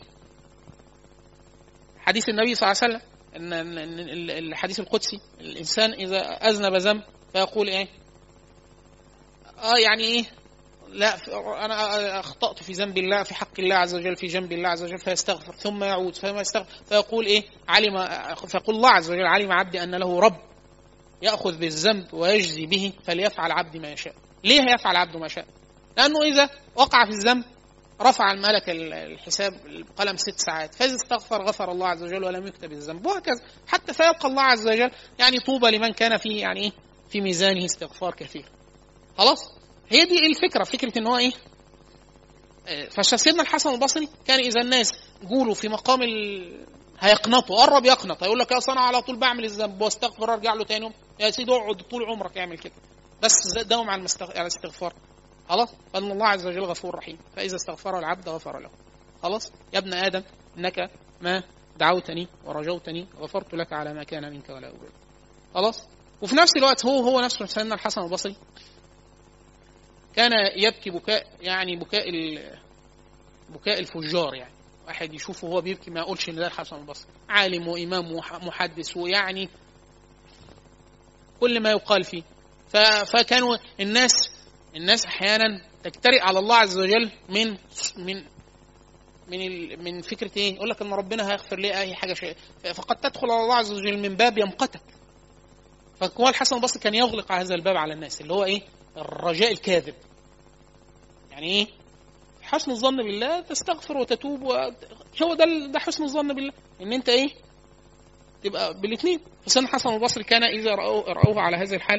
حديث النبي صلى الله عليه وسلم ان إن- إن ال- الحديث القدسي الانسان اذا اذنب ذنب فيقول ايه اه يعني ايه لا ف- انا اخطات في ذنب الله في حق الله عز وجل في جنب الله عز وجل فيستغفر ثم يعود فما يستغفر فيقول ايه علم فيقول الله عز وجل علم عبدي ان له رب ياخذ بالذنب ويجزي به فليفعل عبدي ما يشاء ليه يفعل عبده ما شاء لانه اذا وقع في الذنب رفع الملك ال- الحساب القلم ست ساعات فاذا استغفر غفر الله عز وجل ولم يكتب الذنب وهكذا حتى فيلقى الله عز وجل يعني طوبى لمن كان فيه يعني ايه في ميزانه استغفار كثير خلاص هي دي الفكره فكره ان هو ايه آه، فسيدنا الحسن البصري كان اذا الناس جولوا في مقام ال... هيقنطوا قرب يقنط هيقول لك يا اصل انا على طول بعمل الذنب واستغفر ارجع له تاني يوم يا سيدي اقعد طول عمرك اعمل كده بس داوم على المستغ... على الاستغفار خلاص فان الله عز وجل غفور رحيم فاذا استغفر العبد غفر له خلاص يا ابن ادم انك ما دعوتني ورجوتني غفرت لك على ما كان منك ولا ابالي خلاص وفي نفس الوقت هو هو نفسه سيدنا الحسن البصري كان يبكي بكاء يعني بكاء ال... بكاء الفجار يعني واحد يشوفه وهو بيبكي ما يقولش ان ده الحسن البصري عالم وامام وح- محدث ويعني كل ما يقال فيه ف... فكانوا الناس الناس احيانا تجترئ على الله عز وجل من من من ال... من فكره ايه؟ يقول لك ان ربنا هيغفر لي اي حاجه شيء فقد تدخل على الله عز وجل من باب يمقتك فهو الحسن البصري كان يغلق هذا الباب على الناس اللي هو ايه؟ الرجاء الكاذب يعني ايه؟ حسن الظن بالله تستغفر وتتوب و... هو ده ال- ده حسن الظن بالله ان انت ايه؟ تبقى بالاثنين فسيدنا الحسن البصري كان اذا رأوه, رأوه على هذه الحال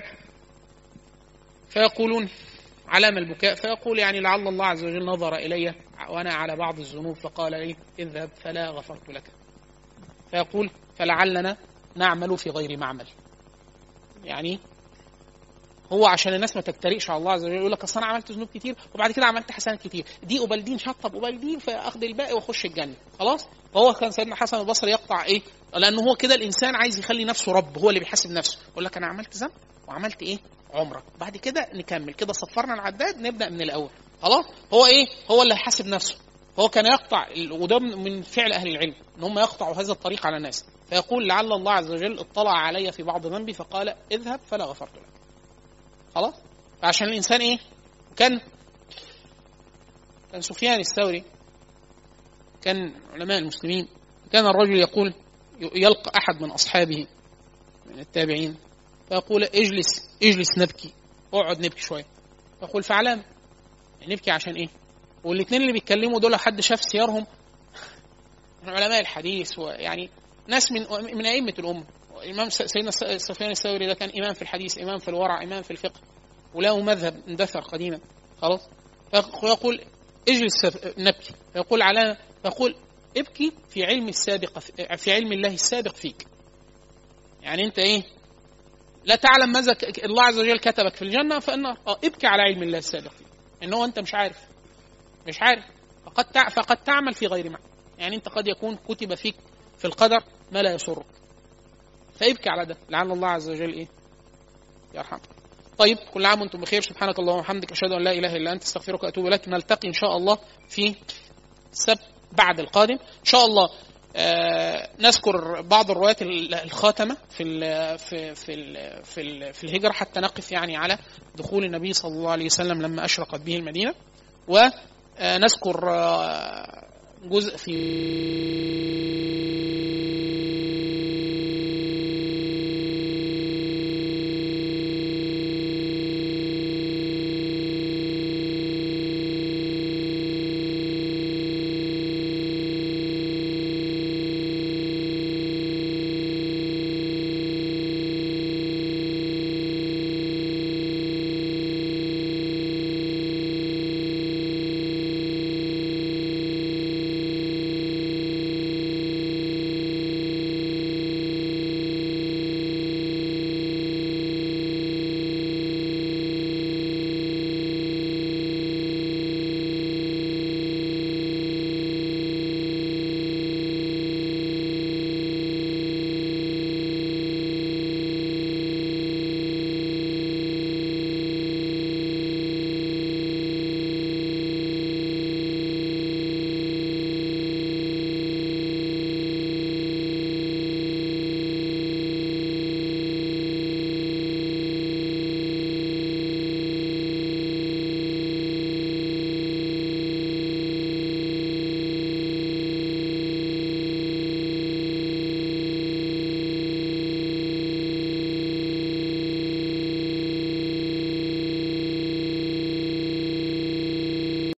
فيقولون علام البكاء فيقول يعني لعل الله عز وجل نظر الي وانا على بعض الذنوب فقال لي اذهب فلا غفرت لك فيقول فلعلنا نعمل في غير معمل يعني هو عشان الناس ما تتريقش على الله عز وجل يقول لك اصل انا عملت ذنوب كتير وبعد كده عملت حسنات كتير دي قبال دي نشطب قبال دي فاخد الباقي واخش الجنه خلاص فهو كان سيدنا حسن البصري يقطع ايه لانه هو كده الانسان عايز يخلي نفسه رب هو اللي بيحاسب نفسه يقول لك انا عملت ذنب وعملت ايه عمره بعد كده نكمل كده صفرنا العداد نبدا من الاول خلاص هو ايه هو اللي هيحاسب نفسه هو كان يقطع ال- وده من من فعل اهل العلم ان هم يقطعوا هذا الطريق على الناس فيقول لعل الله عز وجل اطلع علي في بعض ذنبي فقال اذهب فلا غفرت لك خلاص فعشان الانسان ايه كان كان سفيان الثوري كان علماء المسلمين كان الرجل يقول يلقى احد من اصحابه من التابعين فيقول اجلس اجلس نبكي اقعد نبكي شويه يقول فعلام نبكي عشان ايه والاثنين اللي بيتكلموا دول حد شاف سيرهم من علماء الحديث ويعني ناس من من ائمه الامه امام س- سيدنا س- سفيان الثوري ده كان امام في الحديث امام في الورع امام في الفقه وله مذهب اندثر قديما خلاص فيقول اجلس ف- نبكي فيقول على فيقول ابكي في علم السابق في علم الله السابق فيك يعني انت ايه لا تعلم ماذا ك- الله عز وجل كتبك في الجنه فان اه ابكي على علم الله السابق فيك ان هو انت مش عارف مش عارف فقد تع... فقد تعمل في غير معنى يعني انت قد يكون كتب فيك في القدر ما لا يسرك فابكي على ده لعل الله عز وجل ايه يرحمك طيب كل عام وانتم بخير سبحانك اللهم وبحمدك اشهد ان لا اله الا انت استغفرك واتوب اليك نلتقي ان شاء الله في السبت بعد القادم ان شاء الله آه نذكر بعض الروايات ال- الخاتمه في ال في في ال في, ال في الهجره حتى نقف يعني على دخول النبي صلى الله عليه وسلم لما اشرقت به المدينه ونذكر جزء في